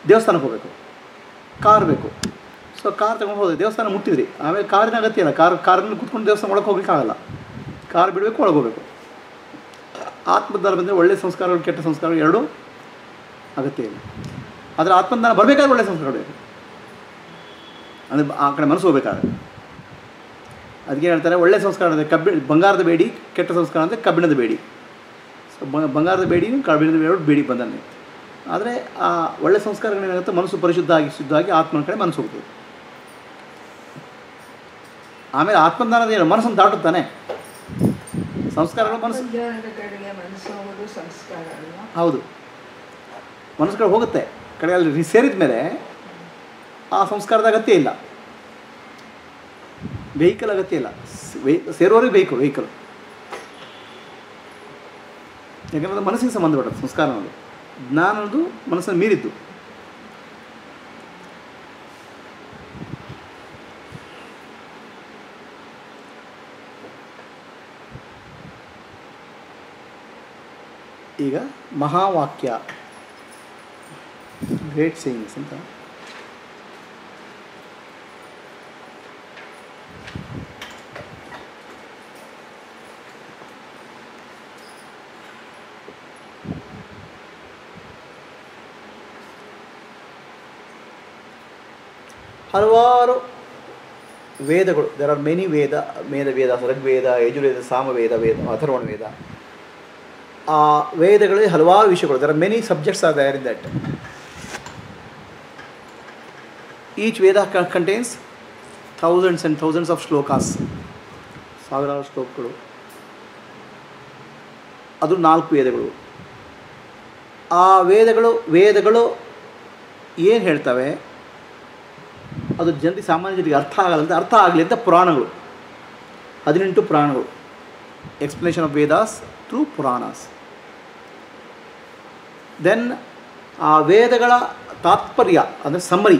ದೇವಸ್ಥಾನಕ್ಕೆ ಹೋಗಬೇಕು ಕಾರ್ ಬೇಕು ಸೊ ಕಾರ್ ತಗೊಂಡು ಹೋದ್ರೆ ದೇವಸ್ಥಾನ ಮುಟ್ಟಿದ್ರಿ ಆಮೇಲೆ ಕಾರಿನ ಅಗತ್ಯ ಇಲ್ಲ ಕಾರ್ ಕಾರಲ್ಲಿ ಕೂತ್ಕೊಂಡು ದೇವಸ್ಥಾನ ಒಳಗೆ ಹೋಗ್ಲಿಕ್ಕಾಗಲ್ಲ ಕಾರ್ ಬಿಡಬೇಕು ಒಳಗೆ ಹೋಗಬೇಕು ಆತ್ಮದಾನ ಬಂದರೆ ಒಳ್ಳೆಯ ಸಂಸ್ಕಾರಗಳು ಕೆಟ್ಟ ಸಂಸ್ಕಾರಗಳು ಎರಡೂ ಅಗತ್ಯ ಇಲ್ಲ ಆದರೆ ಆತ್ಮದಾನ ಬರಬೇಕಾದ್ರೆ ಒಳ್ಳೆಯ ಸಂಸ್ಕಾರಗಳು ಬೇಕು ಅಂದರೆ ಆ ಕಡೆ ಮನಸ್ಸು ಹೋಗ್ಬೇಕಾದ್ರೆ ಅದಕ್ಕೆ ಹೇಳ್ತಾರೆ ಒಳ್ಳೆಯ ಸಂಸ್ಕಾರ ಅಂದರೆ ಕಬ್ಬಿ ಬಂಗಾರದ ಬೇಡಿ ಕೆಟ್ಟ ಸಂಸ್ಕಾರ ಅಂದರೆ ಕಬ್ಬಿಣದ ಬೇಡಿ ಸೊ ಬ- ಬಂಗಾರದ ಬೇಡಿ ಕಬ್ಬಿಣದ ಬೇಡಿ ಬೇಡಿ ಬಂದನೆ ಆದರೆ ಆ ಒಳ್ಳೆಯ ಸಂಸ್ಕಾರಗಳೇನಾಗುತ್ತೆ ಮನಸ್ಸು ಪರಿಶುದ್ಧ ಆಗಿ ಶುದ್ಧವಾಗಿ ಆತ್ಮನ ಕಡೆ ಮನಸ್ಸು ಹೋಗ್ತದೆ ಆಮೇಲೆ ಆತ್ಮದಾನದ ಏನು ಮನಸ್ಸನ್ನು ದಾಟುತ್ತಾನೆ ಸಂಸ್ಕಾರಗಳು ಮನಸ್ಸು ಜ್ಞಾನದ ಕಡೆಗೆ ಮನಸ್ಸು ಹೋಗೋದು ಸಂಸ್ಕಾರ ಅಲ್ವಾ ಹೌದು ಮನಸ್ಸು ಕಡೆ ಹೋಗುತ್ತೆ ಕಡೆ ಅಲ್ಲಿ ಸೇರಿದ ಮೇಲೆ ಆ ಸಂಸ್ಕಾರದ ಅಗತ್ಯ ಇಲ್ಲ ವೆಹಿಕಲ್ ಅಗತ್ಯ ಇಲ್ಲ ಸ್- ವೆ ಸೇರೋರಿಗೆ ಬೇಕು ವೆಹಿಕಲ್ ಯಾಕಂದ್ರೆ ಅದು ಮನಸ್ಸಿಗೆ ಸಂಬಂಧಪಟ್ಟದ್ದು ಸಂಸ್ಕಾರ ಅನ್ನೋದು ಜ್ಞಾನ ಅನ್ನೋದು ಮನಸ್ಸನ್ನು ಮೀರಿದ್ದು ಈಗ ಮಹಾವಾಕ್ಯ ಗ್ರೇಟ್ ಸೇಯಿಂಗ್ಸ್ ಅಂತ ಹಲವಾರು ವೇದಗಳು ದೆರ್ ಆರ್ ಮೆನಿ ವೇದ ಮೇದ ವೇದ ಋಗ್ವೇದ ಯಜುರ್ವೇದ ಸಾಮವೇದ ವೇದ ಅಥರ್ವಣ ವೇದ ಆ ವೇದಗಳಲ್ಲಿ ಹಲವಾರು ವಿಷಯಗಳು there are many subjects are there in that each Veda contains thousands and thousands of shlokas ಸಾವಿರಾರು ಶ್ಲೋಕಗಳು ಅದು ನಾಲ್ಕು ವೇದಗಳು ಆ ವೇದಗಳು ವೇದಗಳು ಏನು ಹೇಳ್ತವೆ ಅದು ಜನರಿಗೆ ಸಾಮಾನ್ಯ ಜನರಿಗೆ ಅರ್ಥ ಆಗಲ್ಲ ಅಂತ ಅರ್ಥ ಆಗಲಿ ಅಂತ ಪುರಾಣಗಳು ಹದಿನೆಂಟು ಪುರಾಣಗಳು explanation of Vedas through Puranas then ಆ ವೇದಗಳ ತಾತ್ಪರ್ಯ ಅಂದರೆ summary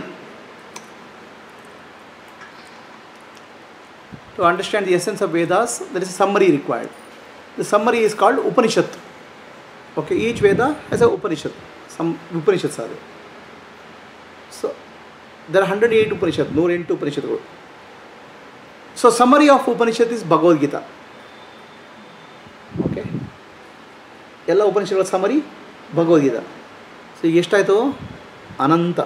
to understand the essence of Vedas there is a summary required the summary is called Upanishad okay each Veda as a Upanishad some Upanishads ಅದು so there hundred eight Upanishad ನೂರೆಂಟು ಉಪನಿಷತ್ಗಳು so summary of Upanishad is Bhagavad Gita okay ಎಲ್ಲ ಉಪನಿಷತ್ಗಳ summary Bhagavad Gita so ಈಗ ಎಷ್ಟಾಯಿತು ಅನಂತ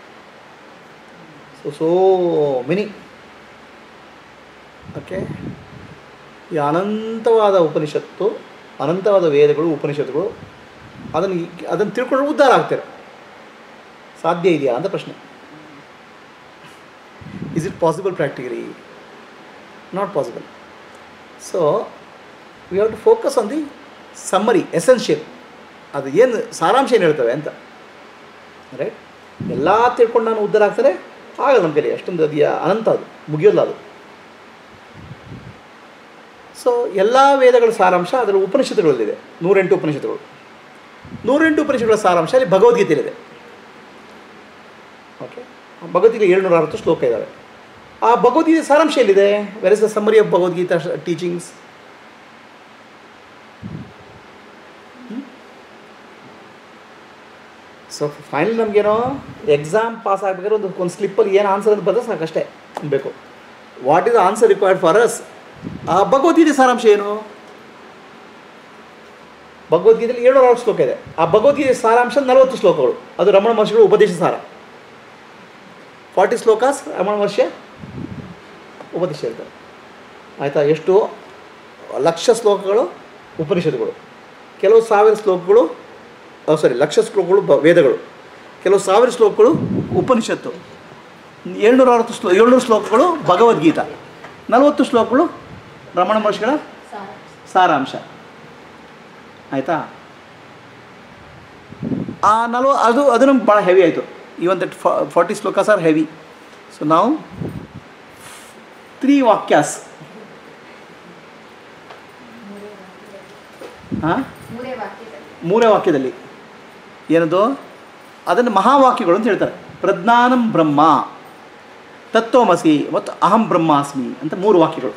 so so many okay ಈ ಅನಂತವಾದ ಉಪನಿಷತ್ತು ಅನಂತವಾದ ವೇದಗಳು ಉಪನಿಷತ್ತುಗಳು ಅದನ್ನು ಅದನ್ನು ತಿಳ್ಕೊಂಡ್ರೆ ಉದ್ಧಾರ ಆಗ್ತಾರೆ ಸಾಧ್ಯ ಇದೆಯಾ ಅಂತ ಪ್ರಶ್ನೆ is it possible practically not possible so we have to focus on the summary essential ಅದು ಏನು ಸಾರಾಂಶ ಏನು ಹೇಳ್ತವೆ ಅಂತ ರೈಟ್ ಎಲ್ಲ ತಿಳ್ಕೊಂಡು ನಾನು ಉದ್ಧಾರ ಆಗ್ತಾರೆ ಆಗಲ್ಲ ನಮ್ಮ ಕೈಲಿ ಅಷ್ಟೊಂದು ಅದು ಯಾ- ಅನಂತ ಅದು ಮುಗಿಯೋಲ್ಲ ಅದು ಸೊ ಎಲ್ಲ ವೇದಗಳ ಸಾರಾಂಶ ಅದರ ಉಪನಿಷತ್ತುಗಳಲ್ಲಿದೆ ನೂರೆಂಟು ಉಪನಿಷತ್ತುಗಳು ನೂರೆಂಟು ಉಪನಿಷತ್ತುಗಳ ಸಾರಾಂಶ ಅಲ್ಲಿ ಭಗವದ್ಗೀತೆಯಲ್ಲಿದೆ ಓಕೆ ಭಗವದ್ಗೀತೆ ಏಳ್ನೂರ ಅರವತ್ತು ಶ್ಲೋಕ ಇದ್ದಾವೆ ಆ ಭಗವದ್ಗೀತೆ ಸಾರಾಂಶ ಎಲ್ಲಿದೆ where is the summary of Bhagavad Gita teachings so final ನಮಗೇನೋ ಎಕ್ಸಾಮ್ ಪಾಸ್ ಆಗ್ಬೇಕಾದ್ರೆ ಒಂದು ಒಂದು ಸ್ಲಿಪ್ಪಲ್ಲಿ ಏನು ಆನ್ಸರ್ ಅಂತ ಬಂದರೆ ಸಾಕಷ್ಟೇ ಬೇಕು what is answer required for us ಆ ಭಗವದ್ಗೀತೆ ಸಾರಾಂಶ ಏನು ಭಗವದ್ಗೀತೆಯಲ್ಲಿ ಏಳ್ನೂರ ಅರವತ್ತು ಶ್ಲೋಕ ಇದೆ ಆ ಭಗವದ್ಗೀತೆ ಸಾರಾಂಶ ನಲವತ್ತು ಶ್ಲೋಕಗಳು ಅದು ರಮಣ ಮಹರ್ಷಿಗಳು ಉಪದೇಶ ಸಾರ ಫಾರ್ಟಿ ಶ್ಲೋಕಾಸ್ ರಮಣ ಮಹರ್ಷಿ ಉಪದೇಶ ಹೇಳ್ತಾರೆ ಆಯಿತಾ ಎಷ್ಟು ಲಕ್ಷ ಶ್ಲೋಕಗಳು ಉಪನಿಷತ್ತುಗಳು ಕೆಲವು ಸಾವಿರ ಶ್ಲೋಕಗಳು ಸಾರಿ ಲಕ್ಷ ಶ್ಲೋಕಗಳು ಬ ವೇದಗಳು ಕೆಲವು ಸಾವಿರ ಶ್ಲೋಕಗಳು ಉಪನಿಷತ್ತು ಏಳ್ನೂರ ಅರವತ್ತು ಶ್ಲೋ ಏಳ್ನೂರು ಶ್ಲೋಕಗಳು ಭಗವದ್ಗೀತಾ ನಲವತ್ತು ಶ್ಲೋಕಗಳು ರಮಣ ಮಹರ್ಷಿಗಳ ಸಾರಾಂಶ ಆಯಿತಾ ಆ ನಲ್ವ ಅದು ಅದು ನಮ್ಗೆ ಭಾಳ ಹೆವಿ ಆಯಿತು even that forty shlokas are heavy so ನಾವು ತ್ರೀ ವಾಕ್ಯಾಸ್ ಹಾಂ ಮೂರೇ ವಾಕ್ಯದಲ್ಲಿ ಮೂರೇ ವಾಕ್ಯದಲ್ಲಿ ಏನದು ಅದನ್ನು ಮಹಾವಾಕ್ಯಗಳು ಅಂತ ಹೇಳ್ತಾರೆ ಪ್ರಜ್ಞಾನಂ ಬ್ರಹ್ಮ ತತ್ವಮಸಿ ಮತ್ತು ಅಹಂ ಬ್ರಹ್ಮಾಸ್ಮಿ ಅಂತ ಮೂರು ವಾಕ್ಯಗಳು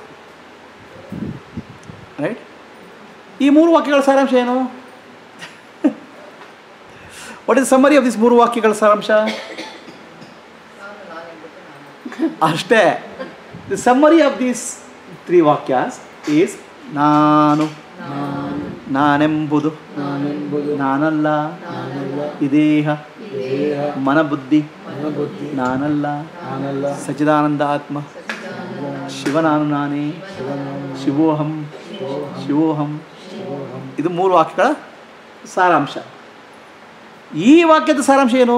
ರೈಟ್ ಈ ಮೂರು ವಾಕ್ಯಗಳ ಸಾರಾಂಶ ಏನು what is summary of this ಮೂರು ವಾಕ್ಯಗಳ ಸಾರಾಂಶ ನಾನು ನಾನೆಂಬುದು ನಾನು ಅಷ್ಟೇ the summary of these three ವಾಕ್ಯಾಸ್ ಈಸ್ ನಾನು ನಾನು ನಾನೆಂಬುದು ನಾನೆಂಬುದು ನಾನಲ್ಲ ನಾನಲ್ಲ ಇದೇಹ ದೇಹ ಮನಬುದ್ಧಿ ಮನಬುದ್ಧಿ ನಾನಲ್ಲ ನಾನಲ್ಲ ಸಚಿದಾನಂದ ಆತ್ಮ ಸಚ್ಚಿದಾನಂದ ಶಿವನಾನು ನಾನೇ ಶಿವನಾಮ ಶಿವೋಹಂ ಶಿವೋಹಂ ಶಿವೋಹಂ ಇದು ಮೂರು ವಾಕ್ಯಗಳ ಸಾರಾಂಶ ಈ ವಾಕ್ಯದ ಸಾರಾಂಶ ಏನು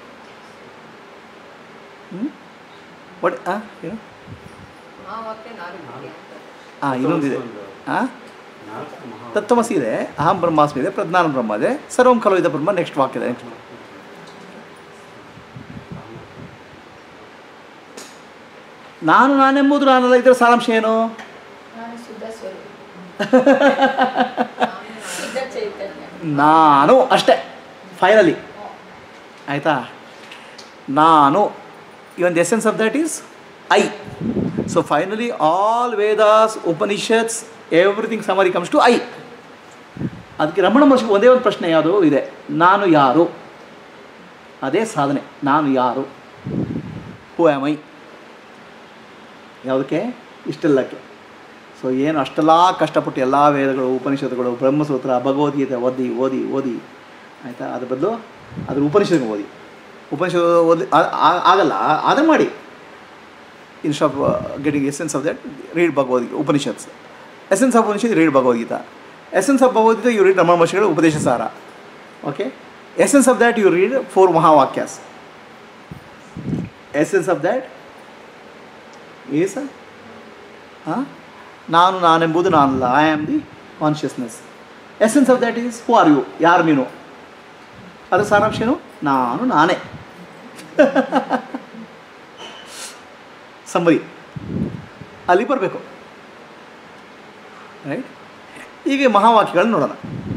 ಹ್ಮ್? ಒಟ್ ಆ, ಏನು ಮಹಾವಾಕ್ಯ ನಾರಿಬಿಡಿ ಅಂತ ಹಾಂ ಇನ್ನೊಂದಿದೆ ಹಾಂ ತತ್ವಮಸಿ ಇದೆ ಅಹಂ ಬ್ರಹ್ಮಾಸ್ಮಿ ಇದೆ ಪ್ರಜ್ಞಾನ ಬ್ರಹ್ಮ ಇದೆ ಸರ್ವಂ ಖಲು ಇದೆ ಬ್ರಹ್ಮ ನೆಕ್ಸ್ಟ್ ವಾಕ್ಯ ಇದೆ ನೆಕ್ಸ್ಟ್ ನಾನು ನಾನೆಂಬುದು ನಾನಲ್ಲ ಇದರ ಸಾರಾಂಶ ಏನು ನಾನು ಶುದ್ಧ ಸ್ವರೂಪ ಶುದ್ಧ ಚೈತನ್ಯ ನಾನು ಅಷ್ಟೇ ಫೈನಲಿ ಆಯಿತಾ ನಾನು even the essence of that is I so finally all Vedas Upanishads everything summary comes to I ಅದಕ್ಕೆ ರಮಣ ಮಹರ್ಷಿಗೆ ಒಂದೇ ಒಂದು ಪ್ರಶ್ನೆ ಯಾವುದು ಇದೆ ನಾನು ಯಾರು ಅದೇ ಸಾಧನೆ ನಾನು ಯಾರು ಹೂ ಆಮ್ ಐ ಯಾವುದಕ್ಕೆ ಇಷ್ಟೆಲ್ಲಕ್ಕೆ ಸೊ ಏನು ಅಷ್ಟೆಲ್ಲ ಕಷ್ಟಪಟ್ಟು ಎಲ್ಲ ವೇದಗಳು ಉಪನಿಷತ್ತುಗಳು ಬ್ರಹ್ಮಸೂತ್ರ ಭಗವದ್ಗೀತೆ ಓದಿ ಓದಿ ಓದಿ ಆಯಿತಾ ಅದ್ರ ಬದಲು ಅದ್ರ ಉಪನಿಷತ್ತು ಓದಿ ಉಪನಿಷತ್ ಓದಿ ಆ- ಆ- ಆಗಲ್ಲ ಅದನ್ನು ಮಾಡಿ instead of getting essence of that read Bhagavad Gita Upanishads essence of Upanishad read Bhagavad Gita essence of Bhagavad Gita you read Ramana ಮಹರ್ಷಿಗಳ Upadesha Sara okay essence of that you read four Mahavakyas essence of that is ಹಾಂ ನಾನು ನಾನೆಂಬುದು ನಾನಲ್ಲ I am the consciousness essence of that is who are you ಯಾರು ನೀನು ಅದರ ಸಾರಾಂಶ ಏನು ನಾನು ನಾನೇ ಸಂಬರಿ ಅಲ್ಲಿ ಬರಬೇಕು ರೈಟ್ ಈಗ ಮಹಾವಾಕ್ಯಗಳನ್ನು ನೋಡೋಣ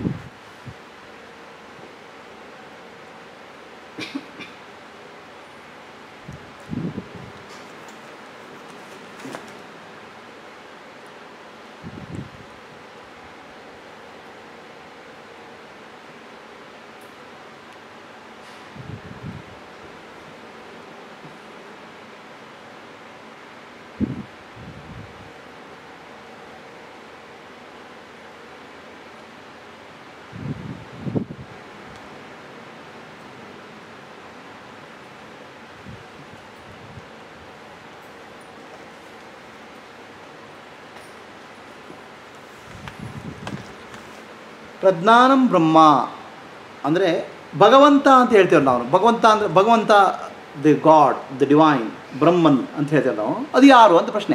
ಪ್ರಜ್ಞಾನಂ ಬ್ರಹ್ಮ ಅಂದರೆ ಭಗವಂತ ಅಂತ ಹೇಳ್ತೇವೆ ನಾವು ಭಗವಂತ ಅಂದರೆ ಭಗವಂತ ದಿ ಗಾಡ್ ದಿ ಡಿವೈನ್ ಬ್ರಹ್ಮನ್ ಅಂತ ಹೇಳ್ತೇವೆ ನಾವು ಅದು ಯಾರು ಅಂತ ಪ್ರಶ್ನೆ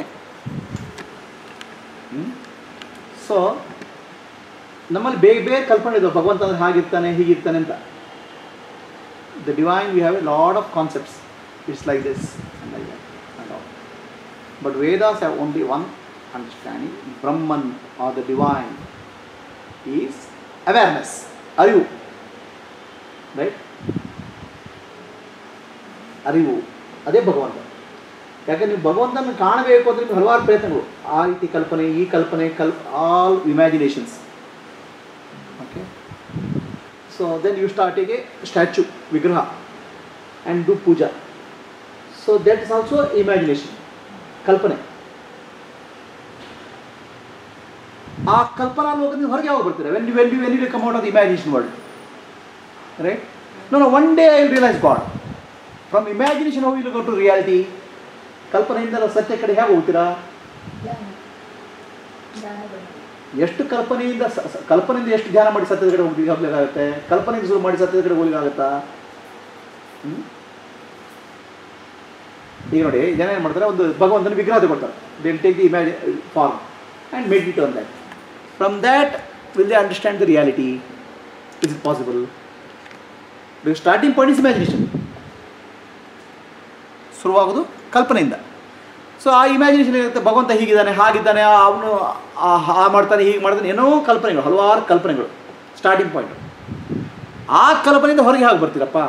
ಸೊ ನಮ್ಮಲ್ಲಿ ಬೇರೆ ಬೇರೆ ಕಲ್ಪನೆ ಇದಾವೆ ಭಗವಂತ ಅಂದರೆ ಹಾಗಿರ್ತಾನೆ ಹೀಗಿರ್ತಾನೆ ಅಂತ the divine we have a lot of concepts it's like this but Vedas have only one understanding Brahman or the divine is awareness ಅರಿವು ರೈಟ್ ಅರಿವು ಅದೇ ಭಗವಂತ ಯಾಕಂದ್ರೆ ನೀವು ಭಗವಂತನ ಕಾಣಬೇಕು ಅಂದರೆ ನಿಮ್ಗೆ ಹಲವಾರು ಪ್ರಯತ್ನಗಳು ಆ ರೀತಿ ಕಲ್ಪನೆ ಈ ಕಲ್ಪನೆ ಕಲ್ all imaginations okay so then you starting a statue ವಿಗ್ರಹ and do puja so that is also imagination ಕಲ್ಪನೆ ಆ ಕಲ್ಪನಾ ಲೋಕದಿಂದ ಹೊರಗೆ ಯಾವಾಗ ಬರ್ತೀರಾ when when you when you come out of the imagination world right no no one day I will realise God from imagination how will go to reality ಕಲ್ಪನೆಯಿಂದ ಸತ್ಯ ಕಡೆ ಹೇಗೆ ಹೋಗ್ತೀರಾ ಧ್ಯಾನ ಧ್ಯಾನ ಬಂತು ಎಷ್ಟು ಕಲ್ಪನೆಯಿಂದ ಸ- ಸ- ಕಲ್ಪನೆಯಿಂದ ಎಷ್ಟು ಧ್ಯಾನ ಮಾಡಿ ಸತ್ಯದ ಕಡೆ ಹೋಗಿ ಹೋಗ್ಲಿಕ್ಕಾಗುತ್ತೆ ಕಲ್ಪನೆಯಿಂದ ಶುರು ಮಾಡಿ ಸತ್ಯದ ಕಡೆ ಹೋಗ್ಲಿಕ್ಕಾಗತ್ತಾ ಹ್ಮ್? ಈಗ ನೋಡಿ ಜನ ಏನು ಮಾಡ್ತಾರೆ ಒಂದು ಭಗವಂತನ ವಿಗ್ರಹ ತಗೊಳ್ತಾರೆ they take the imaginary form and made on that from that will they understand the reality is it possible starting point is imagination ಶುರುವಾಗೋದು ಕಲ್ಪನೆಯಿಂದ ಸೊ ಆ ಇಮ್ಯಾಜಿನೇಷನ್ ಏನಿರುತ್ತೆ ಭಗವಂತ ಹೀಗಿದ್ದಾನೆ ಹಾಗಿದ್ದಾನೆ ಅವನು ಆ ಮಾಡ್ತಾನೆ ಹೀಗೆ ಮಾಡ್ತಾನೆ ಏನೋ ಕಲ್ಪನೆಗಳು ಹಲವಾರು ಕಲ್ಪನೆಗಳು ಸ್ಟಾರ್ಟಿಂಗ್ ಪಾಯಿಂಟ್ ಆ ಕಲ್ಪನೆಯಿಂದ ಹೊರಗೆ ಹಾಗೆ ಬರ್ತೀರಪ್ಪ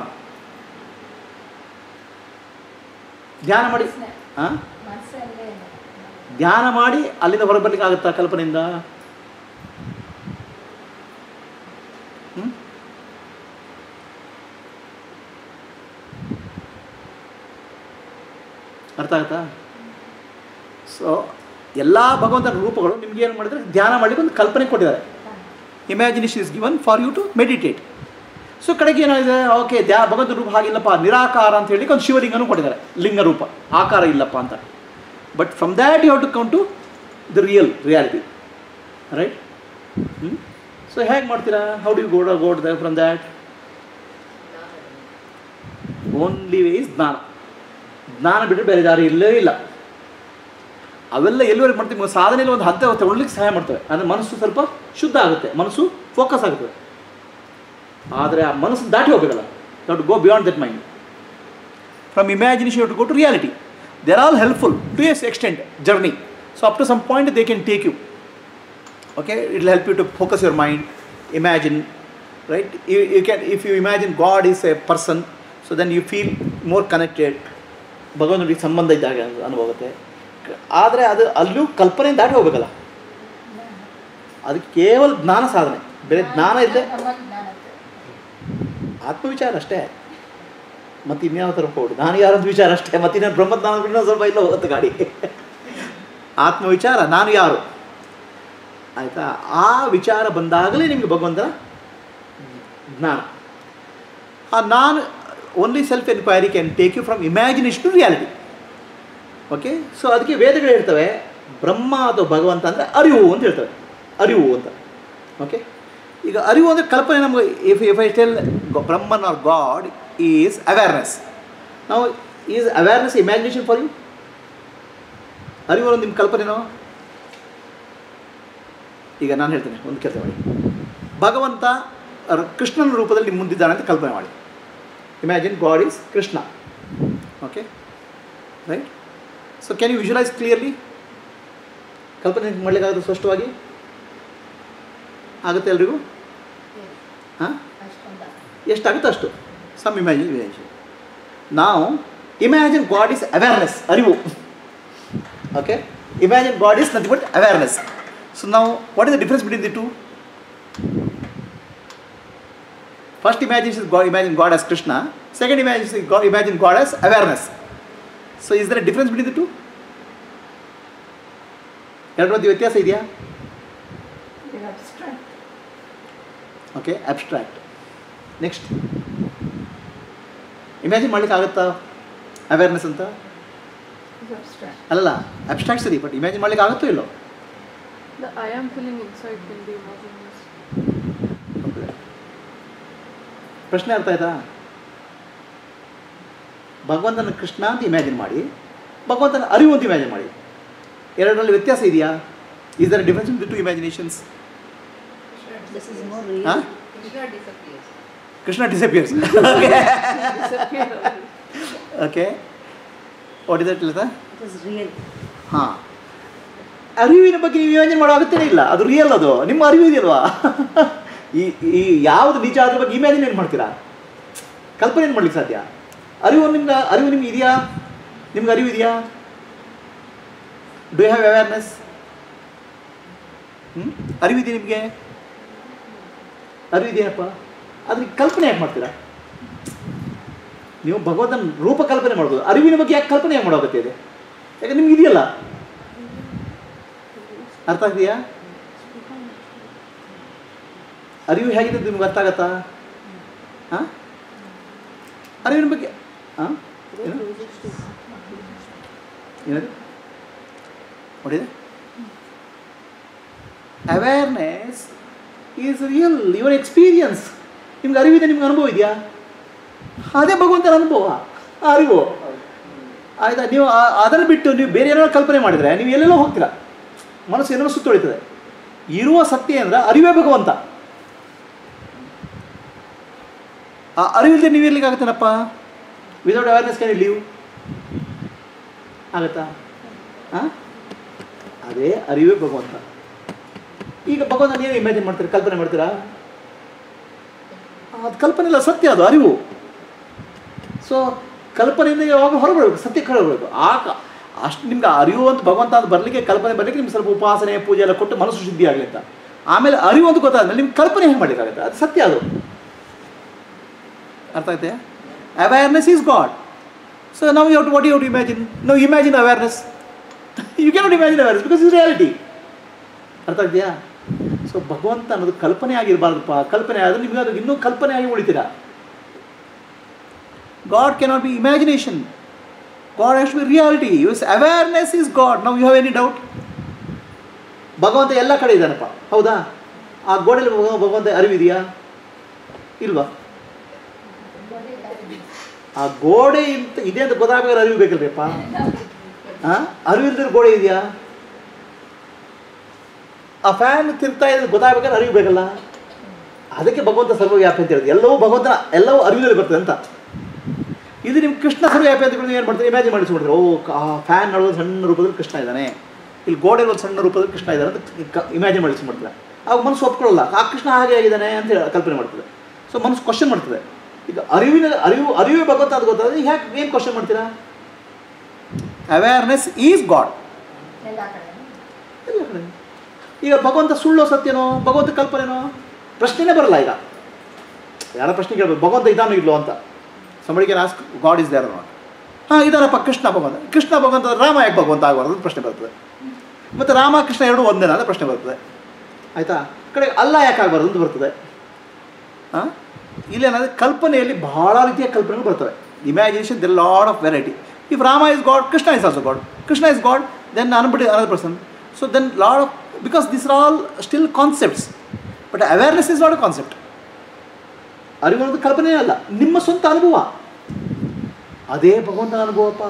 ಧ್ಯಾನ ಮಾಡಿ ಹಾಂ ಮನಸ್ಸಲ್ಲೇ ಧ್ಯಾನ ಮಾಡಿ ಅಲ್ಲಿಂದ ಹೊರಗೆ ಬರ್ಲಿಕ್ಕೆ ಆಗುತ್ತಾ ಕಲ್ಪನೆಯಿಂದ ಹ್ಮ್? ಅರ್ಥ ಆಗುತ್ತಾ ಸೊ ಎಲ್ಲ ಭಗವಂತನ ರೂಪಗಳು ನಿಮ್ಗೆ ಏನು ಮಾಡಿದ್ರೆ ಧ್ಯಾನ ಮಾಡಲಿಕ್ಕೆ ಒಂದು ಕಲ್ಪನೆ ಕೊಟ್ಟಿದ್ದಾರೆ imagination is given for you to meditate so ಕಡೆಗೆ ಏನಾಗಿದೆ ಓಕೆ ದ್ಯಾ ಭಗವಂತ ರೂಪ ಹಾಗಿಲ್ಲಪ್ಪ ನಿರಾಕಾರ ಅಂತ ಹೇಳಿ ಒಂದು ಶಿವಲಿಂಗನೂ ಕೊಟ್ಟಿದ್ದಾರೆ ಲಿಂಗ ರೂಪ ಆಕಾರ ಇಲ್ಲಪ್ಪ ಅಂತ but from that you have to come to the real reality right so ಹೇಗೆ ಮಾಡ್ತೀರಾ how do you God God the from that only way is jnana jnana ಬಿಟ್ಟರೆ ಬೇರೆ ದಾರಿ ಇಲ್ಲವೇ ಇಲ್ಲ ಅವೆಲ್ಲ ಎಲ್ಲಿವರೆಗೆ ಮಾಡ್ತೀವಿ ಸಾಧನೆಯಲ್ಲಿ ಒಂದು ಹಂತ ತಗೊಳ್ಳಿಕ್ಕೆ ಸಹಾಯ ಮಾಡ್ತವೆ ಅಂದರೆ ಮನಸ್ಸು ಸ್ವಲ್ಪ ಶುದ್ಧ ಆಗುತ್ತೆ ಮನಸ್ಸು ಫೋಕಸ್ ಆಗುತ್ತೆ ಆದರೆ ಆ ಮನಸ್ಸು ದಾಟಿ ಹೋಗಬೇಕಲ್ಲ to go beyond that mind from imagination to go to reality they are all helpful to as extent journey so up to some point they can take you okay it will help you to focus your mind imagine right you, you can if you imagine god is a person so then you feel more connected ಭಗವಂತನಿಗೆ ಸಂಬಂಧ ಇದ್ದಾಗ ಅನುಭವ ಆಗುತ್ತೆ ಆದರೆ ಅದು ಅಲ್ಲೂ ಕಲ್ಪನೆ ದಾಟಿ ಹೋಗ್ಬೇಕಲ್ಲ ಅದಕ್ಕೆ ಕೇವಲ ಜ್ಞಾನ ಸಾಧನೆ ಬೇರೆ ಜ್ಞಾನ ಇಲ್ಲದೆ ನಮ್ಮ ಜ್ಞಾನಕ್ಕೆ ಆತ್ಮವಿಚಾರ ಅಷ್ಟೇ ಮತ್ತು ಇನ್ಯಾವ ಥರ ಹೋಗುದು ನಾನು ಯಾರಂತ ವಿಚಾರ ಅಷ್ಟೇ ಮತ್ತು ಇನ್ನೊಂದು ಬ್ರಹ್ಮಜ್ಞಾನ ಬಿಟ್ಟು ಸ್ವಲ್ಪ ಇಲ್ಲ ಹೋಗುತ್ತೆ ಗಾಡಿ ಆತ್ಮವಿಚಾರ ನಾನು ಯಾರು ಆಯಿತಾ ಆ ವಿಚಾರ ಬಂದಾಗಲೇ ನಿಮಗೆ ಭಗವಂತನ ಜ್ಞಾನ ಆ ನಾನು only self enquiry can take you from imagination to reality okay so ಅದಕ್ಕೆ ವೇದಗಳು ಹೇಳ್ತವೆ ಬ್ರಹ್ಮ ಅಥವಾ ಭಗವಂತ ಅಂದರೆ ಅರಿವು ಅಂತ ಹೇಳ್ತವೆ ಅರಿವು ಅಂತ ಓಕೆ ಈಗ ಅರಿವು ಅಂದರೆ ಕಲ್ಪನೆ ನಮಗೆ if if I tell Brahman or God is awareness ನಾವು is awareness imagination for you ಅರಿವು ಅನ್ನೋದು ನಿಮ್ಮ ಕಲ್ಪನೆನೋ ಈಗ ನಾನು ಹೇಳ್ತೇನೆ ಒಂದು ಕೆಲಸ ಮಾಡಿ ಭಗವಂತ ರ- ಕೃಷ್ಣನ ರೂಪದಲ್ಲಿ ನಿಮ್ಮ ಮುಂದಿದ್ದಾನೆ ಅಂತ ಕಲ್ಪನೆ ಮಾಡಿ imagine God is Krishna okay right so can you visualise clearly ಕಲ್ಪನೆ ಮಾಡಲಿಕ್ಕಾಗುತ್ತೆ ಸ್ಪಷ್ಟವಾಗಿ ಆಗುತ್ತೆ ಎಲ್ರಿಗೂ ಹಾಂ ಅಷ್ಟೊಂದ ಎಷ್ಟಾಗುತ್ತೆ ಅಷ್ಟು ಸಮ್ ಇಮ್ಯಾಜಿನ್ ಇಮ್ಯಾಜಿನ್ ನಾವು ಇಮ್ಯಾಜಿನ್ ಗಾಡ್ ಈಸ್ ಅವೇರ್ನೆಸ್ ಅರಿವು okay imagine God is nothing but awareness so ನಾವು what is the difference between the two first imagine God imagine God as Krishna second imagine God imagine God as awareness so is there difference between the to ಎರಡು ಮಧ್ಯೆ ವ್ಯತ್ಯಾಸ ಇದೆಯಾ abstract okay abstract next imagine ಮಾಡ್ಲಿಕ್ಕೆ ಆಗುತ್ತಾ awareness ಅಂತ abstract ಅಲ್ಲಲ್ಲ abstract ಸರಿ but imagine ಮಾಡ್ಲಿಕ್ಕೆ ಆಗುತ್ತೋ ಇಲ್ಲೋ The I am feeling inside can be imagined. ಪ್ರಶ್ನೆ ಅರ್ಥ ಆಯ್ತಾ ಭಗವಂತನ ಕೃಷ್ಣ ಅಂತ ಇಮ್ಯಾಜಿನ್ ಮಾಡಿ ಭಗವಂತನ ಅರಿವು ಅಂತ ಇಮ್ಯಾಜಿನ್ ಮಾಡಿ ಎರಡರಲ್ಲಿ ವ್ಯತ್ಯಾಸ ಇದೆಯಾ is there difference in the two imaginations This is more ಹಾಂ real. Krishna disappears Disappear already. Okay what is that Latha It is real. ಹಾಂ ಅರಿವಿನ ಬಗ್ಗೆ ನೀವು ಯೋಚನೆ ಮಾಡೋ ಅಗತ್ಯನೇ ಇಲ್ಲ ಅದು ರಿಯಲ್ ಅದು ನಿಮ್ಮ ಅರಿವು ಇದೆಯಲ್ವಾ ಈ ಈ ಯಾವುದು ನಿಜ ಅದ್ರ ಬಗ್ಗೆ ಇಮ್ಯಾಜಿನ್ ಏನು ಮಾಡ್ತೀರಾ ಕಲ್ಪನೆ ಏನು ಮಾಡ್ಲಿಕ್ಕೆ ಸಾಧ್ಯ ಅರಿವು ನಿಮ್ಗೆ ಅರಿವು ನಿಮ್ಗೆ ಇದೆಯಾ ನಿಮ್ಗೆ ಅರಿವು ಇದೆಯಾ ಡು ಯು ಹ್ಯಾವ್ ಅವೇರ್ನೆಸ್ ಹ್ಞೂ ಅರಿವು ಇದೆಯಾ ನಿಮಗೆ ಅರಿವು ಇದೆಯಪ್ಪ ಅದಕ್ಕೆ ಕಲ್ಪನೆ ಯಾಕೆ ಮಾಡ್ತೀರಾ ನೀವು ಭಗವಂತನ ರೂಪ ಕಲ್ಪನೆ ಮಾಡ್ಬೋದು ಅರಿವಿನ ಬಗ್ಗೆ ಯಾಕೆ ಕಲ್ಪನೆ ಯಾಕೆ ಮಾಡೋ ಅಗತ್ಯ ಇದೆ ಯಾಕೆ ನಿಮ್ಗೆ ಇದೆಯಲ್ಲ ಅರ್ಥ ಆಗ್ತೀಯಾ ಅರಿವು ಹೇಗಿದೆ ನಿಮ್ಗೆ ಅರ್ಥ ಆಗತ್ತಾ ಹಾಂ ಅರಿವಿನ ಬಗ್ಗೆ ಹಾಂ ಏನು ಏನದು ನೋಡಿದೆ awareness is real your experience ನಿಮ್ಗೆ ಅರಿವಿದೆ ನಿಮ್ಗೆ ಅನುಭವ ಇದೆಯಾ ಅದೇ ಭಗವಂತನ ಅನುಭವ ಆ ಅರಿವು ಆಯ್ತಾ ನೀವು ಆ- ಅದನ್ನು ಬಿಟ್ಟು ನೀವು ಬೇರೆ ಏನಾದ್ರು ಕಲ್ಪನೆ ಮಾಡಿದರೆ ನೀವು ಎಲ್ಲೆಲ್ಲೋ ಹೋಗ್ತೀರಾ ಮನಸ್ಸು ಏನಾದ್ರು ಸುತ್ತೊಳಿತದೆ ಇರುವ ಸತ್ಯ ಅಂದ್ರೆ ಅರಿವೇ ಭಗವಂತ ಆ ಅರಿವಿಲ್ಲದೆ ನೀವು ಇರ್ಲಿಕ್ಕಾಗತ್ತೇನಪ್ಪ ವಿದೌಟ್ ಅವೇರ್ನೆಸ್ ಕ್ಯಾನ್ ಲೀವ್ ಆಗತ್ತಾ ಹಾಂ ಅದೇ ಅರಿವೇ ಭಗವಂತ ಈಗ ಭಗವಂತ ಏನು ಇಮ್ಯಾಜಿನ್ ಮಾಡ್ತೀರಾ ಕಲ್ಪನೆ ಮಾಡ್ತೀರಾ ಅದು ಕಲ್ಪನೆ ಇಲ್ಲ ಸತ್ಯ ಅದು ಅರಿವು ಸೊ ಕಲ್ಪನೆಯಿಂದ ಯಾವಾಗ ಹೊರಬರಬೇಕು ಸತ್ಯ ಹೊರಬರಬೇಕು ಆಗ ಅಷ್ಟು ನಿಮ್ಗೆ ಅರಿವು ಅಂತ ಭಗವಂತ ಅಂತ ಬರಲಿಕ್ಕೆ ಕಲ್ಪನೆ ಬರಲಿಕ್ಕೆ ನಿಮ್ಗೆ ಸ್ವಲ್ಪ ಉಪಾಸನೆ ಪೂಜೆ ಎಲ್ಲ ಕೊಟ್ಟು ಮನಸ್ಸು ಶುದ್ಧಿ ಆಗಲಿ ಅಂತ ಆಮೇಲೆ ಅರಿವು ಅಂತ ಗೊತ್ತಾದ್ಮೇಲೆ ನಿಮ್ಗೆ ಕಲ್ಪನೆ ಹೆಂಗೆ ಮಾಡಲಿಕ್ಕಾಗುತ್ತೆ ಅದು ಸತ್ಯ ಅದು ಅರ್ಥ ಆಯ್ತೆ ಅವೇರ್ನೆಸ್ ಈಸ್ ಗಾಡ್ ಸೊ ನಾವು you what you to imagine ನಾವು imagine awareness you cannot imagine awareness because is reality ಅರ್ಥ ಇದೆಯಾ ಸೊ ಭಗವಂತ ಅನ್ನೋದು ಕಲ್ಪನೆ ಆಗಿರಬಾರ್ದಪ್ಪ ಕಲ್ಪನೆ ಆದರೆ ನಿಮಗೆ ಅದು ಇನ್ನೂ ಕಲ್ಪನೆ ಆಗಿ ಉಳಿತೀರಾ God cannot be imagination God has be reality us awareness is God ನಾವು ಯು ಹ್ಯಾವ್ ಎನಿ ಡೌಟ್ ಭಗವಂತ ಎಲ್ಲ ಕಡೆ ಇದ್ದಾನಪ್ಪ ಹೌದಾ ಆ ಗೋಡೆಯಲ್ಲಿ ಭಗವ- ಭಗವಂತ ಅರಿವಿದೆಯಾ ಇಲ್ವಾ ಆ ಗೋಡೆ ಇಂತ ಇದೆ ಅಂತ ಗೊತ್ತಾಗಬೇಕಾದ್ರೆ ಅರಿವು ಬೇಕಲ್ರಿಪ್ಪ ಹಾಂ ಅರಿವಿಲ್ದಿರ ಗೋಡೆ ಇದೆಯಾ ಆ ಫ್ಯಾನ್ ತಿರ್ತಾ ಇದೆ ಗೊತ್ತಾಗಬೇಕಾದ್ರೆ ಅರಿವು ಬೇಕಲ್ಲ ಅದಕ್ಕೆ ಭಗವಂತ ಸರ್ವವ್ಯಾಪಿ ಅಂತ ಹೇಳಿದೆ ಎಲ್ಲವೂ ಭಗವಂತನ ಎಲ್ಲವೂ ಅರಿವಿನಲ್ಲಿ ಬರ್ತದೆ ಅಂತ ಇದು ನಿಮ್ಮ ಕೃಷ್ಣ ಸರ್ವವ್ಯಾಪಿ ಅಂತ ಏನು ಮಾಡ್ತಾರೆ ಇಮ್ಯಾಜಿನ್ ಮಾಡಿಸ್ಬಿಡ್ತಾರೆ ಓ ಆ ಫ್ಯಾನ್ ನಡುವೆ ಸಣ್ಣ ರೂಪದಲ್ಲಿ ಕೃಷ್ಣ ಇದ್ದಾನೆ ಇಲ್ಲಿ ಗೋಡೆಯಲ್ಲಿ ಒಂದು ಸಣ್ಣ ರೂಪದಲ್ಲಿ ಕೃಷ್ಣ ಇದ್ದಾನೆ ಅಂತ ಇಮ್ಯಾಜಿನ್ ಮಾಡಿಸ್ಬಿಡ್ತಾರೆ ಆಗ ಮನಸ್ಸು ಒಪ್ಕೊಳ್ಳಲ್ಲ ಆ ಕೃಷ್ಣ ಹಾಗೆ ಆಗಿದ್ದಾನೆ ಅಂತ ಹೇಳಿ ಕಲ್ಪನೆ ಮಾಡ್ತದೆ ಸೊ ಮನಸ್ಸು ಕ್ವಶನ್ ಮಾಡ್ತದೆ ಈಗ ಅರಿವಿನ ಅರಿವು ಅರಿವೇ ಭಗವಂತ ಅಂತ ಗೊತ್ತಾದ್ರೆ ಯಾಕೆ ಏನು ಕ್ವಶನ್ ಮಾಡ್ತೀರಾ ಅವೇರ್ನೆಸ್ ಈಸ್ ಗಾಡ್ ಎಲ್ಲ ಕಡೆ ಎಲ್ಲ ಕಡೆ ಈಗ ಭಗವಂತ ಸುಳ್ಳೋ ಸತ್ಯನೋ ಭಗವಂತ ಕಲ್ಪನೆನೋ ಪ್ರಶ್ನೆನೇ ಬರಲ್ಲ ಈಗ ಯಾರ ಪ್ರಶ್ನೆ ಕೇಳ್ಬೋದು ಭಗವಂತ ಇದಾನೋ ಇಲ್ಲೋ ಅಂತ ಸಂಬಳಿಗೆ ask God is there not ಹಾಂ ಇದಾರಪ್ಪ ಕೃಷ್ಣ ಭಗವಂತ ಕೃಷ್ಣ ಭಗವಂತ ರಾಮ ಯಾಕೆ ಭಗವಂತ ಆಗಬಾರ್ದು ಅಂತ ಪ್ರಶ್ನೆ ಬರ್ತದೆ ಮತ್ತು ರಾಮ ಕೃಷ್ಣ ಎರಡು ಒಂದೇನಾ ಅಂತ ಪ್ರಶ್ನೆ ಬರ್ತದೆ ಆಯಿತಾ ಕಡೆ ಅಲ್ಲ ಯಾಕೆ ಆಗಬಾರ್ದು ಅಂತ ಬರ್ತದೆ ಹಾಂ ಇಲ್ಲೇನಾದರೆ ಕಲ್ಪನೆಯಲ್ಲಿ ಬಹಳ ರೀತಿಯ ಕಲ್ಪನೆಗಳು ಬರ್ತವೆ imagination the lot of variety if Rama is God Krishna is also God Krishna is God then ಅನ್ಬಿಡಿ another person so then lot of because this are all still concepts but awareness is not a concept ಅರಿವು ಅನ್ನೋದು ಕಲ್ಪನೆ ಅಲ್ಲ ನಿಮ್ಮ ಸ್ವಂತ ಅನುಭವ ಅದೇ ಭಗವಂತನ ಅನುಭವಪ್ಪ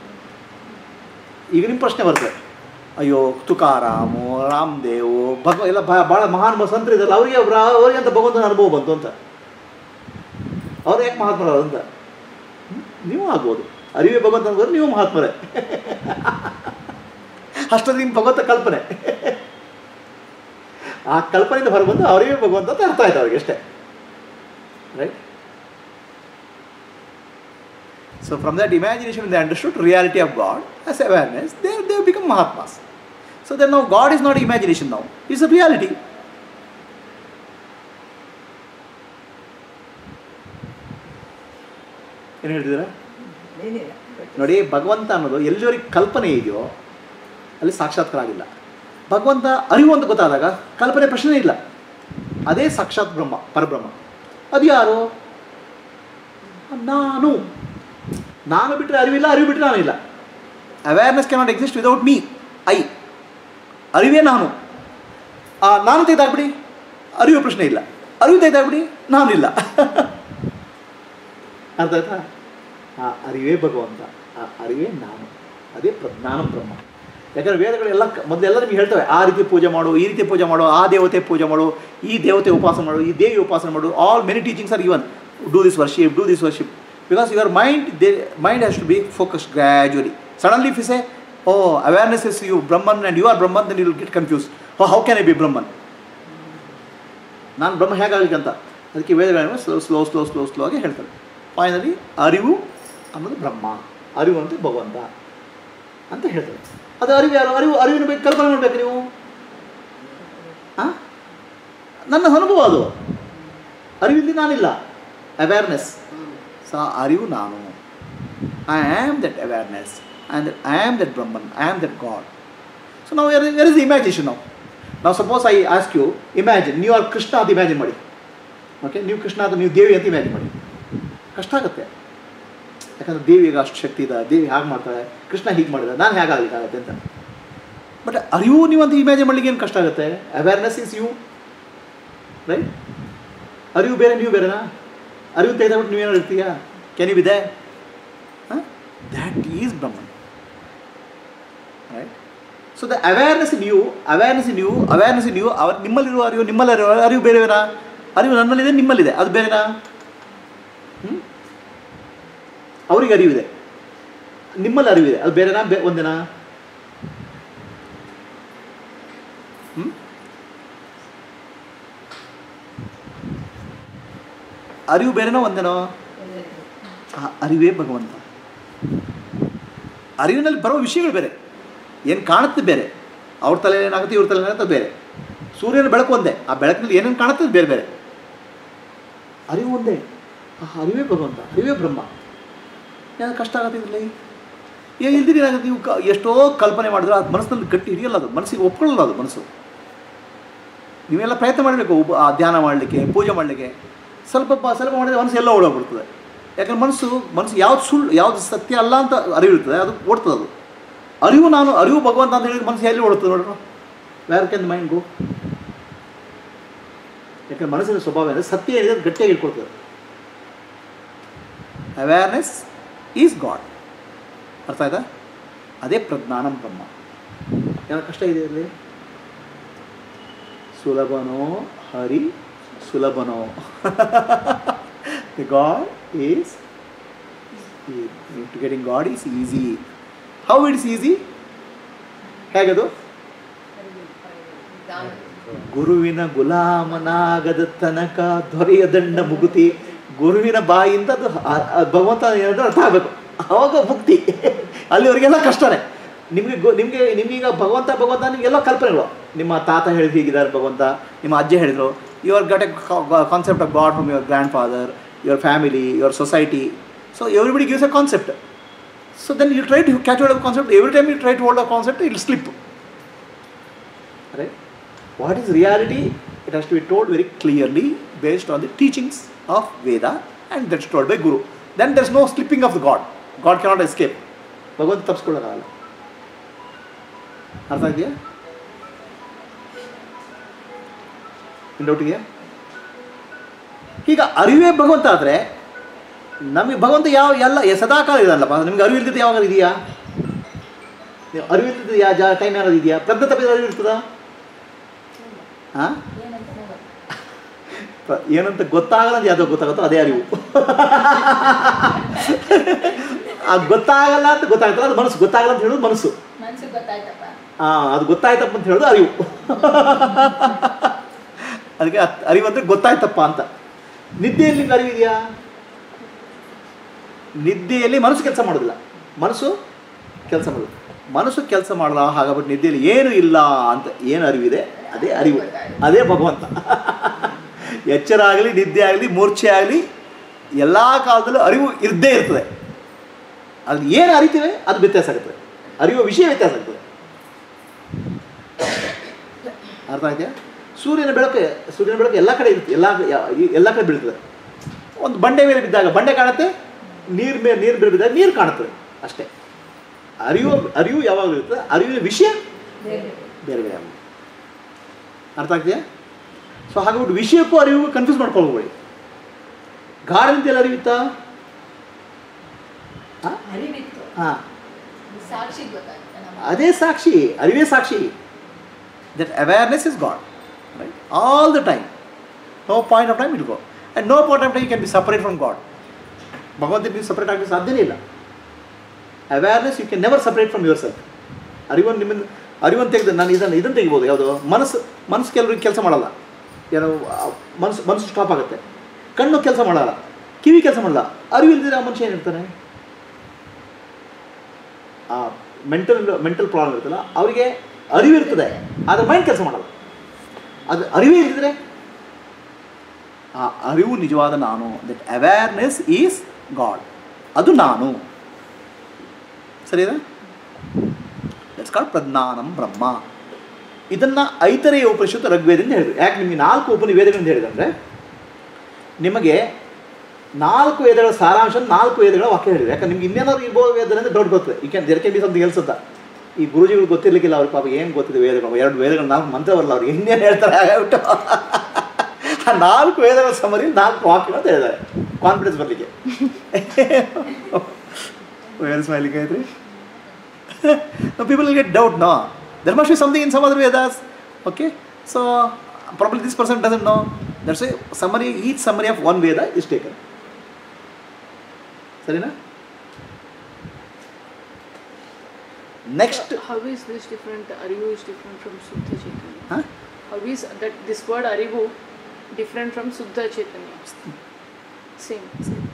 ಈಗ ನಿಮ್ಮ ಪ್ರಶ್ನೆ ಬರ್ತದೆ ಅಯ್ಯೋ ತುಕಾರಾಮು ರಾಮದೇವು ಭಗವ ಎಲ್ಲ ಭಾಳ ಮಹಾನ್ ಸಂತರು ಇದ್ದಲ್ಲ ಅವರಿಗೆ ಅವರಿಗೆ ಅಂತ ಭಗವಂತನ ಅನುಭವ ಬಂತು ಅಂತ ಅವ್ರು ಯಾಕೆ ಮಹಾತ್ಮರು ಅಂತ ಹ್ಮ್? ನೀವು ಆಗ್ಬೋದು ಅರಿವೇ ಭಗವಂತ ಅಂದ್ರೆ ನೀವು ಮಹಾತ್ಮರೇ ಅಷ್ಟೊಂದು ನಿಮ್ಮ ಭಗವಂತ ಕಲ್ಪನೆ ಆ ಕಲ್ಪನೆಯಿಂದ ಹೊರಬಂದು ಅವರಿಗೆ ಭಗವಂತ ಅಂತ ಅರ್ಥ ಆಯ್ತು ಅವ್ರಿಗೆ ಅಷ್ಟೇ right so from that imagination they understood reality of God as awareness they they become Mahatmas so then ನಾವು ಗಾಡ್ ಇಸ್ ನಾಟ್ ಇಮ್ಯಾಜಿನೇಷನ್ ನಾವು ಇಸ್ ಅ ರಿಯಾಲಿಟಿ ಏನು ಹೇಳ್ತಿದ್ದೀರಾ ಏನಿಲ್ಲ ನೋಡಿ ಭಗವಂತ ಅನ್ನೋದು ಎಲ್ಲಿವರೆಗೆ ಕಲ್ಪನೆ ಇದೆಯೋ ಅಲ್ಲಿ ಸಾಕ್ಷಾತ್ಕಾರ ಆಗಿಲ್ಲ ಭಗವಂತ ಅರಿವು ಅಂತ ಗೊತ್ತಾದಾಗ ಕಲ್ಪನೆ ಪ್ರಶ್ನೆ ಇಲ್ಲ ಅದೇ ಸಾಕ್ಷಾತ್ ಬ್ರಹ್ಮ ಪರಬ್ರಹ್ಮ ಅದು ಯಾರು ನಾನು ನಾನು ಬಿಟ್ಟರೆ ಅರಿವಿಲ್ಲ ಅರಿವು ಬಿಟ್ಟರೆ ನಾನು ಇಲ್ಲ awareness cannot exist without me I ಅರಿವೇ ನಾನು ಆ ನಾನು ತೆಗೆದಾಕ್ಬಿಡಿ ಅರಿವು ಪ್ರಶ್ನೆ ಇಲ್ಲ ಅರಿವು ತೆಗೆದಾಕ್ಬಿಡಿ ನಾನಿಲ್ಲ ಅರ್ಥ ಆಯ್ತಾ ಆ ಅರಿವೇ ಭಗವಂತ ಆ ಅರಿವೇ ನಾನು ಅದೇ ಪ್ರ ಜ್ಞಾನ ಬ್ರಹ್ಮ ಯಾಕಂದರೆ ವೇದಗಳೆಲ್ಲ ಕ- ಮೊದಲೆಲ್ಲ ನಿಮಗೆ ಹೇಳ್ತವೆ ಆ ರೀತಿ ಪೂಜೆ ಮಾಡು ಈ ರೀತಿ ಪೂಜೆ ಮಾಡು ಆ ದೇವತೆ ಪೂಜೆ ಮಾಡು ಈ ದೇವತೆ ಉಪವಾಸ ಮಾಡು ಈ ದೇವಿ ಉಪವಾಸ ಮಾಡು all many teachings are even do this worship do this worship because your mind they mind has to be focus gradually suddenly if is a oh awareness is you Brahman and you are Brahman then you will get confuse oh how can I be Brahman ನಾನು ಬ್ರಹ್ಮ ಹೇಗಾಗಲಿಕ್ಕಂತ ಅದಕ್ಕೆ ವೇದಗಳನ್ನು slow slow slow slow slow ಆಗಿ ಹೇಳ್ತಾರೆ finally ಅರಿವು ಅನ್ನೋದು ಬ್ರಹ್ಮ ಅರಿವು ಅಂತ ಭಗವಂತ ಅಂತ ಹೇಳ್ತಾರೆ ಅದು ಅರಿವು ಯಾರು ಅರಿವು ಅರಿವಿನ ಬಗ್ಗೆ ಕಲ್ಪನೆ ಮಾಡಬೇಕು ನೀವು ಹಾಂ ನನ್ನ ಅನುಭವ ಅದು ಅರಿವಿಲ್ಲಿ ನಾನಿಲ್ಲ ಅವೇರ್ನೆಸ್ ಸೊ ಅರಿವು ನಾನು I am that awareness and I am that Brahman I am that God so ನಾವು ವೆರ್ ಇಸ್ ಇಮ್ಯಾಜಿನೇಷನ್ ನಾವು ನಾವು suppose I ask you imagine ನೀವು ಅಲ್ಲಿ ಕೃಷ್ಣ ಅಂತ ಇಮ್ಯಾಜಿನ್ ಮಾಡಿ ಓಕೆ ನೀವು ಕೃಷ್ಣ ಅಂತ ನೀವು ದೇವಿ ಅಂತ ಇಮ್ಯಾಜಿನ್ ಮಾಡಿ ಕಷ್ಟ ಆಗುತ್ತೆ ಯಾಕಂದರೆ ದೇವಿಗೆ ಅಷ್ಟು ಶಕ್ತಿ ಇದೆ ದೇವಿ ಹಾಗೆ ಮಾಡ್ತಾಳೆ ಕೃಷ್ಣ ಹೀಗೆ ಮಾಡಿದ ನಾನು ಹೇಗಾಗಲಿಕ್ಕಾಗತ್ತೆ ಅಂತ ಬಟ್ ಅರಿವು ನೀವು ಅಂತ ಇಮ್ಯಾಜಿನ್ ಮಾಡ್ಲಿಕ್ಕೆ ಏನು ಕಷ್ಟ ಆಗುತ್ತೆ ಅವೇರ್ನೆಸ್ ಇಸ್ ಯು ರೈಟ್ ಅರಿವು ಬೇರೆ ನೀವು ಬೇರೆನಾ ಅರಿವು ತೆಗೆದ್ಬಿಟ್ಟು ನೀವೇನು ಇರ್ತೀಯಾ ಕ್ಯಾನ್ ಯು ಇದೆ ಹಾಂ that is Brahman right so the awareness in you awareness in you awareness in you ಅವ ನಿಮ್ಮಲ್ಲಿರುವ ಅರಿವು ನಿಮ್ಮಲ್ಲಿರುವ ಅರಿವು ಬೇರೆವೇನಾ ಅರಿವು ನನ್ನಲ್ಲಿದೆ ನಿಮ್ಮಲ್ಲಿದೆ ಅದು ಬೇರೆನಾ ಹ್ಞೂ ಅವರಿಗೆ ಅರಿವಿದೆ ನಿಮ್ಮಲ್ಲಿ ಅರಿವಿದೆ ಅದು ಬೇರೆನಾ ಬೇ ಒಂದೇನಾ ಹ್ಞೂ ಅರಿವು ಬೇರೆನೋ ಒಂದೇನೋ ಆ ಅರಿವೇ ಭಗವಂತ ಅರಿವಿನಲ್ಲಿ ಬರೋ ವಿಷಯಗಳು ಬೇರೆ ಏನು ಕಾಣುತ್ತೆ ಬೇರೆ ಅವ್ರ ತಲೆ ಏನಾಗುತ್ತೆ ಇವ್ರ ತಲೆ ಏನಾಗುತ್ತೆ ಬೇರೆ ಸೂರ್ಯನ ಬೆಳಕು ಒಂದೇ ಆ ಬೆಳಕಿನಲ್ಲಿ ಏನೇನು ಕಾಣುತ್ತೆ ಅದು ಬೇರೆ ಬೇರೆ ಅರಿವು ಒಂದೇ ಆ ಅರಿವೇ ಭಗವಂತ ಅರಿವೇ ಬ್ರಹ್ಮ ಏನಾದ್ರು ಕಷ್ಟ ಆಗುತ್ತೆ ಇದರಲ್ಲಿ ಈಗ ಇಲ್ದಿರ ಏನಾಗುತ್ತೆ ನೀವು ಕ ಎಷ್ಟೋ ಕಲ್ಪನೆ ಮಾಡಿದ್ರೆ ಅದು ಮನಸ್ಸಿನಲ್ಲಿ ಗಟ್ಟಿ ಹಿಡಿಯಲ್ಲ ಅದು ಮನಸ್ಸಿಗೆ ಒಪ್ಕೊಳ್ಳಲ್ಲ ಅದು ಮನಸ್ಸು ನೀವೆಲ್ಲ ಪ್ರಯತ್ನ ಮಾಡಬೇಕು ಉಪ ಆ ಧ್ಯಾನ ಮಾಡಲಿಕ್ಕೆ ಪೂಜೆ ಮಾಡಲಿಕ್ಕೆ ಸ್ವಲ್ಪ ಪ- ಸ್ವಲ್ಪ ಮಾಡಿದ್ರೆ ಮನಸ್ಸು ಎಲ್ಲ ಓಡೋಗ್ಬಿಡ್ತದೆ ಯಾಕಂದ್ರೆ ಮನಸ್ಸು ಮನಸ್ಸು ಯಾವ್ದು ಸುಳ್ಳು ಯಾವ್ದು ಸತ್ಯ ಅಲ್ಲ ಅಂತ ಅರಿವಿರ್ತದೆ ಅದು ಓಡ್ತದೆ ಅದು ಅರಿವು ನಾನು ಅರಿವು ಭಗವಂತ ಅಂತ ಹೇಳಿದ್ರೆ ಮನಸ್ಸು ಎಲ್ಲಿ ಓಡುತ್ತದೆ ನೋಡ್ರು ವ್ಯಾರ್ ಕ್ಯಾನ್ ಮೈಂಡ್ ಗೋ ಯಾಕಂದ್ರೆ ಮನಸ್ಸಿನ ಸ್ವಭಾವ ಅಂದರೆ ಸತ್ಯ ಏನಿದೆ ಅದು ಗಟ್ಟಿಯಾಗಿ ಇಟ್ಕೊಳ್ತದೆ ಅವೇರ್ನೆಸ್ ಈಸ್ ಗಾಡ್ ಅರ್ಥ ಆಯ್ತಾ ಅದೇ ಪ್ರಜ್ಞಾನಂ ಬ್ರಹ್ಮ ಯಾವ ಕಷ್ಟ ಇದೆ ಇಲ್ಲಿ ಸುಲಭನೋ ಹರಿ ಸುಲಭನೋ the God is to getting God is easy how it's easy ಹೇಗದು ಗುರುವಿನ ಗುಲಾಮನಾಗದ ತನಕ ದೊರೆಯ ದಂಡ ಮುಗುತಿ ಗುರುವಿನ ಬಾಯಿಂದ ಅದು ಆ- ಆ ಭಗವಂತ ಏನಾದ್ರು ಅರ್ಥ ಆಗಬೇಕು ಅವಾಗ ಮುಕ್ತಿ ಅಲ್ಲಿವರೆಗೆಲ್ಲ ಕಷ್ಟನೇ ನಿಮಗೆ ಗೊ ನಿಮಗೆ ನಿಮಗೀಗ ಭಗವಂತ ಭಗವಂತ ನಿಮಗೆಲ್ಲ ಕಲ್ಪನೆಗಳು ನಿಮ್ಮ ತಾತ ಹೇಳಿದ್ರು ಹೀಗಿದ್ದಾರೆ ಭಗವಂತ ನಿಮ್ಮ ಅಜ್ಜಿ ಹೇಳಿದರು your got a concept of God from your grandfather your family your society so everybody gives a concept so then you try to catch hold concept every time you try to hold a concept it slip right? What is reality? It has to be told very clearly based on the teachings of Veda and that's told by Guru. Then there's no slipping of the God. God cannot escape. ಭಗವಂತ ತಪ್ಪಿಸ್ಕೊಳ್ಳೋಕ್ಕಾಗಲ್ಲ ಅರ್ಥ ಇದೆಯಾ doubt ಇದೆಯಾ ಈಗ ಅರಿವೇ ಭಗವಂತ ಆದರೆ ನಮಗೆ ಭಗವಂತ ಯಾವ ಎಲ್ಲ ಸದಾಕಾಲ ಇದಲ್ಲಪ್ಪ ನಿಮ್ಗೆ ಅರಿವು ಇಲ್ದಿದ್ದು ಯಾವಾಗ ಇದೆಯಾ ನೀವು ಅರಿವು ಇಲ್ದಿದ್ದು ಯಾ ಜಾ ಟೈಮ್ ಯಾವ್ದು ಇದೆಯಾ ಪ್ರಜ್ಞೆ ತಪ್ಪಿದ ಅರಿವು ಇರ್ತದಾ ಹಾಂ ಏನಂತಾನೆ ಗೊತ್ತಿಲ್ಲ. ಪ- ಏನಂತ ಗೊತ್ತಾಗಲ್ಲ ಅಂತ ಯಾವ್ದು ಗೊತ್ತಾಗುತ್ತೋ ಅದೇ ಅರಿವು ಆ ಗೊತ್ತಾಗಲ್ಲ ಅಂತ ಗೊತ್ತಾಗ್ತಲ್ಲ ಅದು ಮನಸ್ಸು ಗೊತ್ತಾಗಲ್ಲ ಅಂತ ಹೇಳೋದು ಮನಸ್ಸು ಮನ್ಸಿಗೆ ಗೊತ್ತಾಯ್ತಪ್ಪ ಹಾಂ ಅದು ಗೊತ್ತಾಯ್ತಪ್ಪ ಅಂತ ಹೇಳೋದು ಅರಿವು ಅದಕ್ಕೆ ಅತ್- ಅರಿವು ಅಂದರೆ ಗೊತ್ತಾಯ್ತಪ್ಪ ಅಂತ ನಿದ್ದೆಯಲ್ಲಿ ನಿಮ್ಗೆ ಅರಿವಿದೆಯಾ ನಿದ್ದೆಯಲ್ಲಿ ಮನಸ್ಸು ಕೆಲಸ ಮಾಡೋದಿಲ್ಲ ಮನಸ್ಸು ಕೆಲಸ ಮಾಡೋದು ಮನಸ್ಸು ಕೆಲಸ ಮಾಡಲ್ಲ ಹಾಗಾಗ್ಬಿಟ್ಟು ನಿದ್ದೆಯಲ್ಲಿ ಏನು ಇಲ್ಲ ಅಂತ ಏನು ಅರಿವಿದೆ ಅದೇ ಅರಿವು ಅದೇ ಭಗವಂತ ಎಚ್ಚರ ಆಗಲಿ ನಿದ್ದೆ ಆಗಲಿ ಮೂರ್ಛೆ ಆಗಲಿ ಎಲ್ಲ ಕಾಲದಲ್ಲೂ ಅರಿವು ಇದ್ದೇ ಇರ್ತದೆ ಅದು ಏನು ಅರಿತೀವಿ ಅದು ವ್ಯತ್ಯಾಸ ಆಗುತ್ತದೆ ಅರಿಯುವ ವಿಷಯ ವ್ಯತ್ಯಾಸ ಆಗ್ತದೆ ಅರ್ಥ ಆಯ್ತಾ ಸೂರ್ಯನ ಬೆಳಕು ಸೂರ್ಯನ ಬೆಳಕು ಎಲ್ಲ ಕಡೆ ಇರುತ್ತೆ ಎಲ್ಲ ಯಾ- ಈ- ಎಲ್ಲ ಕಡೆ ಬೀಳ್ತದೆ ಒಂದು ಬಂಡೆ ಮೇಲೆ ಬಿದ್ದಾಗ ಬಂಡೆ ಕಾಣುತ್ತೆ ನೀರು ಮೇಲೆ ನೀರು ಮೇಲೆ ಬಿದ್ದಾಗ ನೀರು ಕಾಣುತ್ತದೆ ಅಷ್ಟೇ ಅರಿವು ಅರಿವು ಯಾವಾಗಲೂ ಇರ್ತದೆ ಅರಿವಿನ ವಿಷಯ ಬೇರೆ ಬೇರೆ ಬೇರೆ ಆಗುತ್ತೆ ಅರ್ಥ ಆಗ್ತಿದೆಯಾ ಸೊ ಹಾಗಾಗ್ಬಿಟ್ಟು ವಿಷಯಕ್ಕೂ ಅರಿವು ಕನ್ಫ್ಯೂಸ್ ಮಾಡ್ಕೊಳ್ಬೇಡಿ ಗಾಢದಿಂದ ಎಲ್ಲ ಅರಿವಿತ್ತಾ ಹಾಂ ಅರಿವಿತ್ತು ಹಾಂ ಸಾಕ್ಷಿ ಗೊತ್ತಾಗುತ್ತೆ ನಮ್ಮ ಅದೇ ಸಾಕ್ಷಿ ಅರಿವೇ ಸಾಕ್ಷಿ that awareness is God right all the time no point of time it go and no point of time can be separate from God ಭಗವಂತ ನೀವು ಸಪ್ರೇಟ್ ಆಗಲಿಕ್ಕೆ ಸಾಧ್ಯನೇ ಇಲ್ಲ awareness you can never separate from yourself ಅರಿವನ್ನು ನಿಮ್ಮಿಂದ ಅರಿವನ್ನು ತೆಗೆದು ನಾನು ಇದನ್ನು ಇದನ್ನು ತೆಗಿಬೋದು ಯಾವುದು ಮನಸ್ಸು ಮನಸ್ಸು ಕೆಲವ್ರಿಗೆ ಕೆಲಸ ಮಾಡಲ್ಲ ಏನೋ ಆ, ಮನಸ್ಸು ಮನಸ್ಸು ಸ್ಟಾಪ್ ಆಗುತ್ತೆ ಕಣ್ಣು ಕೆಲಸ ಮಾಡಲ್ಲ ಕಿವಿ ಕೆಲಸ ಮಾಡಲ್ಲ ಅರಿವು ಇಲ್ದಿದ್ರೆ ಆ ಮನುಷ್ಯ ಏನಿರ್ತಾನೆ ಆ ಮೆಂಟಲ್ ಮೆಂಟಲ್ ಪ್ರಾಬ್ಲಮ್ ಇರುತ್ತಲ್ಲ ಅವರಿಗೆ ಅರಿವು ಇರ್ತದೆ ಆದರೆ ಮೈಂಡ್ ಕೆಲಸ ಮಾಡಲ್ಲ ಅದು ಅರಿವೇ ಇದ್ದರೆ ಆ ಅರಿವು ನಿಜವಾದ ನಾನು ದಟ್ ಅವೇರ್ನೆಸ್ ಈಸ್ ಗಾಡ್ ಅದು ನಾನು ಸರಿನಾ ದಟ್ಸ್ ಕಾಲ್ಡ್ ಪ್ರಜ್ಞಾನಂ ಬ್ರಹ್ಮ ಇದನ್ನು ಐತರೆಯ ಉಪನಿಷತ್ತು ಋಗ್ವೇದದಿಂದ ಹೇಳಿದ್ರು ಯಾಕೆ ನಿಮಗೆ ನಾಲ್ಕು ಉಪನಿವೇದಗಳಿಂದ ಹೇಳಿದಂದರೆ ನಿಮಗೆ ನಾಲ್ಕು ವೇದಗಳ ಸಾರಾಂಶ ನಾಲ್ಕು ವೇದಗಳ ವಾಕ್ಯ ಹೇಳಿದ್ರು ಯಾಕಂದ್ರೆ ನಿಮ್ಗೆ ಇನ್ನೇನಾದ್ರು ಇರ್ಬೋದು ವೇದ ಅಂದರೆ ಡೌಟ್ ಬರ್ತದೆ ಈ can there can be something else ಅಂತ ಈ ಗುರುಜಿಗಳು ಗೊತ್ತಿರ್ಲಿಕ್ಕಿಲ್ಲ ಅವ್ರ ಪಾಪ ಏನು ಗೊತ್ತಿದೆ ವೇದಗಳು ಎರಡು ವೇದಗಳು ನಾಲ್ಕು ಮಂತ್ರ ಬರಲ್ಲ ಅವ್ರಿಗೆ ಇನ್ನೇನು ಹೇಳ್ತಾರೆ ಹಾಗಾಗ್ಬಿಟ್ಟು ಆ ನಾಲ್ಕು ವೇದಗಳ ಸಮರಿ ನಾಲ್ಕು ವಾಕ್ಯಗಳು ಅಂತ ಹೇಳಿದ್ದಾರೆ ಕಾನ್ಫಿಡೆನ್ಸ್ ಬರಲಿಕ್ಕೆ ವೇರ್ ಸ್ಮೈಲಿಂಗ್ ಐತ್ರಿ no, people will get doubt, no. There must be something in some other Vedas. Okay? So, probably this person doesn't know. That's why summary, each summary of one Veda is taken. Sarina? Next, How is this different? Arivu is different from Suddha Chaitanya. huh? How is that this word Arivu different from Suddha Chaitanya? Same.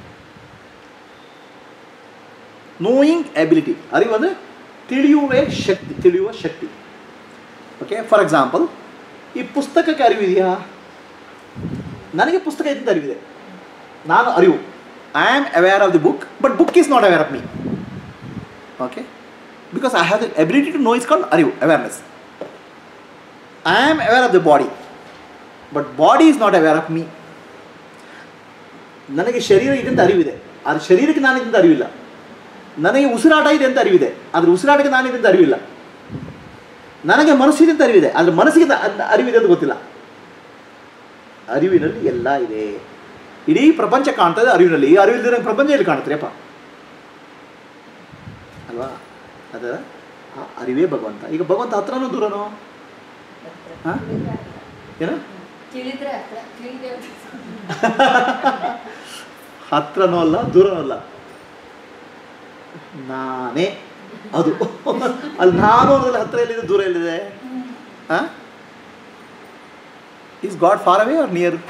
Knowing ability ಅರಿವು ಅಂದರೆ ತಿಳಿಯುವ ಶಕ್ತಿ ತಿಳಿಯುವ ಶಕ್ತಿ okay for example ಈ ಪುಸ್ತಕಕ್ಕೆ ಅರಿವಿದೆಯಾ ನನಗೆ ಪುಸ್ತಕ ಇದ್ದಂತ ಅರಿವಿದೆ ನಾನು ಅರಿವು I am aware of the book but book is not aware of me okay because I have the ability to know is called ಅರಿವು awareness I am aware of the body but body is not aware of me ನನಗೆ ಶರೀರ ಇದೆ ಅಂತ ಅರಿವಿದೆ ಆದರೆ ಶರೀರಕ್ಕೆ ನಾನಿದೆ ಅಂತ ಅರಿವಿಲ್ಲ ನನಗೆ ಉಸಿರಾಟ ಇದೆ ಅಂತ ಅರಿವಿದೆ ಆದರೆ ಉಸಿರಾಟಕ್ಕೆ ನಾನಿದೆ ಅಂತ ಅರಿವಿಲ್ಲ ನನಗೆ ಮನಸ್ಸಿದೆ ಅಂತ ಅರಿವಿದೆ ಆದರೆ ಮನಸ್ಸಿಗೆ ನ- ಅದ್- ಅರಿವಿದೆ ಅಂತ ಗೊತ್ತಿಲ್ಲ ಅರಿವಿನಲ್ಲಿ ಎಲ್ಲ ಇದೆ ಇಡೀ ಪ್ರಪಂಚ ಕಾಣ್ತದೆ ಅರಿವಿನಲ್ಲಿ ಈ ಅರಿವಿಲ್ಲದೆ ಪ್ರಪಂಚ ಎಲ್ಲಿ ಕಾಣ್ತಾರೆ ಅಪ್ಪ ಅಲ್ವಾ ಅದರ ಆ ಅರಿವೇ ಭಗವಂತ ಈಗ ಭಗವಂತ ಹತ್ರನೋ ದೂರನೋ ಹಾ? ಏನು ತಿಳಿದ್ರೆ ಹತ್ರ ತಿಳಿದೆ ಹತ್ರನೂ ಅಲ್ಲ ದೂರನೂ ಅಲ್ಲ ನಾನೇ ಅದು ಅಲ್ಲಿ ನಾನು ಅನ್ನೋದ್ರಲ್ಲಿ ಹತ್ರ ಎಲ್ಲಿದೆ ದೂರ ಎಲ್ಲಿದೆ ಹಾಂ is God far away or near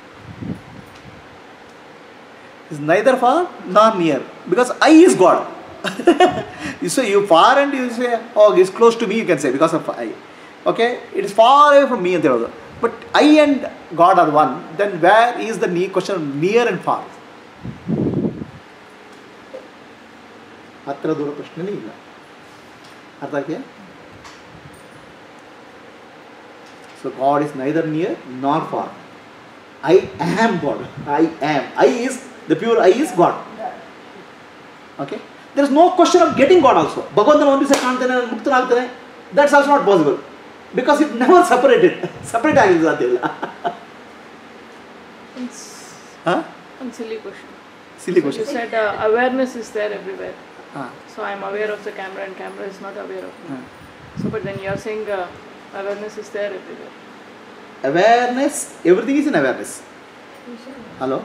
is neither far nor near because I is God. you say you far and you say, oh, it's close to me, you can say because of I. Okay, it is far away from me and the other. But I and God are one. Then where is the ne- question of near and far? ಹತ್ರ ದೂರ ಪ್ರಶ್ನೆನೇ ಇಲ್ಲ ಅರ್ಥ ಆಗ್ತೀಯಾ so God is neither near nor far I am God I am I is the pure I is God okay there is no question of getting God also ಭಗವಂತನ ಒಂದು ದಿವಸ ಕಾಣ್ತಾನೆ ನಾನು ಮುಕ್ತನಾಗ್ತಾನೆ that's also not possible because it never separated separate ಆಗಿದ್ದು ಸಾಧ್ಯ ಇಲ್ಲ It's ಹಾಂ one silly question. Silly You question said uh, awareness is there everywhere. ಹಾಂ So I'm aware of the camera and camera is not aware of me. ಹಾಂ So but then you're saying uh, awareness is there everywhere. Awareness everything is in awareness hello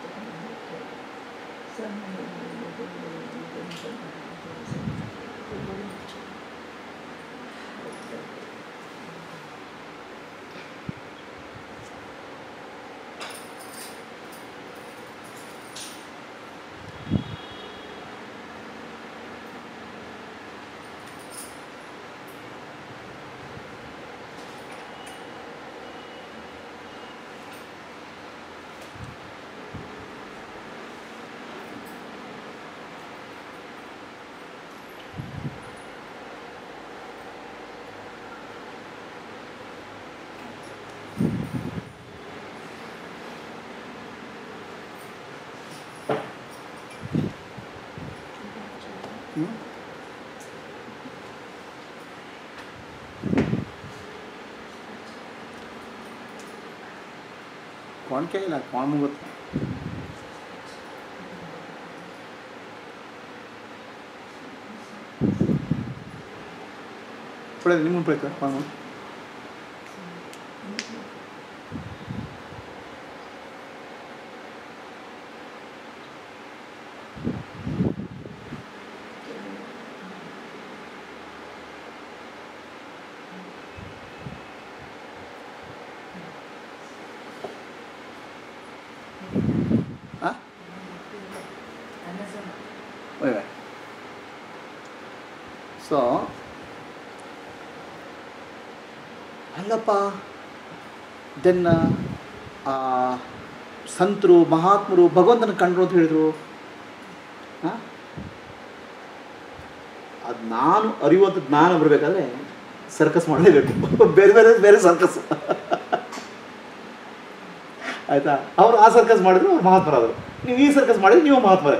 कौन क्या इला कौन मुंह बता पड़े नहीं मुंह पड़े कौन मुंह हाँ Wait, wait. ಸೊ ಅಲ್ಲಪ್ಪ ದೆನ್ ಸಂತರು ಮಹಾತ್ಮರು ಭಗವಂತನ ಕಂಡ್ರು ಅಂತ ಹೇಳಿದರು ಹಾಂ ಅದು ನಾನು ಅರಿಯುವಂಥ ಜ್ಞಾನ ಬರಬೇಕಾದ್ರೆ ಸರ್ಕಸ್ ಮಾಡಲೇಬೇಕು ಬೇರೆ ಬೇರೆ ಬೇರೆ ಸರ್ಕಸ್ ಆಯಿತಾ ಅವರು ಆ ಸರ್ಕಸ್ ಮಾಡಿದ್ರು ಅವ್ರು ಮಹಾತ್ಮರಾದರು ನೀವು ಈ ಸರ್ಕಸ್ ಮಾಡಿದ್ರೆ ನೀವು ಮಹಾತ್ಮರೇ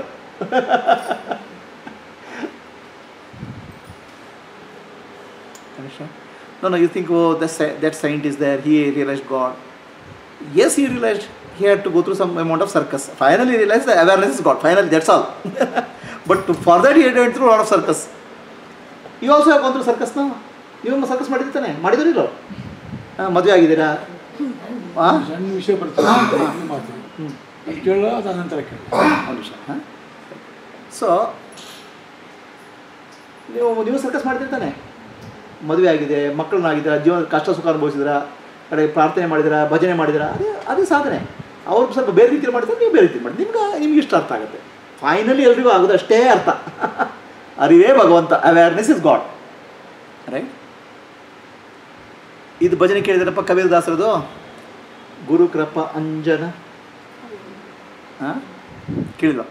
Understand? No, no, you think, oh, that, sci- that scientist there, he realized God. Yes, he realized he had to go through some amount of circus. Finally, he realized the awareness is God. Finally, that's all. but to, for that, he had went through a lot of circus. You also have gone through circus now? ನೀವು circus ಮಾಡಿರ್ತಾನೆ ಮಾಡಿದ್ರಿಲ್ಲೋ ಹಾಂ ಮದುವೆ ಆಗಿದ್ದೀರಾ ಹಾಂ ಸಣ್ಣ ವಿಷಯ ಬರ್ತದೆ ಇದು ಮಾತು ಹ್ಞೂ ಅದು ಕೇಳೋ ಅದು ಅನಂತರ ಕೇಳೋ ಒಂದು ನಿಮಿಷ ಹಾಂ ಸೊ ನೀವು ನೀವು ಸರ್ಕಸ್ ಮಾಡ್ತಿರ್ತಾನೆ ಮದುವೆ ಆಗಿದೆ ಮಕ್ಕಳನ್ನಾಗಿದ್ದೀರಾ ಜೀವನದ ಕಷ್ಟ ಸುಖ ಅನುಭವಿಸಿದ್ರ ಕಡೆ ಪ್ರಾರ್ಥನೆ ಮಾಡಿದಿರಾ ಭಜನೆ ಮಾಡಿದಿರಾ ಅದೇ ಅದೇ ಸಾಧನೆ ಅವ್ರು ಸ್ವಲ್ಪ ಬೇರೆ ರೀತಿಯಲ್ಲಿ ಮಾಡ್ತಾರೆ ನೀವು ಬೇರೆ ರೀತಿ ಮಾಡಿ ನಿಮ್ಗೆ ನಿಮ್ಗೆ ಇಷ್ಟ ಅರ್ಥ ಆಗುತ್ತೆ ಫೈನಲಿ ಎಲ್ರಿಗೂ ಆಗೋದು ಅಷ್ಟೇ ಅರ್ಥ ಅರಿವೇ ಭಗವಂತ ಅವೇರ್ನೆಸ್ ಇಸ್ ಗಾಡ್ ರೈಟ್ ಇದು ಭಜನೆ ಕೇಳಿದ್ರಪ್ಪ ಕಬೀರದಾಸರದು ಗುರು ಕೃಪ ಅಂಜನ ಹಾಂ ಕೇಳಿಲ್ಲ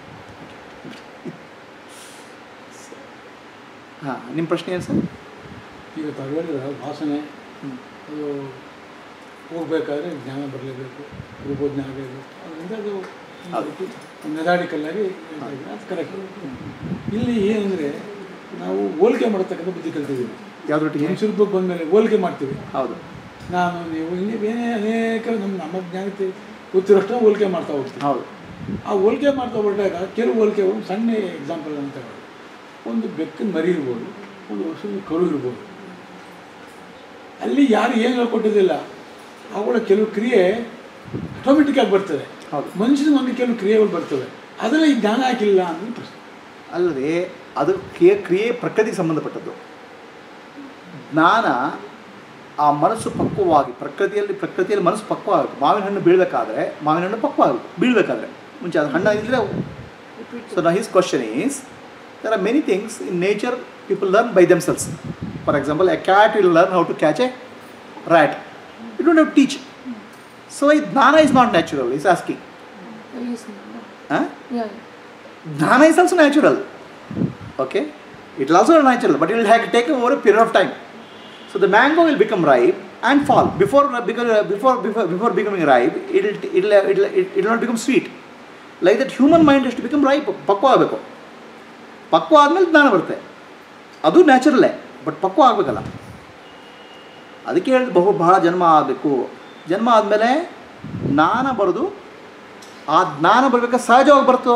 ಹಾಂ ನಿಮ್ಮ ಪ್ರಶ್ನೆ ಏನು ಸರ್ ಈಗ ತಾವು ಹೇಳಿದ್ರೆ ವಾಸನೆ ಅದು ಹೋಗ್ಬೇಕಾದ್ರೆ ಜ್ಞಾನ ಬರಲೇಬೇಕು ರೂಪಜ್ಞಾನ ಆಗಬೇಕು ಅದರಿಂದ ಅದು ಮೆಥಾಡಿಕಲ್ ಆಗಿ ಅದು ಕರೆಕ್ಟ್ ಇಲ್ಲಿ ಏನಂದರೆ ನಾವು ಹೋಲಿಕೆ ಮಾಡತಕ್ಕಂಥ ಬುದ್ಧಿ ಕಲ್ತಿದ್ದೀವಿ ಯಾವುದ್ರೊಟ್ಟಿಗೆ ಮನುಷ್ಯರ ಬಗ್ಗೆ ಬಂದಮೇಲೆ ಹೋಲಿಕೆ ಮಾಡ್ತೀವಿ ಹೌದು ನಾನು ನೀವು ಇಲ್ಲಿ ಬೇರೆ ಅನೇಕ ನಮ್ಮ ನಮ್ಮ ಜ್ಞಾನಕ್ಕೆ ಗೊತ್ತಿರೋಷ್ಟು ಹೋಲಿಕೆ ಮಾಡ್ತಾ ಹೋಗ್ತೀವಿ ಹೌದು ಆ ಹೋಲಿಕೆ ಮಾಡ್ತಾ ಹೊರಟಾಗ ಕೆಲವು ಹೋಲಿಕೆ ಒಂದು ಸಣ್ಣ ಎಕ್ಸಾಂಪಲ್ ಅಂತ ಹೇಳೋದು ಒಂದು ಬೆಕ್ಕಿನ ಮರಿ ಇರ್ಬೋದು ಒಂದು ವರ್ಷದ ಕರು ಇರ್ಬೋದು ಅಲ್ಲಿ ಯಾರು ಏನು ಹೇಳ್ಕೊಟ್ಟಿದ್ದಿಲ್ಲ ಅವುಗಳ ಕೆಲವು ಕ್ರಿಯೆ ಆಟೋಮೆಟಿಕ್ಕಾಗಿ ಬರ್ತದೆ ಹೌದು. ಮನುಷ್ಯನ ಒಂದು ಕೆಲವು ಕ್ರಿಯೆಗಳು ಬರ್ತವೆ ಅದರಲ್ಲಿ ಈ ಜ್ಞಾನ ಹಾಕಿಲ್ಲ ಅನ್ನೋದು ಪ್ರಶ್ನೆ ಅಲ್ಲದೆ ಅದು ಕ್ರಿಯೆ ಕ್ರಿಯೆ ಪ್ರಕೃತಿಗೆ ಸಂಬಂಧಪಟ್ಟದ್ದು ಜ್ಞಾನ ಆ ಮನಸ್ಸು ಪಕ್ವವಾಗಿ ಪ್ರಕೃತಿಯಲ್ಲಿ ಪ್ರಕೃತಿಯಲ್ಲಿ ಮನಸ್ಸು ಪಕ್ವ ಆಗಬೇಕು ಮಾವಿನ ಹಣ್ಣು ಬೀಳಬೇಕಾದ್ರೆ ಮಾವಿನ ಹಣ್ಣು ಪಕ್ವ ಆಗಬೇಕು ಬೀಳಬೇಕಾದ್ರೆ ಮುಂಚೆ ಅದು ಹಣ್ಣು ಇದ್ದರೆ ಸೊ ನಾ his question is there are many things in nature people learn by themselves for example a cat will learn how to catch a rat you don't have teach so ಈ ಜ್ಞಾನ is not natural is asking Yes, no. ಹಾಂ Yeah. Dhyana is also natural. Okay? It will also be natural, but it will have to take over a period of time. So the mango will become ripe and fall. Before before before before, before becoming ripe, it will it will it will it will not become sweet. Like that, human mind has to become ripe. ಪಕ್ವ ಆಗಬೇಕು ಪಕ್ವ ಆದಮೇಲೆ ಜ್ಞಾನ ಬರುತ್ತೆ ಅದು ನ್ಯಾಚುರಲ್ಲೇ but ಪಕ್ವ ಆಗಬೇಕಲ್ಲ ಅದಕ್ಕೆ ಹೇಳಿದ ಬಹು ಬಹಳ ಜನ್ಮ ಆಗಬೇಕು ಜನ್ಮ ಆದಮೇಲೆ ಜ್ಞಾನ ಬರೋದು ಆ ಜ್ಞಾನ ಬರ್ಬೇಕಾದ್ರೆ ಸಹಜವಾಗಿ ಬರ್ತೋ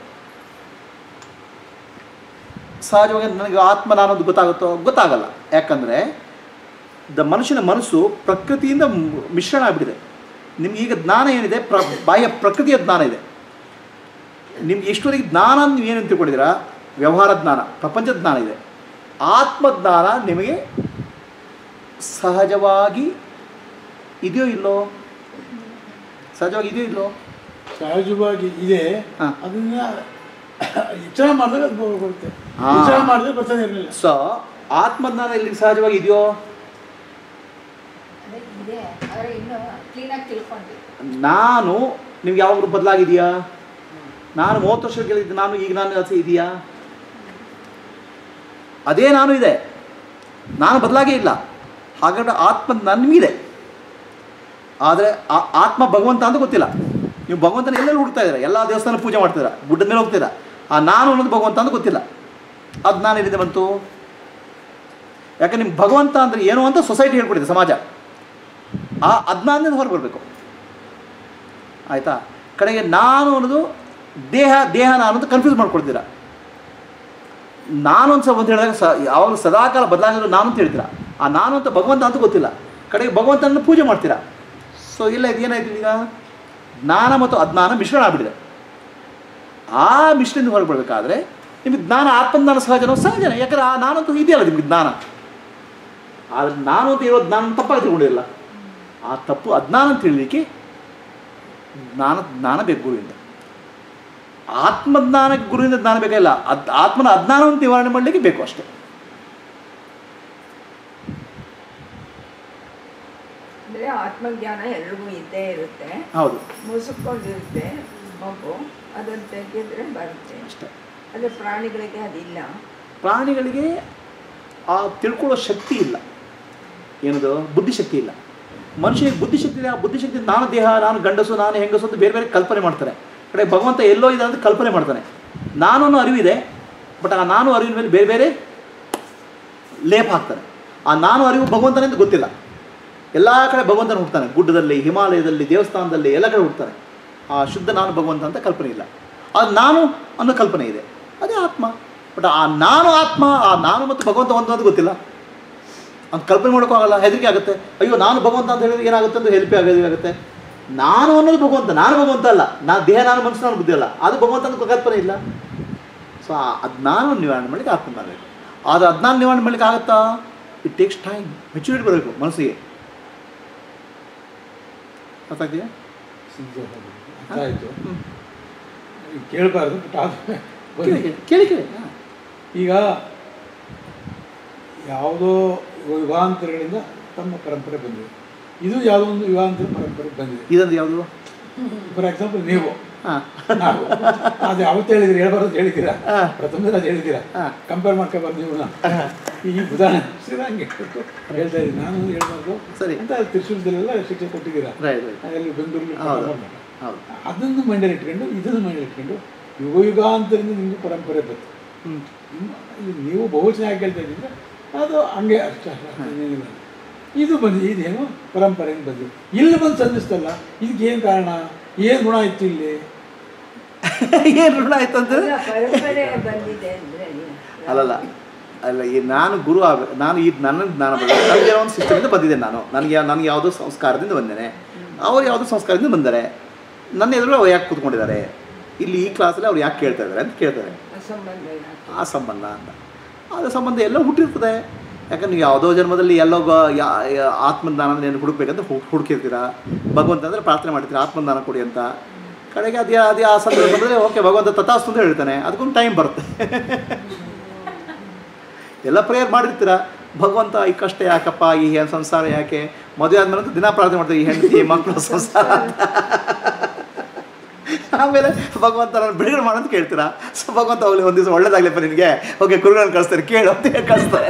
ಸಹಜವಾಗಿ ನನಗೆ ಆತ್ಮ ನಾನದು ಗೊತ್ತಾಗುತ್ತೋ ಗೊತ್ತಾಗಲ್ಲ ಯಾಕಂದರೆ ದ ಮನುಷ್ಯನ ಮನಸ್ಸು ಪ್ರಕೃತಿಯಿಂದ ಮ್- ಮಿಶ್ರಣ ಆಗಿಬಿಟ್ಟಿದೆ ನಿಮ್ಗೆ ಈಗ ಜ್ಞಾನ ಏನಿದೆ ಪ್ರ ಬಾಹ್ಯ ಪ್ರಕೃತಿಯ ಜ್ಞಾನ ಇದೆ ನಿಮ್ಗೆ ಇಷ್ಟವರೆಗೆ ಜ್ಞಾನ ಅಂತ ನೀವು ಏನು ತಿಳ್ಕೊಂಡಿದ್ದೀರಾ ವ್ಯವಹಾರ ಜ್ಞಾನ ಪ್ರಪಂಚ ಜ್ಞಾನ ಇದೆ ಆತ್ಮಜ್ಞಾನ ನಿಮಗೆ ಸಹಜವಾಗಿ ಇದೆಯೋ ಇಲ್ಲೋ ಸಹಜವಾಗಿ ಇದೆಯೋ ಇಲ್ಲೋ ಸಹಜವಾಗಿ ಇದೆ ಹಾ. ಅದನ್ನ ವಿಚಾರ ಮಾಡಿದಾಗ ಅದು ಬ- ಬರುತ್ತೆ ಹಾ. ವಿಚಾರ ಮಾಡಿದ್ರೆ ಬರ್ತಾನೆ ಇರಲಿಲ್ಲ ಸೊ ಆತ್ಮಜ್ಞಾನ ಇಲ್ಲಿ ಸಹಜವಾಗಿ ಇದೆಯೋ ಅದೇ ಇದೆ ಆದರೆ ಇನ್ನೂ ಕ್ಲೀನಾಗಿ ತಿಳ್ಕೊಂಡ್ವಿ ನಾನು ನಿಮ್ಗೆ ಯಾವಾಗಲೂ ಬದಲಾಗಿದೆಯಾ ನಾನು ಮೂವತ್ತು ವರ್ಷ ಕೇಳಿದ್ದು ನಾನು ಈಗ ನಾನು ಅದು ಇದೆಯಾ ಅದೇ ನಾನು ಇದೆ ನಾನು ಬದಲಾಗೇ ಇಲ್ಲ ಹಾಗಾದ್ರೆ ಆತ್ಮ ನನ್ಗಿದೆ ಆದರೆ ಆ- ಆತ್ಮ ಭಗವಂತ ಅಂತ ಗೊತ್ತಿಲ್ಲ ನೀವು ಭಗವಂತನ ಎಲ್ಲೆಲ್ಲಿ ಹುಡ್ತಾ ಇದ್ದೀರಾ ಎಲ್ಲ ದೇವಸ್ಥಾನ ಪೂಜೆ ಮಾಡ್ತೀರಾ ಗುಡ್ಡದ ಮೇಲೆ ಹೋಗ್ತೀರಾ ಆ ನಾನು ಅನ್ನೋದು ಭಗವಂತ ಅಂತ ಗೊತ್ತಿಲ್ಲ ಅದು ನಾನು ಎಲ್ಲಿಂದ ಬಂತು ಯಾಕೆ ನಿಮ್ಗೆ ಭಗವಂತ ಅಂದರೆ ಏನು ಅಂತ ಸೊಸೈಟಿ ಹೇಳ್ಕೊಟ್ಟಿದೆ ಸಮಾಜ ಆ ಅಜ್ಞಾನದಿಂದ ಹೊರಗೆ ಬರಬೇಕು ಆಯಿತಾ ಕಡೆಗೆ ನಾನು ಅನ್ನೋದು ದೇಹ ದೇಹ ನಾನು ಅಂತ ಕನ್ಫ್ಯೂಸ್ ಮಾಡ್ಕೊಳ್ತೀರಾ ನಾನು ಅಂತ ಒಂದು ಹೇಳಿದಾಗ ಸ ಯಾವಾಗಲೂ ಸದಾಕಾಲ ಬದಲಾಗಿರೋ ನಾನು ಅಂತ ಹೇಳ್ತೀರಾ ಆ ನಾನು ಅಂತ ಭಗವಂತ ಅಂತ ಗೊತ್ತಿಲ್ಲ ಕಡೆಗೆ ಭಗವಂತನನ್ನು ಪೂಜೆ ಮಾಡ್ತೀರಾ ಸೊ ಇಲ್ಲ ಇದು ಏನಾಯ್ತು ಈಗ ಜ್ಞಾನ ಮತ್ತು ಅಜ್ಞಾನ ಮಿಶ್ರಣ ಆಗ್ಬಿಟ್ಟಿದೆ ಆ ಮಿಶ್ರದಿಂದ ಹೊರಗೆ ಬರಬೇಕಾದ್ರೆ ನಿಮಗೆ ಜ್ಞಾನ ಆತ್ಮಜ್ಞಾನ ಸಹಜನೋ ಸಹಜನೇ ಯಾಕಂದ್ರೆ ಆ ನಾನಂತೂ ಇದೆಯಲ್ಲ ನಿಮಗೆ ಜ್ಞಾನ ಆದರೆ ನಾನು ಅಂತ ಇರೋ ಜ್ಞಾನ ತಪ್ಪಾಗಿ ತಿಳ್ಕೊಂಡಿರಲ್ಲ ಆ ತಪ್ಪು ಅಜ್ಞಾನ ಅಂತ ಹೇಳಲಿಕ್ಕೆ ಜ್ಞಾನ ಜ್ಞಾನ ಬೇಕು ಗುರುವಿಂದ ಆತ್ಮಜ್ಞಾನಕ್ಕೆ ಗುರುವಿಂದ ಜ್ಞಾನ ಬೇಕಾಗಿಲ್ಲ ಅದ್ ಆತ್ಮನ ಅಜ್ಞಾನವನ್ನು ನಿವಾರಣೆ ಮಾಡಲಿಕ್ಕೆ ಬೇಕು ಅಷ್ಟೇ ಅಂದರೆ ಆತ್ಮಜ್ಞಾನ ಎಲ್ರಿಗೂ ಇದ್ದೇ ಇರುತ್ತೆ ಹೌದು ಮುಸುಕೊಂಡಿರುತ್ತೆ ಮಗು ಅದನ್ನು ತೆಗೆದ್ರೆ ಬರುತ್ತೆ ಅಷ್ಟೇ ಆದರೆ ಪ್ರಾಣಿಗಳಿಗೆ ಅದಿಲ್ಲ ಪ್ರಾಣಿಗಳಿಗೆ ಆ ತಿಳ್ಕೊಳ್ಳೋ ಶಕ್ತಿ ಇಲ್ಲ ಏನದು ಬುದ್ಧಿಶಕ್ತಿ ಇಲ್ಲ ಮನುಷ್ಯನಿಗೆ ಬುದ್ಧಿಶಕ್ತಿ ಇದೆ ಆ ಬುದ್ಧಿಶಕ್ತಿ ನಾನು ದೇಹ ನಾನು ಗಂಡಸು ನಾನು ಹೆಂಗಸು ಅಂತ ಬೇರೆ ಬೇರೆ ಕಲ್ಪನೆ ಮಾಡ್ತಾರೆ ಕಡೆ ಭಗವಂತ ಎಲ್ಲೋ ಇದೆ ಅಂತ ಕಲ್ಪನೆ ಮಾಡ್ತಾನೆ ನಾನು ಅನ್ನೋ ಅರಿವಿದೆ ಬಟ್ ಆ ನಾನು ಅರಿವಿನ ಮೇಲೆ ಬೇರೆ ಬೇರೆ ಲೇಪ ಹಾಕ್ತಾನೆ ಆ ನಾನು ಅರಿವು ಭಗವಂತನೇ ಅಂತ ಗೊತ್ತಿಲ್ಲ ಎಲ್ಲ ಕಡೆ ಭಗವಂತನ ಹುಡ್ತಾನೆ ಗುಡ್ಡದಲ್ಲಿ ಹಿಮಾಲಯದಲ್ಲಿ ದೇವಸ್ಥಾನದಲ್ಲಿ ಎಲ್ಲ ಕಡೆ ಹುಡ್ತಾನೆ ಆ ಶುದ್ಧ ನಾನು ಭಗವಂತ ಅಂತ ಕಲ್ಪನೆ ಇಲ್ಲ ಅದು ನಾನು ಅನ್ನೋ ಕಲ್ಪನೆ ಇದೆ ಅದೇ ಆತ್ಮ ಬಟ್ ಆ ನಾನು ಆತ್ಮ ಆ ನಾನು ಮತ್ತು ಭಗವಂತ ಒಂದು ಅಂತ ಗೊತ್ತಿಲ್ಲ ಅಂತ ಕಲ್ಪನೆ ಮಾಡೋಕ್ಕಾಗಲ್ಲ ಹೆದರಿಕೆ ಆಗುತ್ತೆ ಅಯ್ಯೋ ನಾನು ಭಗವಂತ ಅಂತ ಹೇಳಿದ್ರೆ ಏನಾಗುತ್ತೆ ಅಂತ ಹೆಲ್ಪಿ ಆಗೋದು ಆಗುತ್ತೆ ನಾನು ಅನ್ನೋದು ಭಗವಂತ ನಾನು ಭಗವಂತ ಅಲ್ಲ ನಾನು ದೇಹ ನಾನು ಮನಸ್ಸು ನಾನು ಬುದ್ಧಿ ಅಲ್ಲ ಅದು ಭಗವಂತ ಅಂತ ಕಲ್ಪನೆ ಇಲ್ಲ ಸೊ ಆ ಅಜ್ಞಾನವನ್ನು ನಿವಾರಣೆ ಮಾಡಲಿಕ್ಕೆ ಆತ್ಮ ಮಾಡಬೇಕು ಆದರೆ ಅಜ್ಞಾನ ನಿವಾರಣೆ ಮಾಡಲಿಕ್ಕೆ ಆಗುತ್ತಾ ಇಟ್ ಟೇಕ್ಸ್ ಟೈಮ್ ಮೆಚುರಿಟಿ ಬರಬೇಕು ಮನಸ್ಸಿಗೆ ಅರ್ಥ ಆಗ್ತೀಯಾ ಅರ್ಥ ಆಯಿತು ಕೇಳಬಾರ್ದು ಬಟ್ ಆದ್ರೆ ಕೇಳಿ ಕೇಳಿ, ಕೇಳಿ ಕೇಳಿ ಹಾಂ. ಈಗ ಯಾವುದೋ ಯುಗಾಂತರಗಳಿಂದ ತಮ್ಮ ಪರಂಪರೆ ಬಂದಿದೆ ಇದು ಯಾವುದೋ ಒಂದು ಯುಗಾಂತರ ಪರಂಪರೆ ಬಂದಿದೆ ಇದೊಂದು ಯಾವುದು ಫಾರ್ ಎಕ್ಸಾಂಪಲ್ ನೀವು ಹಾಂ ನಾವು ಅದು ಯಾವತ್ತು ಹೇಳಿದಿರಿ ಹೇಳ್ಬಾರ್ದು ಅಂತ ಹೇಳಿದ್ದೀರಾ ಹಾ. ಪ್ರಥಮ ದಿನ ಅದು ಹೇಳಿದ್ದೀರಾ ಹಾ. ಕಂಪೇರ್ ಮಾಡ್ಕೊಬಾರ್ದು ನೀವು ಈ ಉದಾಹರಣೆ ಹಂಗೆ ಹೇಳ್ತಾ ಇದ್ದೀನಿ ನಾನು ಹೇಳ್ಬಾರ್ದು ಸರಿ. ಅಂತ ತ್ರಿಶೂಲದಲ್ಲೆಲ್ಲ ಶಿಕ್ಷೆ ಕೊಟ್ಟಿದ್ದೀರಾ ರೈಟ್ ರೈಟ್ ಅಲ್ಲಿ ಬೆಂಗಳೂರಲ್ಲಿ ಹೌದು ಮಾಡ್ಬೇಕು. ಹೌದು ಅದನ್ನು ಮೈಂಡಲ್ಲಿ ಇಟ್ಕೊಂಡು ಇದನ್ನು ಮೈಂಡಲ್ಲಿ ಇಟ್ಕೊಂಡು ಯುಗ ಯುಗಾಂತರಿಂದ ನಿಮಗೂ ಪರಂಪರೆ ಬಂತು ಹ್ಞೂ ನಿಮ್ಮ- ಇದು ನೀವು ಬಹುವಚನ ಕೇಳ್ತಾ ಇದ್ದಿದ್ರೆ ಅದು ಹಂಗೆ ಅಷ್ಟೇ ಏನಿಲ್ಲ ಇದು ಬಂದು ಇದೇನು ಪರಂಪರೆಯಿಂದ ಬಂದು ಇಲ್ಲಿ ಬಂದು ಸಂಧಿಸ್ತಲ್ಲ ಇದಕ್ಕೆ ಏನು ಕಾರಣ ಏನು ಗುಣ ಇತ್ತು ಇಲ್ಲಿ ಏನು ಋಣ ಆಯ್ತು ಅಂದ್ರೆ ಅಲ್ಲ, ಪರಂಪರೆ ಬಂದಿದೆ ಅಂದ್ರೆ ಅಲ್ಲಲ್ಲ ಅಲ್ಲ ಈ ನಾನು ಗುರು ಆಗ ನಾನು ಈ ನನ್ನ ಜ್ಞಾನ ಬಂದ ನನಗೆ ಒಂದು ಸಿಸ್ಟಮಿಂದ ಬಂದಿದ್ದೇನೆ ನಾನು ನನಗೆ ನನಗೆ ಯಾವುದೋ ಸಂಸ್ಕಾರದಿಂದ ಬಂದೇನೆ ಅವ್ರು ಯಾವುದೋ ಸಂಸ್ಕಾರದಿಂದ ಬಂದರೆ ನನ್ನ ಎದುರು ಅವ್ರು ಯಾಕೆ ಕೂತ್ಕೊಂಡಿದ್ದಾರೆ ಇಲ್ಲಿ ಈ ಕ್ಲಾಸಲ್ಲಿ ಅವ್ರು ಯಾಕೆ ಕೇಳ್ತಾ ಇದ್ದಾರೆ ಅಂತ ಕೇಳ್ತಾರೆ ಅಸಂಬಂಧ ಇಲ್ಲ. ಆ ಸಂಬಂಧ ಅಂತ ಅದು ಸಂಬಂಧ ಎಲ್ಲ ಹುಟ್ಟಿರ್ತದೆ ಯಾಕಂದ್ರೆ ನೀವು ಯಾವುದೋ ಜನ್ಮದಲ್ಲಿ ಎಲ್ಲೋ ಗ- ಯಾ- ಯಾ- ಆತ್ಮದಾನ ಏನು ಹುಡುಕ್ಬೇಕಂತ ಹುಡ್- ಹುಡುಕಿರ್ತೀರಾ ಭಗವಂತ ಅಂದರೆ ಪ್ರಾರ್ಥನೆ ಮಾಡ್ತೀರಾ ಆತ್ಮದಾನ ಕೊಡಿ ಅಂತ ಕಡೆಗೆ ಅದೇ ಅದೇ ಆ ಸಂದರ್ಭ ಬಂದರೆ ಓಕೆ ಭಗವಂತ ತಥಾಸ್ತು ಅಂತ ಹೇಳ್ತಾನೆ ಅದಕ್ಕೊಂದು ಟೈಮ್ ಬರುತ್ತೆ ಎಲ್ಲ ಪ್ರೇಯರ್ ಮಾಡಿರ್ತೀರಾ ಭಗವಂತ ಈ ಕಷ್ಟ ಯಾಕಪ್ಪ ಈ ಹೆ- ಸಂಸಾರ ಯಾಕೆ ಮದುವೆ ಆದ್ಮೇಲೆ ಅಂತೂ ದಿನ ಪ್ರಾರ್ಥನೆ ಮಾಡ್ತೀವಿ ಈ ಹೆಂಡತಿ ಮಕ್ಕಳು ಸಂಸಾರ ಅಂತ ಆಮೇಲೆ ಭಗವಂತ ನಾನು ಬಿಡುಗಡೆ ಮಾಡಂತ ಕೇಳ್ತೀರಾ ಸೊ ಭಗವಂತ ಹೋಗ್ಲಿ ಒಂದು ದಿವಸ ಒಳ್ಳೇದಾಗ್ಲಿಪ್ಪ ನಿನಗೆ ಓಕೆ ಕುರುಗಳನ್ನು ಕಳಿಸ್ತಾರೆ ಕೇಳು ಅಂತ ಹೇಳಿ ಕಳಿಸ್ತಾರೆ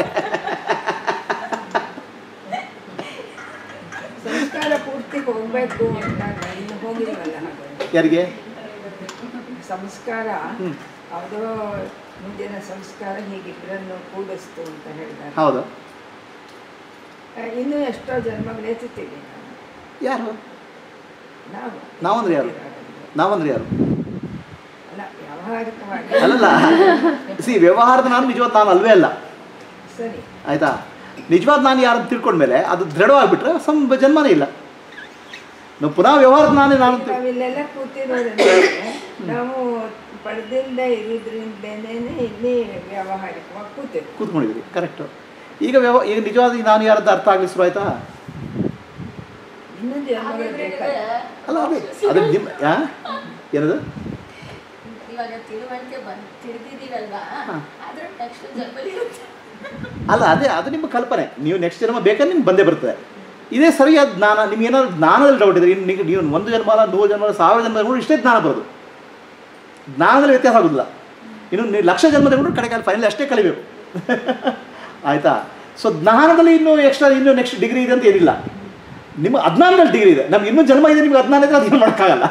ಸಂಸ್ಕಾರ ಪೂರ್ತಿ ಹೋಗ್ಬೇಕು ಅಂತ ಇನ್ನು ಹೋಗಿಲ್ವಲ್ಲ ಹಾಗೆ ಯಾರಿಗೆ ಸಂಸ್ಕಾರ ಹ್ಮ್. ಯಾವುದೋ ಮುಂದಿನ ಸಂಸ್ಕಾರ ಹೀಗಿಬ್ಬರನ್ನು ಕೂಡಿಸ್ತು ಅಂತ ಹೇಳಿದ್ದಾರೆ ಹೌದು ಆ, ಇನ್ನೂ ಎಷ್ಟೋ ಜನ್ಮಗಳು ಎತ್ತುತ್ತೀವಿ ನಾವು ಯಾರು ನಾವು ನಾವಂದ್ರೆ ಯಾರು? ನಾವಂದ್ರೆ ಯಾರು ಅಲ್ಲ ವ್ಯಾವಹಾರಿಕವಾಗಿ ಅಲ್ಲಲ್ಲ ಸಿ ವ್ಯವಹಾರದ ನಾನು ನಿಜವಾದ ನಾನು ಅಲ್ವೇ ಅಲ್ಲ ಸರಿ ಆಯ್ತಾ ನಿಜವಾದ ನಾನು ಯಾರು ಅಂತ ತಿಳ್ಕೊಂಡ್ಮೇಲೆ ಅದು ದೃಢವಾಗಿಬಿಟ್ರೆ ಸಂ ಜನ್ಮನೇ ಇಲ್ಲ ನಾವು ಪುನಃ ವ್ಯವಹಾರದ ನಾನೇ ನಾನು ಅಂತ- ನಾವಿಲ್ಲೆಲ್ಲ ಕೂತಿರೋದಂದ್ರೆ ನಾವು ಪಡೆದಿಲ್ಲದೆ ಇರೋದ್ರಿಂದನೇ ಇಲ್ಲಿ ವ್ಯಾವಹಾರಿಕವಾಗಿ ಕೂತಿದ್ವಿ ಕೂತ್ಕೊಂಡಿದ್ದೀವಿ ಕರೆಕ್ಟು ಈಗ ವ್ಯವ ಈಗ ನಿಜವಾದ ನಾನು ಯಾರದ್ದು ಅರ್ಥ ಆಗಲಿ ಶುರು ಆಯ್ತಾ ಇನ್ನೊಂದು ಜನ್ಮಗಳು ಬೇಕಾದ್ರೆ ಅಲ್ಲ ಅದೇ ಅದು ನಿಮ್ಮ ಯಾ ಏನದು ಇವಾಗ ತಿಳುವಳಿಕೆ ಬಂದು ತಿಳಿದಿದ್ದೀವಲ್ವಾ ಹಾ. ಆದ್ರೆ ನೆಕ್ಸ್ಟ್ ಜನ್ಮದಲ್ಲಿ ಇರುತ್ತೆ. ಅಲ್ಲ ಅದೇ ಅದು ನಿಮ್ಮ ಕಲ್ಪನೆ ನೀವು ನೆಕ್ಸ್ಟ್ ಜನ್ಮ ಬೇಕಾದ್ರೆ ನಿಮ್ಗೆ ಬಂದೇ ಬರ್ತದೆ ಇದೇ ಸರಿಯಾದ ಜ್ಞಾನ ನಿಮ್ಗೆ ಏನಾದ್ರು ಜ್ಞಾನದಲ್ಲಿ ಡೌಟ್ ಇದೆ ಇನ್ನು ನೀವು ಒಂದು ಜನ್ಮ ಅಲ್ಲ ನೂರು ಜನ್ಮ ಅಲ್ಲ, ಸಾವಿರ ಜನ್ಮ ತಗೊಂಡು ಇಷ್ಟೇ ಜ್ಞಾನ ಬರೋದು ಜ್ಞಾನದಲ್ಲಿ ವ್ಯತ್ಯಾಸ ಆಗೋದಿಲ್ಲ ಇನ್ನು ನೀವು ಲಕ್ಷ ಜನ್ಮ ತಗೊಂಡು ಕಡೆಗೆ ಫೈನಲ್ ಅಷ್ಟೇ ಕಲಿಬೇಕು ಆಯಿತಾ ಸೊ ಜ್ಞಾನದಲ್ಲಿ ಇನ್ನೂ ಎಕ್ಸ್ಟ್ರಾ ಇನ್ನೂ ನೆಕ್ಸ್ಟ್ ಡಿಗ್ರಿ ಇದೆ ಅಂತ ಏನಿಲ್ಲ ನಿಮ್ಮ ಅಜ್ಞಾನದಲ್ಲಿ ಡಿಗ್ರಿ ಇದೆ ನಮ್ಗೆ ಇನ್ನೂ ಜನ್ಮ ಇದೆ ನಿಮ್ಗೆ ಅಜ್ಞಾನ ಇದ್ರೆ ಅದೇನು ಮಾಡೋಕ್ಕಾಗಲ್ಲ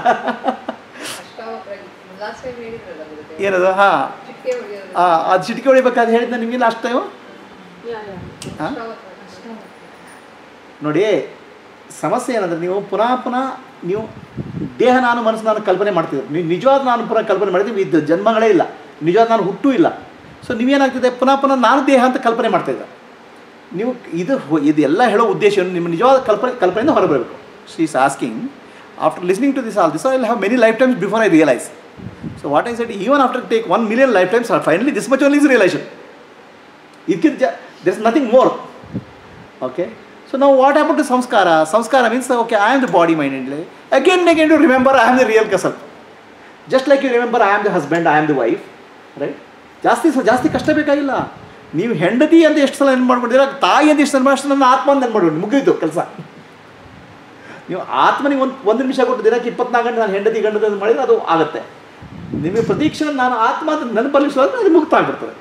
ಲಾಸ್ಟ್ ಟೈಮ್ ಹೇಳಿದ್ರಲ್ಲ ಗುರುದೇವ. ಏನದು ಹಾಂ ಚಿಟಿಕೆ ಹೊಡೆಯೋದು. ಅದು ಚಿಟಿಕೆ ಹೊಡಿಬೇಕಾದ್ರೆ ಹೇಳಿದ್ನ ನಿಮಗೆ ಲಾಸ್ಟ್ ಟೈಮು ಯಾ ಯಾ ಹಾಂ ಅಷ್ಟಾವತ್ತು, ಅಷ್ಟಾವತ್ತು. ನೋಡಿ ಸಮಸ್ಯೆ ಏನಂದ್ರೆ ನೀವು ಪುನಃ ಪುನಃ ನೀವು ದೇಹ ನಾನು ಮನಸ್ಸು ನಾನು ಕಲ್ಪನೆ ಮಾಡ್ತಿದ್ದೀರಿ ನೀವು ನಿಜವಾದ ನಾನು ಪುನಃ ಕಲ್ಪನೆ ಮಾಡಿದ್ದೀವಿ ಇದು ಜನ್ಮಗಳೇ ಇಲ್ಲ ನಿಜವಾದ ನಾನು ಹುಟ್ಟೂ ಇಲ್ಲ ಸೊ ನೀವೇನಾಗ್ತಿದೆ ಪುನಃ ಪುನಃ ನಾನು ದೇಹ ಅಂತ ಕಲ್ಪನೆ ಮಾಡ್ತಾಯಿದ್ದೆ ನೀವು ಇದು ಹೊ- ಇದು ಎಲ್ಲ ಹೇಳೋ ಉದ್ದೇಶ ಏನು? ನಿಮ್ಮ ನಿಜವಾದ ಕಲ್ಪನೆ ಕಲ್ಪನೆಯಿಂದ ಹೊರಬರಬೇಕು she is asking after listening to this all this I have many lifetimes before I realise so what I set even after take one million lifetimes finally this much only is realisation ಇದಕ್ಕಿಂತ there is nothing more okay so now what happened to samskara samskara means okay i am the body mind and again and again to remember i am the real kasal just like you remember i am the husband i am the wife right ಜಾಸ್ತಿ ಸ- ಜಾಸ್ತಿ ಕಷ್ಟ ಬೇಕಾಗಿಲ್ಲ ನೀವು ಹೆಂಡತಿ ಅಂತ ಎಷ್ಟು ಸಲ ನೆನ್ಪು ಮಾಡ್ಕೊಂಡಿದ್ದೀರಾ ತಾಯಿ ಅಂತ ಎಷ್ಟು ಅಷ್ಟು ನನ್ನ ಆತ್ಮ ಅಂತ ನೆನ್ಪು ಮಾಡ್ಕೊಂಡು ಮುಗಿಯಿತು ಕೆಲಸ ನೀವು ಆತ್ಮನಿಗೆ ಒಂದು ಒಂದು ನಿಮಿಷ ಕೊಟ್ಟು ದಿನಕ್ಕೆ ಇಪ್ಪತ್ನಾಲ್ಕು ಗಂಟೆ ನಾನು ಹೆಂಡತಿ ಗಂಡದ ಅಂತ ಮಾಡಿದ್ರೆ ಅದು ಆಗುತ್ತೆ ನಿಮಗೆ ಪ್ರತೀಕ್ಷಣ ನಾನು ಆತ್ಮ ಅಂತ ನೆನಪಲ್ಲಿ ಅದು ಮುಕ್ತ ಆಗ್ಬಿಡ್ತದೆ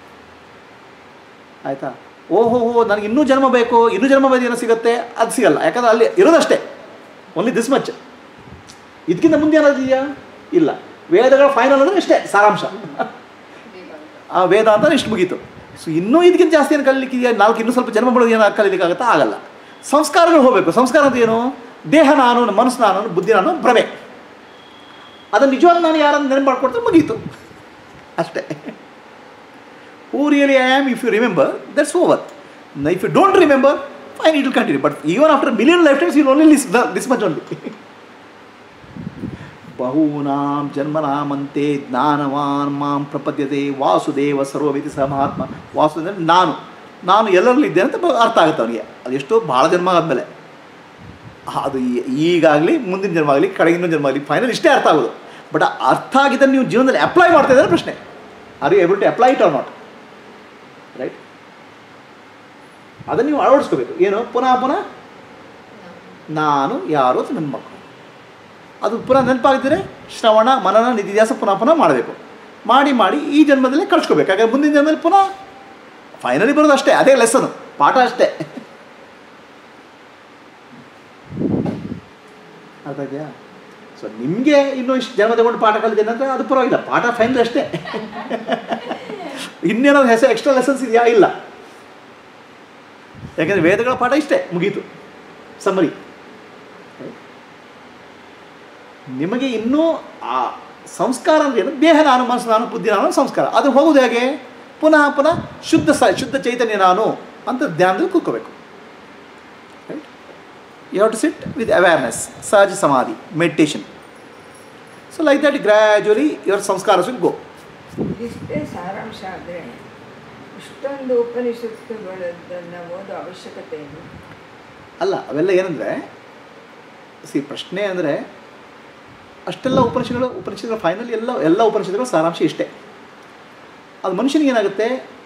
ಆಯಿತಾ ಓಹೋ ಹೋ ನನಗೆ ಇನ್ನೂ ಜನ್ಮ ಬೇಕು ಇನ್ನೂ ಜನ್ಮ ಬೇಕು ಏನೋ ಸಿಗುತ್ತೆ ಅದು ಸಿಗಲ್ಲ ಯಾಕಂದ್ರೆ ಅಲ್ಲಿ ಇರೋದಷ್ಟೇ ಓನ್ಲಿ ದಿಸ್ ಮಚ್ ಇದಕ್ಕಿಂತ ಮುಂದೆ ಏನಾದ್ರು ಇದೆಯಾ ಇಲ್ಲ ವೇದಗಳ ಫೈನಲ್ ಅಂದರೆ ಇಷ್ಟೇ ಸಾರಾಂಶ ಆ ವೇದ ಅಂತ ಇಷ್ಟು ಮುಗೀತು ಸೊ ಇನ್ನೂ ಇದಕ್ಕಿಂತ ಜಾಸ್ತಿ ಏನು ಕಲಿಲಿಕ್ಕಿದೆಯಾ ನಾಲ್ಕು ಇನ್ನೂ ಸ್ವಲ್ಪ ಜನ್ಮ ಬೆಳೆದು ಏನು ಕಲೀಲಿಕ್ಕಾಗತ್ತಾ ಆಗಲ್ಲ ಸಂಸ್ಕಾರಗಳು ಹೋಗಬೇಕು ಸಂಸ್ಕಾರ ಅಂತ ಏನು ದೇಹ ನಾನು ಮನಸ್ಸು ನಾನು ಬುದ್ಧಿ ನಾನು ಭ್ರಮೆ ಅದನ್ನು ನಿಜವಾಗ ನಾನು ಯಾರನ್ನು ನೆನಪು ಮಾಡ್ಕೊಡ್ತಾರೆ ಮುಗೀತು ಅಷ್ಟೇ who really I am, if you remember, that's over. Now, if you don't remember, fine, it will continue. But even after million lifetimes, you will only listen this much only. ಬಹೂನಾಂ ಜನ್ಮನಾಮಂತೆ ಜ್ಞಾನವಾನ್ ಮಾಂ ಪ್ರಪದ್ಯತೆ ವಾಸುದೇವ ಸರ್ವವಿತಿ ಸ ಮಹಾತ್ಮ ವಾಸು ಅಂದರೆ ನಾನು ನಾನು ಎಲ್ಲರಲ್ಲಿ ಇದ್ದೇನೆ ಅಂತ ಬ- ಅರ್ಥ ಆಗುತ್ತೆ ಅವನಿಗೆ ಅದು ಎಷ್ಟೋ ಭಾಳ ಜನ್ಮ ಆದಮೇಲೆ ಅದು ಈ- ಈಗಾಗಲಿ ಮುಂದಿನ ಜನ್ಮ ಆಗಲಿ ಕಡೆಗಿನ ಇನ್ನೊಂದು ಜನ್ಮ ಆಗಲಿ ಫೈನಲ್ ಇಷ್ಟೇ ಅರ್ಥ ಆಗೋದು ಬಟ್ ಆ ಅರ್ಥ ಆಗಿದ್ದನ್ನು ನೀವು ಜೀವನದಲ್ಲಿ ಅಪ್ಲೈ ಮಾಡ್ತಾ ಇದ್ದಾರೆ ಪ್ರಶ್ನೆ are you able to apply it or not right ಅದನ್ನು ನೀವು ಅಳವಡಿಸ್ಕೋಬೇಕು ಏನು ಪುನಃ ಪುನಃ ನಾನು ಯಾರು ಅಂತ ನನ್ನ ಮಕ್ಕಳು ಅದು ಪುನಃ ನೆನಪಾಗಿದ್ದರೆ ಶ್ರವಣ ಮನನ ನಿಧಿಧ್ಯಾಸ ಪುನಃ ಪುನಃ ಮಾಡಬೇಕು ಮಾಡಿ ಮಾಡಿ ಈ ಜನ್ಮದಲ್ಲೇ ಕಳ್ಸ್ಕೋಬೇಕು ಯಾಕಂದ್ರೆ ಮುಂದಿನ ಜನ್ಮದಲ್ಲಿ ಪುನಃ ಫೈನಲಿ ಬರೋದು ಅಷ್ಟೇ ಅದೇ ಲೆಸನ್ ಪಾಠ ಅಷ್ಟೇ ಅರ್ಥ ಇದೆಯಾ ಸೊ ನಿಮಗೆ ಇನ್ನೂ ಇಷ್ಟು ಜನ್ಮ ತಗೊಂಡು ಪಾಠ ಕಲಿತೇನೆ ಅಂದರೆ ಅದು ಪರವಾಗಿಲ್ಲ ಪಾಠ ಫೈನಲ್ ಅಷ್ಟೇ ಇನ್ನೇನಾದ್ರು ಹೆಸರು ಎಕ್ಸ್ಟ್ರಾ ಲೆಸನ್ಸ್ ಇದೆಯಾ ಇಲ್ಲ ಯಾಕಂದರೆ ವೇದಗಳ ಪಾಠ ಇಷ್ಟೇ ಮುಗೀತು ಸಮ್ಮರಿ ನಿಮಗೆ ಇನ್ನೂ ಆ ಸಂಸ್ಕಾರ ಅಂದ್ರೆ ಏನು ದೇಹ ನಾನು ಮನಸ್ಸು ನಾನು ಬುದ್ಧಿ ನಾನು ಸಂಸ್ಕಾರ ಅದು ಹೋಗೋದು ಹೇಗೆ ಪುನಃ ಪುನಃ ಶುದ್ಧ ಸ ಶುದ್ಧ ಚೈತನ್ಯ ನಾನು ಅಂತ ಧ್ಯಾನದಲ್ಲಿ ಕೂತ್ಕೋಬೇಕು right you have to sit with awareness ಸಹಜ ಸಮಾಧಿ meditation so like that gradually your ಸಂಸ್ಕಾರ ವಿಲ್ ಗೋ ಇಷ್ಟೇ ಸಾರಾಂಶ ಆದರೆ ಇಷ್ಟೊಂದು ಉಪನಿಷತ್ತುಗಳನ್ನ ಓದೋ ಅವಶ್ಯಕತೆ ಏನು ಅಲ್ಲ ಅವೆಲ್ಲ ಏನಂದರೆ ಸಿ ಪ್ರಶ್ನೆ ಅಂದರೆ ಅಷ್ಟೆಲ್ಲ ಉಪನಿಷತ್ಗಳು ಉಪನಿಷತ್ಗಳ ಫೈನಲ್ ಎಲ್ಲ ಎಲ್ಲ ಉಪನಿಷತ್ಗಳ ಸಾರಾಂಶ ಇಷ್ಟೇ ಅದು ಮನುಷ್ಯನಿಗೆ ಏನಾಗುತ್ತೆ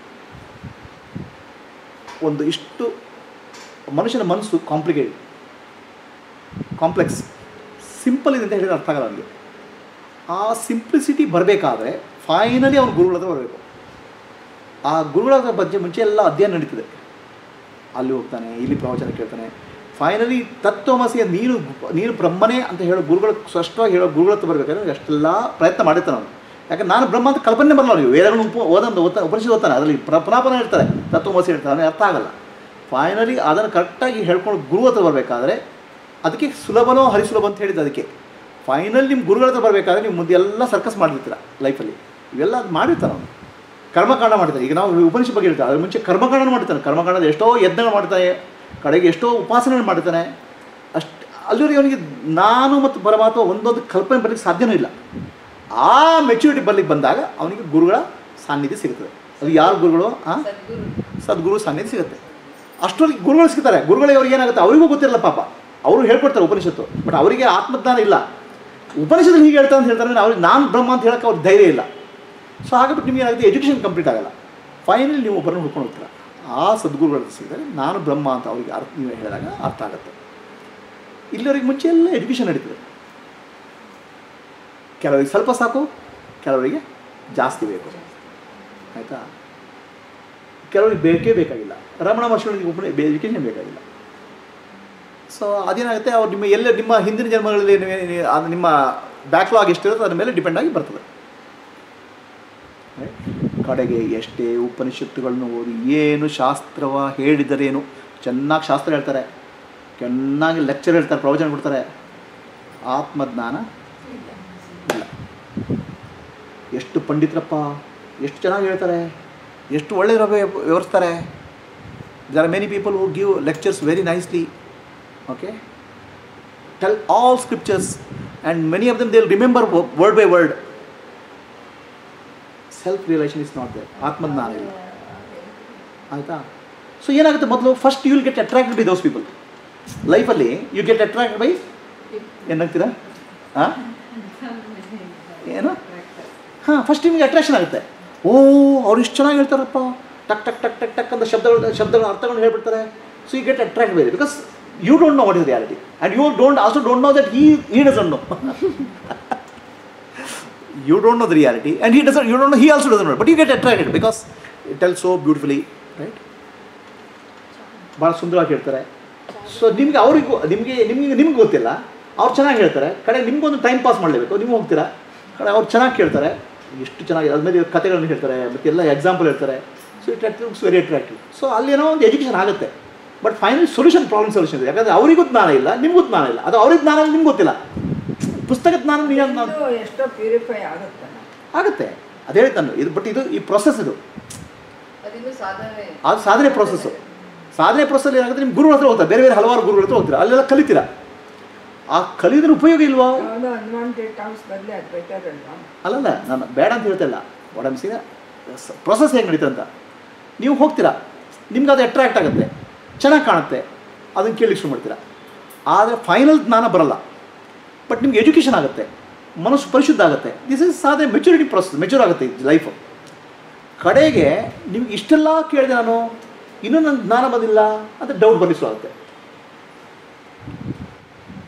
ಒಂದು ಇಷ್ಟು ಮನುಷ್ಯನ ಮನಸ್ಸು ಕಾಂಪ್ಲಿಕೇಟೆಡ್ ಕಾಂಪ್ಲೆಕ್ಸ್ ಸಿಂಪಲ್ ಇದೆ ಅಂತ ಹೇಳಿದ್ರೆ ಅರ್ಥ ಆಗಲ್ಲ ಅವನಿಗೆ ಆ ಸಿಂಪ್ಲಿಸಿಟಿ ಬರಬೇಕಾದ್ರೆ ಫೈನಲಿ ಅವನು ಗುರುಗಳ ಹತ್ರ ಬರಬೇಕು ಆ ಗುರುಗಳ ಹತ್ರ ಬಗ್ಗೆ ಮುಂಚೆ ಎಲ್ಲ ಅಧ್ಯಯನ ನಡೀತದೆ ಅಲ್ಲಿ ಹೋಗ್ತಾನೆ ಇಲ್ಲಿ ಪ್ರವಚನ ಕೇಳ್ತಾನೆ ಫೈನಲಿ ತತ್ವಮಸಿಯ ನೀನು ನೀನು ಬ್ರಹ್ಮನೇ ಅಂತ ಹೇಳೋ ಗುರುಗಳು ಸ್ಪಷ್ಟವಾಗಿ ಹೇಳೋ ಗುರುಗಳ ಹತ್ರ ಬರಬೇಕಾದ್ರೆ ಅಷ್ಟೆಲ್ಲ ಪ್ರಯತ್ನ ಮಾಡಿರ್ತಾನೆ ಅವನು ಯಾಕಂದ್ರೆ ನಾನು ಬ್ರಹ್ಮ ಅಂತ ಕಲ್ಪನೆ ಬರಲ್ಲ ಅವನಿಗೆ ವೇದಗಳನ್ನು ಉಪ ಓದೊಂದು ಓದ್ತಾ ಉಪನಿಷತ್ ಓದ್ತಾನೆ ಅದರಲ್ಲಿ ಪ್ರ ಪುನಾಪನ ಹೇಳ್ತಾರೆ ತತ್ವಮಸಿ ಹೇಳ್ತಾರೆ ಅವನಿಗೆ ಅರ್ಥ ಆಗಲ್ಲ ಫೈನಲಿ ಅದನ್ನು ಕರೆಕ್ಟಾಗಿ ಹೇಳ್ಕೊಂಡು ಗುರು ಹತ್ರ ಬರಬೇಕಾದ್ರೆ ಅದಕ್ಕೆ ಸುಲಭನೋ ಹರಿಸುಲಭ ಅಂತ ಹೇಳಿದ್ದು ಅದಕ್ಕೆ ಫೈನಲ್ ನಿಮ್ಮ ಗುರುಗಳ ಹತ್ರ ಬರಬೇಕಾದ್ರೆ ನೀವು ಮುಂದೆ ಎಲ್ಲ ಸರ್ಕಸ್ ಮಾಡಿರ್ತೀರ ಲೈಫಲ್ಲಿ ಇವೆಲ್ಲ ಅದು ಮಾಡಿರ್ತಾನೆ ಅವನು ಕರ್ಮಕಾಂಡ ಮಾಡ್ತಾನೆ ಈಗ ನಾವು ಉಪನಿಷತ್ ಬಗ್ಗೆ ಹೇಳ್ತಾರೆ ಅದ್ರ ಮುಂಚೆ ಕರ್ಮಕಾಂಡ ಮಾಡ್ತಾನೆ ಕರ್ಮಕಾಂಡದ ಎಷ್ಟೋ ಯಜ್ಞಗಳು ಮಾಡ್ತಾನೆ ಕಡೆಗೆ ಎಷ್ಟೋ ಉಪಾಸನೆಗಳು ಮಾಡ್ತಾನೆ ಅಷ್ಟು ಅಲ್ಲಿವರೆಗೆ ಅವನಿಗೆ ನಾನು ಮತ್ತು ಪರಮಾತ್ಮ ಒಂದೊಂದು ಕಲ್ಪನೆ ಬರಲಿಕ್ಕೆ ಸಾಧ್ಯನೂ ಇಲ್ಲ ಆ ಮೆಚುರಿಟಿ ಬರ್ಲಿಕ್ಕೆ ಬಂದಾಗ ಅವನಿಗೆ ಗುರುಗಳ ಸಾನ್ನಿಧ್ಯ ಸಿಗುತ್ತದೆ ಅದು ಯಾರು ಗುರುಗಳು ಆ ಸದ್ಗುರು ಸದ್ಗುರು ಸಾನ್ನಿಧ್ಯ ಸಿಗುತ್ತೆ ಅಷ್ಟರಲ್ಲಿ ಗುರುಗಳು ಸಿಗ್ತಾರೆ ಗುರುಗಳಿಗೆ ಅವ್ರಿಗೆ ಏನಾಗುತ್ತೆ ಅವರಿಗೂ ಗೊತ್ತಿರಲ್ಲ ಪಾಪ ಅವರು ಹೇಳ್ಕೊಡ್ತಾರೆ ಉಪನಿಷತ್ತು ಬಟ್ ಅವರಿಗೆ ಆತ್ಮಜ್ಞಾನ ಇಲ್ಲ ಉಪನಿಷತ್ತಲ್ಲಿ ಹೀಗೆ ಹೇಳ್ತಾರೆ ಅಂತ ಹೇಳ್ತಾರೆ ಅಂದ್ರೆ ಅವ್ರಿಗೆ ನಾನು ಬ್ರಹ್ಮ ಅಂತ ಹೇಳೋಕ್ಕೆ ಅವ್ರಿಗೆ ಧೈರ್ಯ ಇಲ್ಲ ಸೊ ಹಾಗಾಗ್ಬಿಟ್ಟು ನಿಮಗೆ ಏನಾಗುತ್ತೆ ಎಜುಕೇಷನ್ ಕಂಪ್ಲೀಟ್ ಆಗಲ್ಲ ಫೈನಲಿ ನೀವು ಒಬ್ಬರನ್ನು ಹುಡ್ಕೊಂಡು ಹೋಗ್ತೀರ ಆ ಸದ್ಗುರುಗಳು ಸಿಗ್ತಾರೆ ನಾನು ಬ್ರಹ್ಮ ಅಂತ ಅವರಿಗೆ ಅರ್ಥ ನೀವು ಹೇಳಿದಾಗ ಅರ್ಥ ಆಗುತ್ತೆ ಇಲ್ಲಿವರೆಗೆ ಮುಂಚೆ ಎಲ್ಲ ಎಜುಕೇಷನ್ ನಡೀತದೆ ಕೆಲವರಿಗೆ ಸ್ವಲ್ಪ ಸಾಕು ಕೆಲವರಿಗೆ ಜಾಸ್ತಿ ಬೇಕು ಆಯಿತಾ ಕೆಲವರಿಗೆ ಬೇಕೇ ಬೇಕಾಗಿಲ್ಲ ರಮಣ ಮಹರ್ಷಿಗಳಿಗೆ ಒಬ್ಬನೇ ಎಜುಕೇಷನ್ ಬೇಕಾಗಿಲ್ಲ ಸೊ ಅದೇನಾಗುತ್ತೆ ಅವ್ರು ನಿಮ್ಮ ಎಲ್ಲ ನಿಮ್ಮ ಹಿಂದಿನ ಜನ್ಮಗಳಲ್ಲಿ ನೀವು- ನೀವು- ಅದು ನಿಮ್ಮ ಬ್ಯಾಕ್ಲಾಗ್ ಎಷ್ಟಿರುತ್ತೆ ಅದ್ರ ಮೇಲೆ ಡಿಪೆಂಡ್ ಆಗಿ ಬರ್ತದೆ Right? ಕಡೆಗೆ ಎಷ್ಟೇ ಉಪನಿಷತ್ತುಗಳನ್ನು ಓದಿ ಏನು ಶಾಸ್ತ್ರವ ಹೇಳಿದರೇನು ಚೆನ್ನಾಗಿ ಶಾಸ್ತ್ರ ಹೇಳ್ತಾರೆ ಚೆನ್ನಾಗಿ ಲೆಕ್ಚರ್ ಹೇಳ್ತಾರೆ ಪ್ರವಚನ ಕೊಡ್ತಾರೆ ಆತ್ಮಜ್ಞಾನ ಇಲ್ಲ ಎಷ್ಟು ಪಂಡಿತರಪ್ಪ ಎಷ್ಟು ಚೆನ್ನಾಗಿ ಹೇಳ್ತಾರೆ ಎಷ್ಟು ಒಳ್ಳೆ ವಿವರಿಸ್ತಾರೆ there are many people who give lectures very nicely okay tell all scriptures and many of them they'll remember wo- word by word self realization is not there ಆತ್ಮಜ್ಞಾನ ಇಲ್ಲ ಆಯಿತಾ ಸೊ ಏನಾಗುತ್ತೆ ಮೊದಲು first you will get attracted by those people ಲೈಫಲ್ಲಿ you get attracted by ಏನಾಗ್ತೀರಾ ಹಾಂ ಏನು ಹಾಂ ಫಸ್ಟ್ ನಿಮಗೆ ಅಟ್ರಾಕ್ಷನ್ ಆಗುತ್ತೆ ಓ ಅವ್ರು ಇಷ್ಟು ಚೆನ್ನಾಗಿ ಹೇಳ್ತಾರಪ್ಪ ಟಕ್ ಟಕ್ ಟಕ್ ಟಕ್ ಟಕ್ ಅಂತ ಶಬ್ದಗಳು ಶಬ್ದಗಳ ಅರ್ಥಗಳನ್ನು ಹೇಳ್ಬಿಡ್ತಾರೆ so you get attract by because you don't know what is reality and you don't also don't know that he he doesn't know you don't know the reality and he doesn't you don't know he also doesn't know but you get attracted because it tells so beautifully right ಭಾಳ ಸುಂದರವಾಗಿ ಹೇಳ್ತಾರೆ so ನಿಮ್ಗೆ ಅವರಿಗೂ ನಿಮಗೆ ನಿಮಗೆ ನಿಮ್ಗೆ ಗೊತ್ತಿಲ್ಲ ಅವ್ರು ಚೆನ್ನಾಗಿ ಹೇಳ್ತಾರೆ ಕಡೆ ನಿಮ್ಗೊಂದು ಟೈಮ್ ಪಾಸ್ ಮಾಡಲೇಬೇಕು ನೀವು ಹೋಗ್ತೀರಾ ಕಡೆ ಅವ್ರು ಚೆನ್ನಾಗಿ ಕೇಳ್ತಾರೆ ಎಷ್ಟು ಚೆನ್ನಾಗಿ ಅದ್ಮೇಲೆ ಕಥೆಗಳನ್ನು ಹೇಳ್ತಾರೆ ಮತ್ತು ಎಲ್ಲ ಎಕ್ಸಾಂಪಲ್ ಹೇಳ್ತಾರೆ so it attracts very attractive so ಅಲ್ಲೇನೋ ಒಂದು ಎಜುಕೇಷನ್ ಆಗುತ್ತೆ but final solution problem solution ಇದೆ ಯಾಕಂದರೆ ಅವರಿಗೂ ಜ್ಞಾನ ಇಲ್ಲ ನಿಮಗೂ ಜ್ಞಾನ ಇಲ್ಲ ಅದು ಅವ್ರಿಗೆ ಜ್ಞಾನ ನಿಮ್ಗೆ ಗೊತ್ತಿಲ್ಲ ಪುಸ್ತಕ ಜ್ಞಾನ ನೀವು ನಾವು ಇದು ಎಷ್ಟೋ ಪ್ಯೂರಿಫೈ ಆಗುತ್ತಲ್ಲ ಆಗುತ್ತೆ ಅದು ಹೇಳ್ತಾನೆ ನಾನು ಇದು ಬಟ್ ಇದು ಈ ಪ್ರೊಸೆಸ್ ಇದು ಅದಿನ್ನು ಸಾಧನೆ ಅದು ಸಾಧನೆ ಪ್ರೊಸೆಸ್ಸು ಸಾಧನೆ ಪ್ರೊಸೆಸ್ ಏನಾಗುತ್ತೆ ನಿಮ್ಮ ಗುರುಗಳ ಹತ್ರ ಹೋಗ್ತಾರೆ ಬೇರೆ ಬೇರೆ ಹಲವಾರು ಗುರುಗಳ ಹತ್ರ ಹೋಗ್ತೀರಾ ಅಲ್ಲೆಲ್ಲ ಕಲಿತೀರಾ ಆ ಕಲಿಯೋದ್ರ ಉಪಯೋಗ ಇಲ್ವಾ ಯಾವುದೋ ಅನ್ವಾಂಟೆಡ್ ಥಾಟ್ಸ್ ಬದಲೇ ಅದು ಬೆಟರ್ ಅಲ್ವಾ ಅಲ್ಲಲ್ಲ ನಾನು ಬೇಡ ಅಂತ ಹೇಳ್ತಾ ಇಲ್ಲ ಒಡಂಬಿಸಿದ ಪ್ರೊಸೆಸ್ ಹೆಂಗೆ ನಡೀತದೆ ಅಂತ ನೀವು ಹೋಗ್ತೀರಾ ನಿಮ್ಗೆ ಅದು ಅಟ್ರಾಕ್ಟ್ ಆಗುತ್ತೆ ಚೆನ್ನಾಗಿ ಕಾಣುತ್ತೆ ಅದನ್ನು ಕೇಳಿ ಶುರು ಮಾಡ್ತೀರಾ ಆದರೆ ಫೈನಲ್ ಜ್ಞಾನ ಬರಲ್ಲ ಬಟ್ ನಿಮ್ಗೆ ಎಜುಕೇಷನ್ ಆಗುತ್ತೆ ಮನಸ್ಸು ಪರಿಶುದ್ಧ ಆಗುತ್ತೆ ದಿಸ್ ಇಸ್ ಸಾಧನೆ ಮೆಚುರಿಟಿ ಪ್ರೊಸೆಸ್ ಮೆಚೂರ್ ಆಗುತ್ತೆ ಲೈಫು ಕಡೆಗೆ ನಿಮ್ಗೆ ಇಷ್ಟೆಲ್ಲ ಕೇಳಿದೆ ನಾನು ಇನ್ನೂ ನನ್ನ ಜ್ಞಾನ ಬಂದಿಲ್ಲ ಅಂತ ಡೌಟ್ ಬರಲಿಸು ಆಗುತ್ತೆ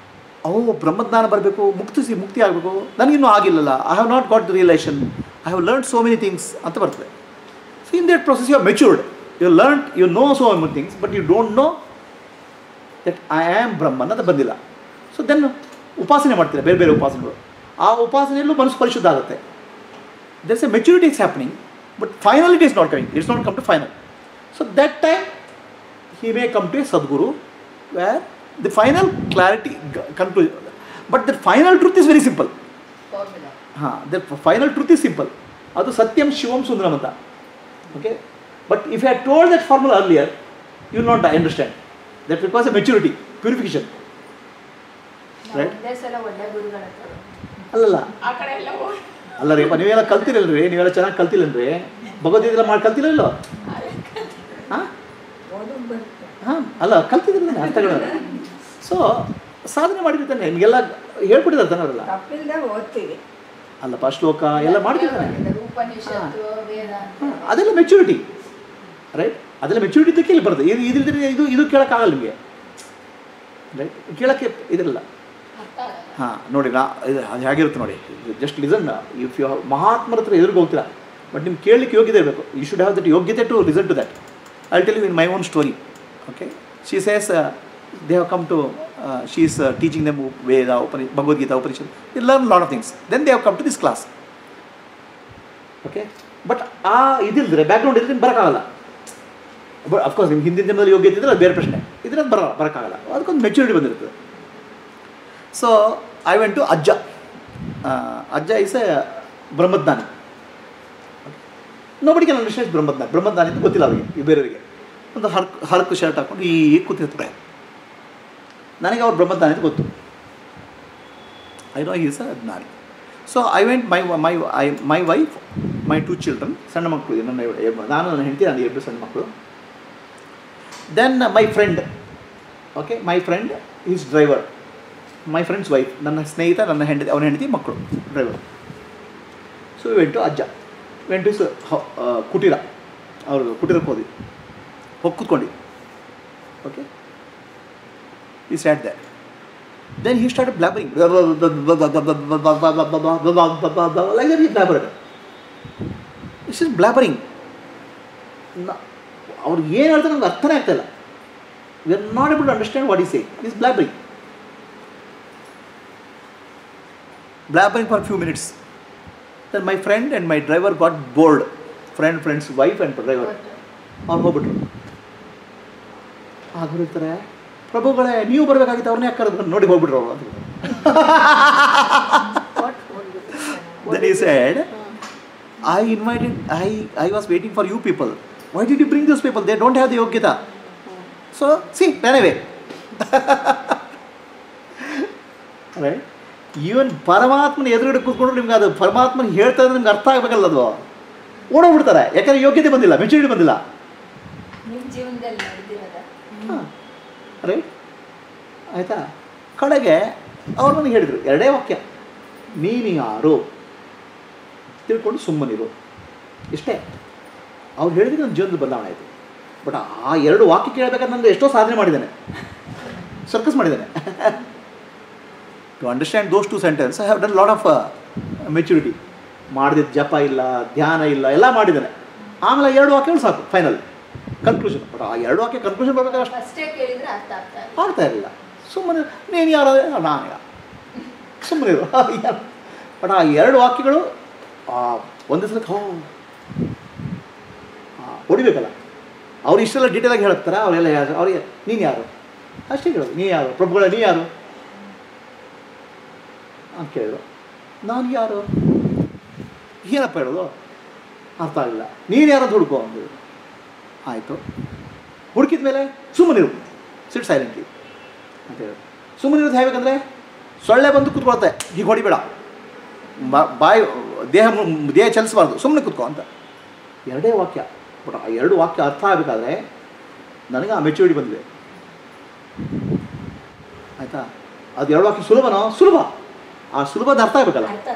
ಓ ಬ್ರಹ್ಮಜ್ಞಾನ ಬರಬೇಕು ಮುಕ್ತಿಸಿ ಮುಕ್ತಿ ಆಗಬೇಕು ನನಗಿನ್ನೂ ಆಗಿಲ್ಲಲ್ಲ I have not got the realisation I have learn so many things ಅಂತ ಬರ್ತದೆ so in that process you are matured you learn you know so many things but you don't know that I am Brahman ಅಂತ ಬಂದಿಲ್ಲ so then ಉಪಾಸನೆ ಮಾಡ್ತೀರಾ ಬೇರೆ ಬೇರೆ ಉಪಾಸನೆಗಳು ಆ ಉಪಾಸನೆಯಲ್ಲೂ ಮನಸ್ಸು ಪರಿಶುದ್ಧ ಆಗುತ್ತೆ there's a maturity is happening but final it is not coming it's not come to final so that time he may come to a Sadguru where the final clarity conclusion. But the final truth is very simple. Formula ಹಾಂ the final truth is simple ಅದು ಸತ್ಯಂ ಶಿವಂ ಸುಂದರಂ ಅಂತ okay but if you had told that formula earlier you not understand that requires a maturity purification Right. ಒಂದೇ ಸಲ ಒಳ್ಳೆ ಗುರುಗಳ ಹತ್ರ ಅಲ್ಲಲ್ಲ ಆ ಕಡೆ ಎಲ್ಲ ಹೋಗಿ ಅಲ್ಲ ರೀ ನೀವೆಲ್ಲ ಕಲ್ತಿರಲ್ರಿ ನೀವೆಲ್ಲ ಚೆನ್ನಾಗಿ ಕಲ್ತಿಲ್ಲನ್ರಿ ಭಗವದ್ಗೀತೆ ಮಾಡಿ ಕಲ್ತಿರಲ್ಲ ಹಾಂ ಓದೋದು ಬರುತ್ತೆ ಹಾಂ ಅಲ್ಲ ಕಲ್ತಿದ್ರಲ್ಲ ಅರ್ಥಗಳನ್ನ ಸೊ ಸಾಧನೆ ಮಾಡಿರ್ತಾನೆ ನಿಮಗೆಲ್ಲ ಹೇಳ್ಕೊಟ್ಟಿದ್ದಾರೆ ತಾನೆ ಅವರೆಲ್ಲ ತಪ್ಪಿಲ್ದೆ ಓದ್ತೀವಿ ಅಲ್ಲಪ್ಪ ಶ್ಲೋಕ ಎಲ್ಲ ಮಾಡ್ತಿರ್ತಾನೆ ಉಪನಿಷತ್ತು ವೇದ ಹಾಂ, ಅದೆಲ್ಲ ಮೆಚುರಿಟಿ ರೈಟ್ ಅದೆಲ್ಲ ಮೆಚುರಿಟಿ ಇದಕ್ಕೆ ಇಲ್ಲಿ ಬರ್ತದೆ ಇದು ಇದಿಲ್ದ್ರೆ ಇದು ಇದು ಕೇಳೋಕ್ಕಾಗಲ್ಲ ನಿಮಗೆ ರೈಟ್ ಕೇಳೋಕ್ಕೆ ಇದಿರಲ್ಲ ಅರ್ಥ ಆಗಲ್ಲ ಹಾಂ ನೋಡಿ ನಾ ಇದು ಅದು ಹೇಗಿರುತ್ತೆ ನೋಡಿ ಜಸ್ಟ್ ಲಿಸನ್ ಇಫ್ ಯು ಮಹಾತ್ಮರ ಹತ್ರ ಎದುರಿಗೆ ಹೋಗ್ತೀರಾ ಬಟ್ ನಿಮ್ಗೆ ಕೇಳಲಿಕ್ಕೆ ಯೋಗ್ಯತೆ ಇರಬೇಕು ಯು ಶುಡ್ ಹ್ಯಾವ್ ದಟ್ ಯೋಗ್ಯತೆ to listen to that I tell you in my own story okay she says they have come to she is teaching them Veda ಉಪನಿ Bhagavad Gita Upanishad the learn lot of things then they have come to this class okay but ಆ ಇದಿಲ್ದ್ರೆ background ಇದ್ರೆ ಬರೋಕ್ಕಾಗಲ್ಲ but of course ನಿಮ್ಗೆ ಹಿಂದಿನ ಜನ್ಮದಲ್ಲಿ ಯೋಗ್ಯತೆ ಇದ್ರೆ ಅದು ಬೇರೆ ಪ್ರಶ್ನೆ ಇದ್ರಲ್ಲಿ ಬರೋ ಬರೋಕ್ಕಾಗಲ್ಲ ಅದಕ್ಕೊಂದು ಮೆಚುರಿಟಿ ಬಂದಿರ್ತದೆ ಸೊ ಐ ವೆಂಟ್ ಟು ಅಜ್ಜ ಆ, ಅಜ್ಜ ಇಸ್ ಎ ಬ್ರಹ್ಮಜ್ಞಾನಿ ನೋಬಡಿ ಕ್ಯಾನ್ ಅಂಡರ್ಸ್ಟ್ಯಾಂಡ್ ಬ್ರಹ್ಮಜ್ಞಾನಿ ಬ್ರಹ್ಮಜ್ಞಾನಿ ಅಂತ ಗೊತ್ತಿಲ್ಲ ಅವರಿಗೆ ಈ ಬೇರೆಯವರಿಗೆ ಒಂದು ಹರ್ಕ್ ಹರ್ಕು ಶರ್ಟ್ ಹಾಕೊಂಡು ಈ ಕೂತಿರ್ತಾರೆ ನನಗೆ ಅವ್ರು ಬ್ರಹ್ಮಜ್ಞಾನಿ ಅಂತ ಗೊತ್ತು ಐ ನೋ ಈಸ್ ಅ ಜ್ಞಾನಿ so I went my my I my wife my two children ಸಣ್ಣ ಮಕ್ಕಳು ನನ್ನ ಎ- ನಾನು ನನ್ನ ಹೆಂಡತಿ ನನ್ನ ಎರಡು ಸಣ್ಣ ಮಕ್ಕಳು then my friend okay my friend is driver my friend's wife ನನ್ನ ಸ್ನೇಹಿತ ನನ್ನ ಹೆಂಡತಿ ಅವನ ಹೆಂಡತಿ ಮಕ್ಕಳು ಡ್ರೈವರ್ ಸೊ ವೆಂಟು ಅಜ್ಜ ವೆಂಟು ಇಸ್ ಕುಟೀರ ಅವ್ರದ್ದು ಕುಟೀರಕ್ಕೆ ಹೋದ್ವಿ ಹೋಗಿ ಕೂತ್ಕೊಂಡು ಓಕೆ ಈ sat that then he start blabbering like that ಈ ಬ್ಲಾಬರ್ ಇಸ್ ಇಸ್ ಬ್ಲಾಬರಿಂಗ್ ಅವ್ರಿಗೆ ಏನು ಹೇಳ್ತಾರೆ ನಮ್ಗೆ ಅರ್ಥನೇ ಆಗ್ತಾ ಇಲ್ಲ we are not able to understand what is say is blabbering blabbering for a few minutes. Then my friend and my driver got bored. Friend, friend's wife and driver. ಅವ್ರು ಹೋಗ್ಬಿಟ್ರು ಆಗ ಹೇಳ್ತಾರೆ ಪ್ರಭುಗಳೇ ನೀವು ಬರಬೇಕಾಗಿತ್ತು ಅವ್ರನ್ನೇ ಯಾಕೆ ಕರೆದ್ರು ನೋಡಿ ಹೋಗ್ಬಿಟ್ರು ಅವರು ಅಂತ ದೆನ್ ಈ side I invited I I was waiting for you people why did you bring this people they don't have the ಯೋಗ್ಯತಾ so see when right even ಪರಮಾತ್ಮನ ಎದುರುಗಡೆ ಕೂತ್ಕೊಂಡ್ರು ನಿಮ್ಗೆ ಅದು ಪರಮಾತ್ಮನ ಹೇಳ್ತಾ ಇದ್ರೆ ನಿಮ್ಗೆ ಅರ್ಥ ಆಗಬೇಕಲ್ಲ ಅದು ಓಡೋಗ್ಬಿಡ್ತಾರೆ ಯಾಕಂದ್ರೆ ಯೋಗ್ಯತೆ ಬಂದಿಲ್ಲ ಮೆಚುರಿಟಿ ಬಂದಿಲ್ಲ ನಿಮ್ಮ ಜೀವನದಲ್ಲಿ ನಡೆದಿರೋದ ರೈಟ್ ಆಯಿತಾ ಕಡೆಗೆ ಅವ್ರು ನನಗೆ ಹೇಳಿದರು ಎರಡೇ ವಾಕ್ಯ ನೀನು ಯಾರು ತಿಳ್ಕೊಂಡು ಸುಮ್ಮನಿರು ಇಷ್ಟೇ ಅವ್ರು ಹೇಳಿದ್ರೆ ನನ್ನ ಜೀವನದ ಬದಲಾವಣೆ ಆಯಿತು ಬಟ್ ಆ ಎರಡು ವಾಕ್ಯ ಕೇಳಬೇಕಾದ್ರೆ ನಾನು ಎಷ್ಟೋ ಸಾಧನೆ ಮಾಡಿದ್ದೇನೆ ಸರ್ಕಸ್ ಮಾಡಿದ್ದೇನೆ to understand those two sentence I have done lot of maturity ಮಾಡಿದ ಜಪ ಇಲ್ಲ ಧ್ಯಾನ ಇಲ್ಲ ಎಲ್ಲ ಮಾಡಿದ್ದೇನೆ ಆಮೇಲೆ ಎರಡು ವಾಕ್ಯಗಳು ಸಾಕು ಫೈನಲ್ ಕನ್ಕ್ಲೂಷನ್ ಬಟ್ ಆ ಎರಡು ವಾಕ್ಯ ಕನ್ಕ್ಲೂಷನ್ ಬರ್ಬೇಕಾದ್ರೆ ಅಷ್ಟು ಫಸ್ಟೇ ಕೇಳಿದ್ರೆ ಅರ್ಥ ಆಗ್ತಾ ಇಲ್ಲ ಆಗ್ತಾ ಇರಲಿಲ್ಲ ಸುಮ್ಮನೆ ನೀನು ಯಾರು ನಾನು ಯಾರು ಸುಮ್ಮನೆ ಇರು ಬಟ್ ಆ ಎರಡು ವಾಕ್ಯಗಳು ಆ, ಒಂದೇ ಸಲ ಹೋ ಆ, ಹೊಡಿಬೇಕಲ್ಲ ಅವ್ರು ಇಷ್ಟೆಲ್ಲ ಡೀಟೇಲಾಗಿ ಹೇಳ್ತಾರೆ ಅವರೆಲ್ಲ ಯಾರು ಅವ್ರಿಗೆ ನೀನು ಯಾರು ಅಷ್ಟೇ ಕೇಳೋದು ನೀ ಯಾರು ಪ್ರಭುಗಳ ನೀ ಯಾರು ಅಂತ ಕೇಳಿದ್ರು ನಾನು ಯಾರು ಏನಪ್ಪ ಹೇಳೋದು ಅರ್ಥ ಆಗಲಿಲ್ಲ ನೀನು ಯಾರು ಅಂತ ಹುಡುಕೋ ಅಂದರು ಆಯಿತು ಹುಡುಕಿದ ಮೇಲೆ ಸುಮ್ಮನಿರು ಸಿಟ್ ಸೈಲೆಂಟ್ಲಿ ಅಂತ ಹೇಳಿ ಸುಮ್ಮನಿರೋದು ಹೇಗಂದರೆ ಸೊಳ್ಳೆ ಬಂದು ಕೂತ್ಕೊಳ್ತೆ ಹೀಗೆ ಹೊಡಿಬೇಡ ಬಾ- ಬಾಯಿ ದೇಹ ಮು- ದೇಹ ಚಲಿಸಬಾರ್ದು ಸುಮ್ಮನೆ ಕೂತ್ಕೋ ಅಂತ ಎರಡೇ ವಾಕ್ಯ ಬಟ್ ಆ ಎರಡು ವಾಕ್ಯ ಅರ್ಥ ಆಗಬೇಕಾದ್ರೆ ನನಗೆ ಆ ಮೆಚುರಿಟಿ ಬಂದಿದೆ ಆಯಿತಾ ಅದು ಎರಡು ವಾಕ್ಯ ಸುಲಭನೋ ಸುಲಭ ಆ ಸುಲಭದ ಅರ್ಥ ಆಗಬೇಕಲ್ಲ ಅರ್ಥ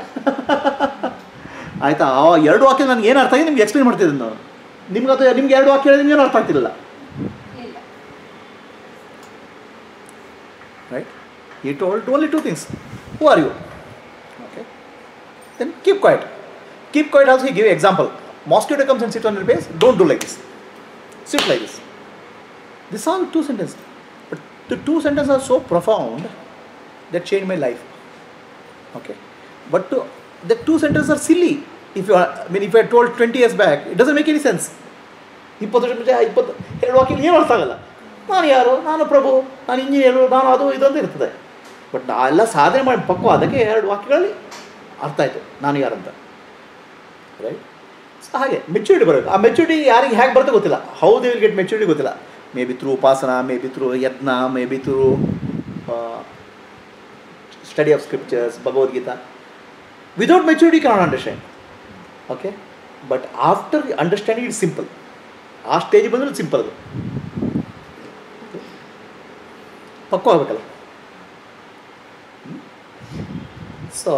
ಆಯಿತಾ ಆ ಎರಡು ವಾಕ್ಯ ನನಗೆ ಏನು ಅರ್ಥ ಆಗಿದೆ ನಿಮ್ಗೆ ಎಕ್ಸ್ಪ್ಲೇನ್ ಮಾಡ್ತಿದ್ದೆ ನಾನು ನಿಮ್ಗೆ ಅದು ನಿಮ್ಗೆ ಎರಡು ವಾಕ್ಯ ಹೇಳಿದ್ರೆ ನಿಮ್ಗೇನು ಅರ್ಥ ಆಗ್ತಿರಲಿಲ್ಲ ಇಲ್ಲ right He told only two things. Who are you? Okay. Then keep quiet. Keep quiet also he give example. Mosquito comes and sits on your base, don't do like this. Sit like this. This all two sentences. But the two sentences are so profound that changed my life. Okay. But to, the two sentences are silly. If you are, I mean, if I told 20 years back, it doesn't make any sense. ಇಪ್ಪತ್ತು ವರ್ಷ ಮುಂಚೆ ಇಪ್ಪತ್ತು ಎರಡು ವಾಕ್ಯ ಏನು ಅರ್ಥ ಆಗಲ್ಲ ನಾನು ಯಾರು ನಾನು ಪ್ರಭು ನಾನು ಇಂಜಿನಿಯರು ನಾನು ಅದು ಇದು ಅಂತ ಇರ್ತದೆ ಬಟ್ ನಾ ಎಲ್ಲ ಸಾಧನೆ ಮಾಡಿ ಪಕ್ವ ಅದಕ್ಕೆ ಎರಡು ವಾಕ್ಯಗಳಲ್ಲಿ ಅರ್ಥ ಆಯಿತು ನಾನು ಯಾರಂತ ರೈಟ್ ಸೊ ಹಾಗೆ ಮೆಚ್ಯೂರಿಟಿ ಬರಬೇಕು ಆ ಮೆಚ್ಯೂರಿಟಿ ಯಾರಿಗೆ ಹೇಗೆ ಬರುತ್ತೆ ಗೊತ್ತಿಲ್ಲ how they will get maturity ಗೊತ್ತಿಲ್ಲ ಮೇ ಬಿ ಥ್ರೂ ಉಪಾಸನ ಮೇ ಬಿ ಥ್ರೂ ಯತ್ನ may be through study of scriptures Bhagavad Gita without maturity can understand okay but after understanding it simple ಆ ಸ್ಟೇಜ್ ಬಂದರೆ ಸಿಂಪಲ್ ಅದು ಪಕ್ವ ಆಗಬೇಕಲ್ಲ ಸೊ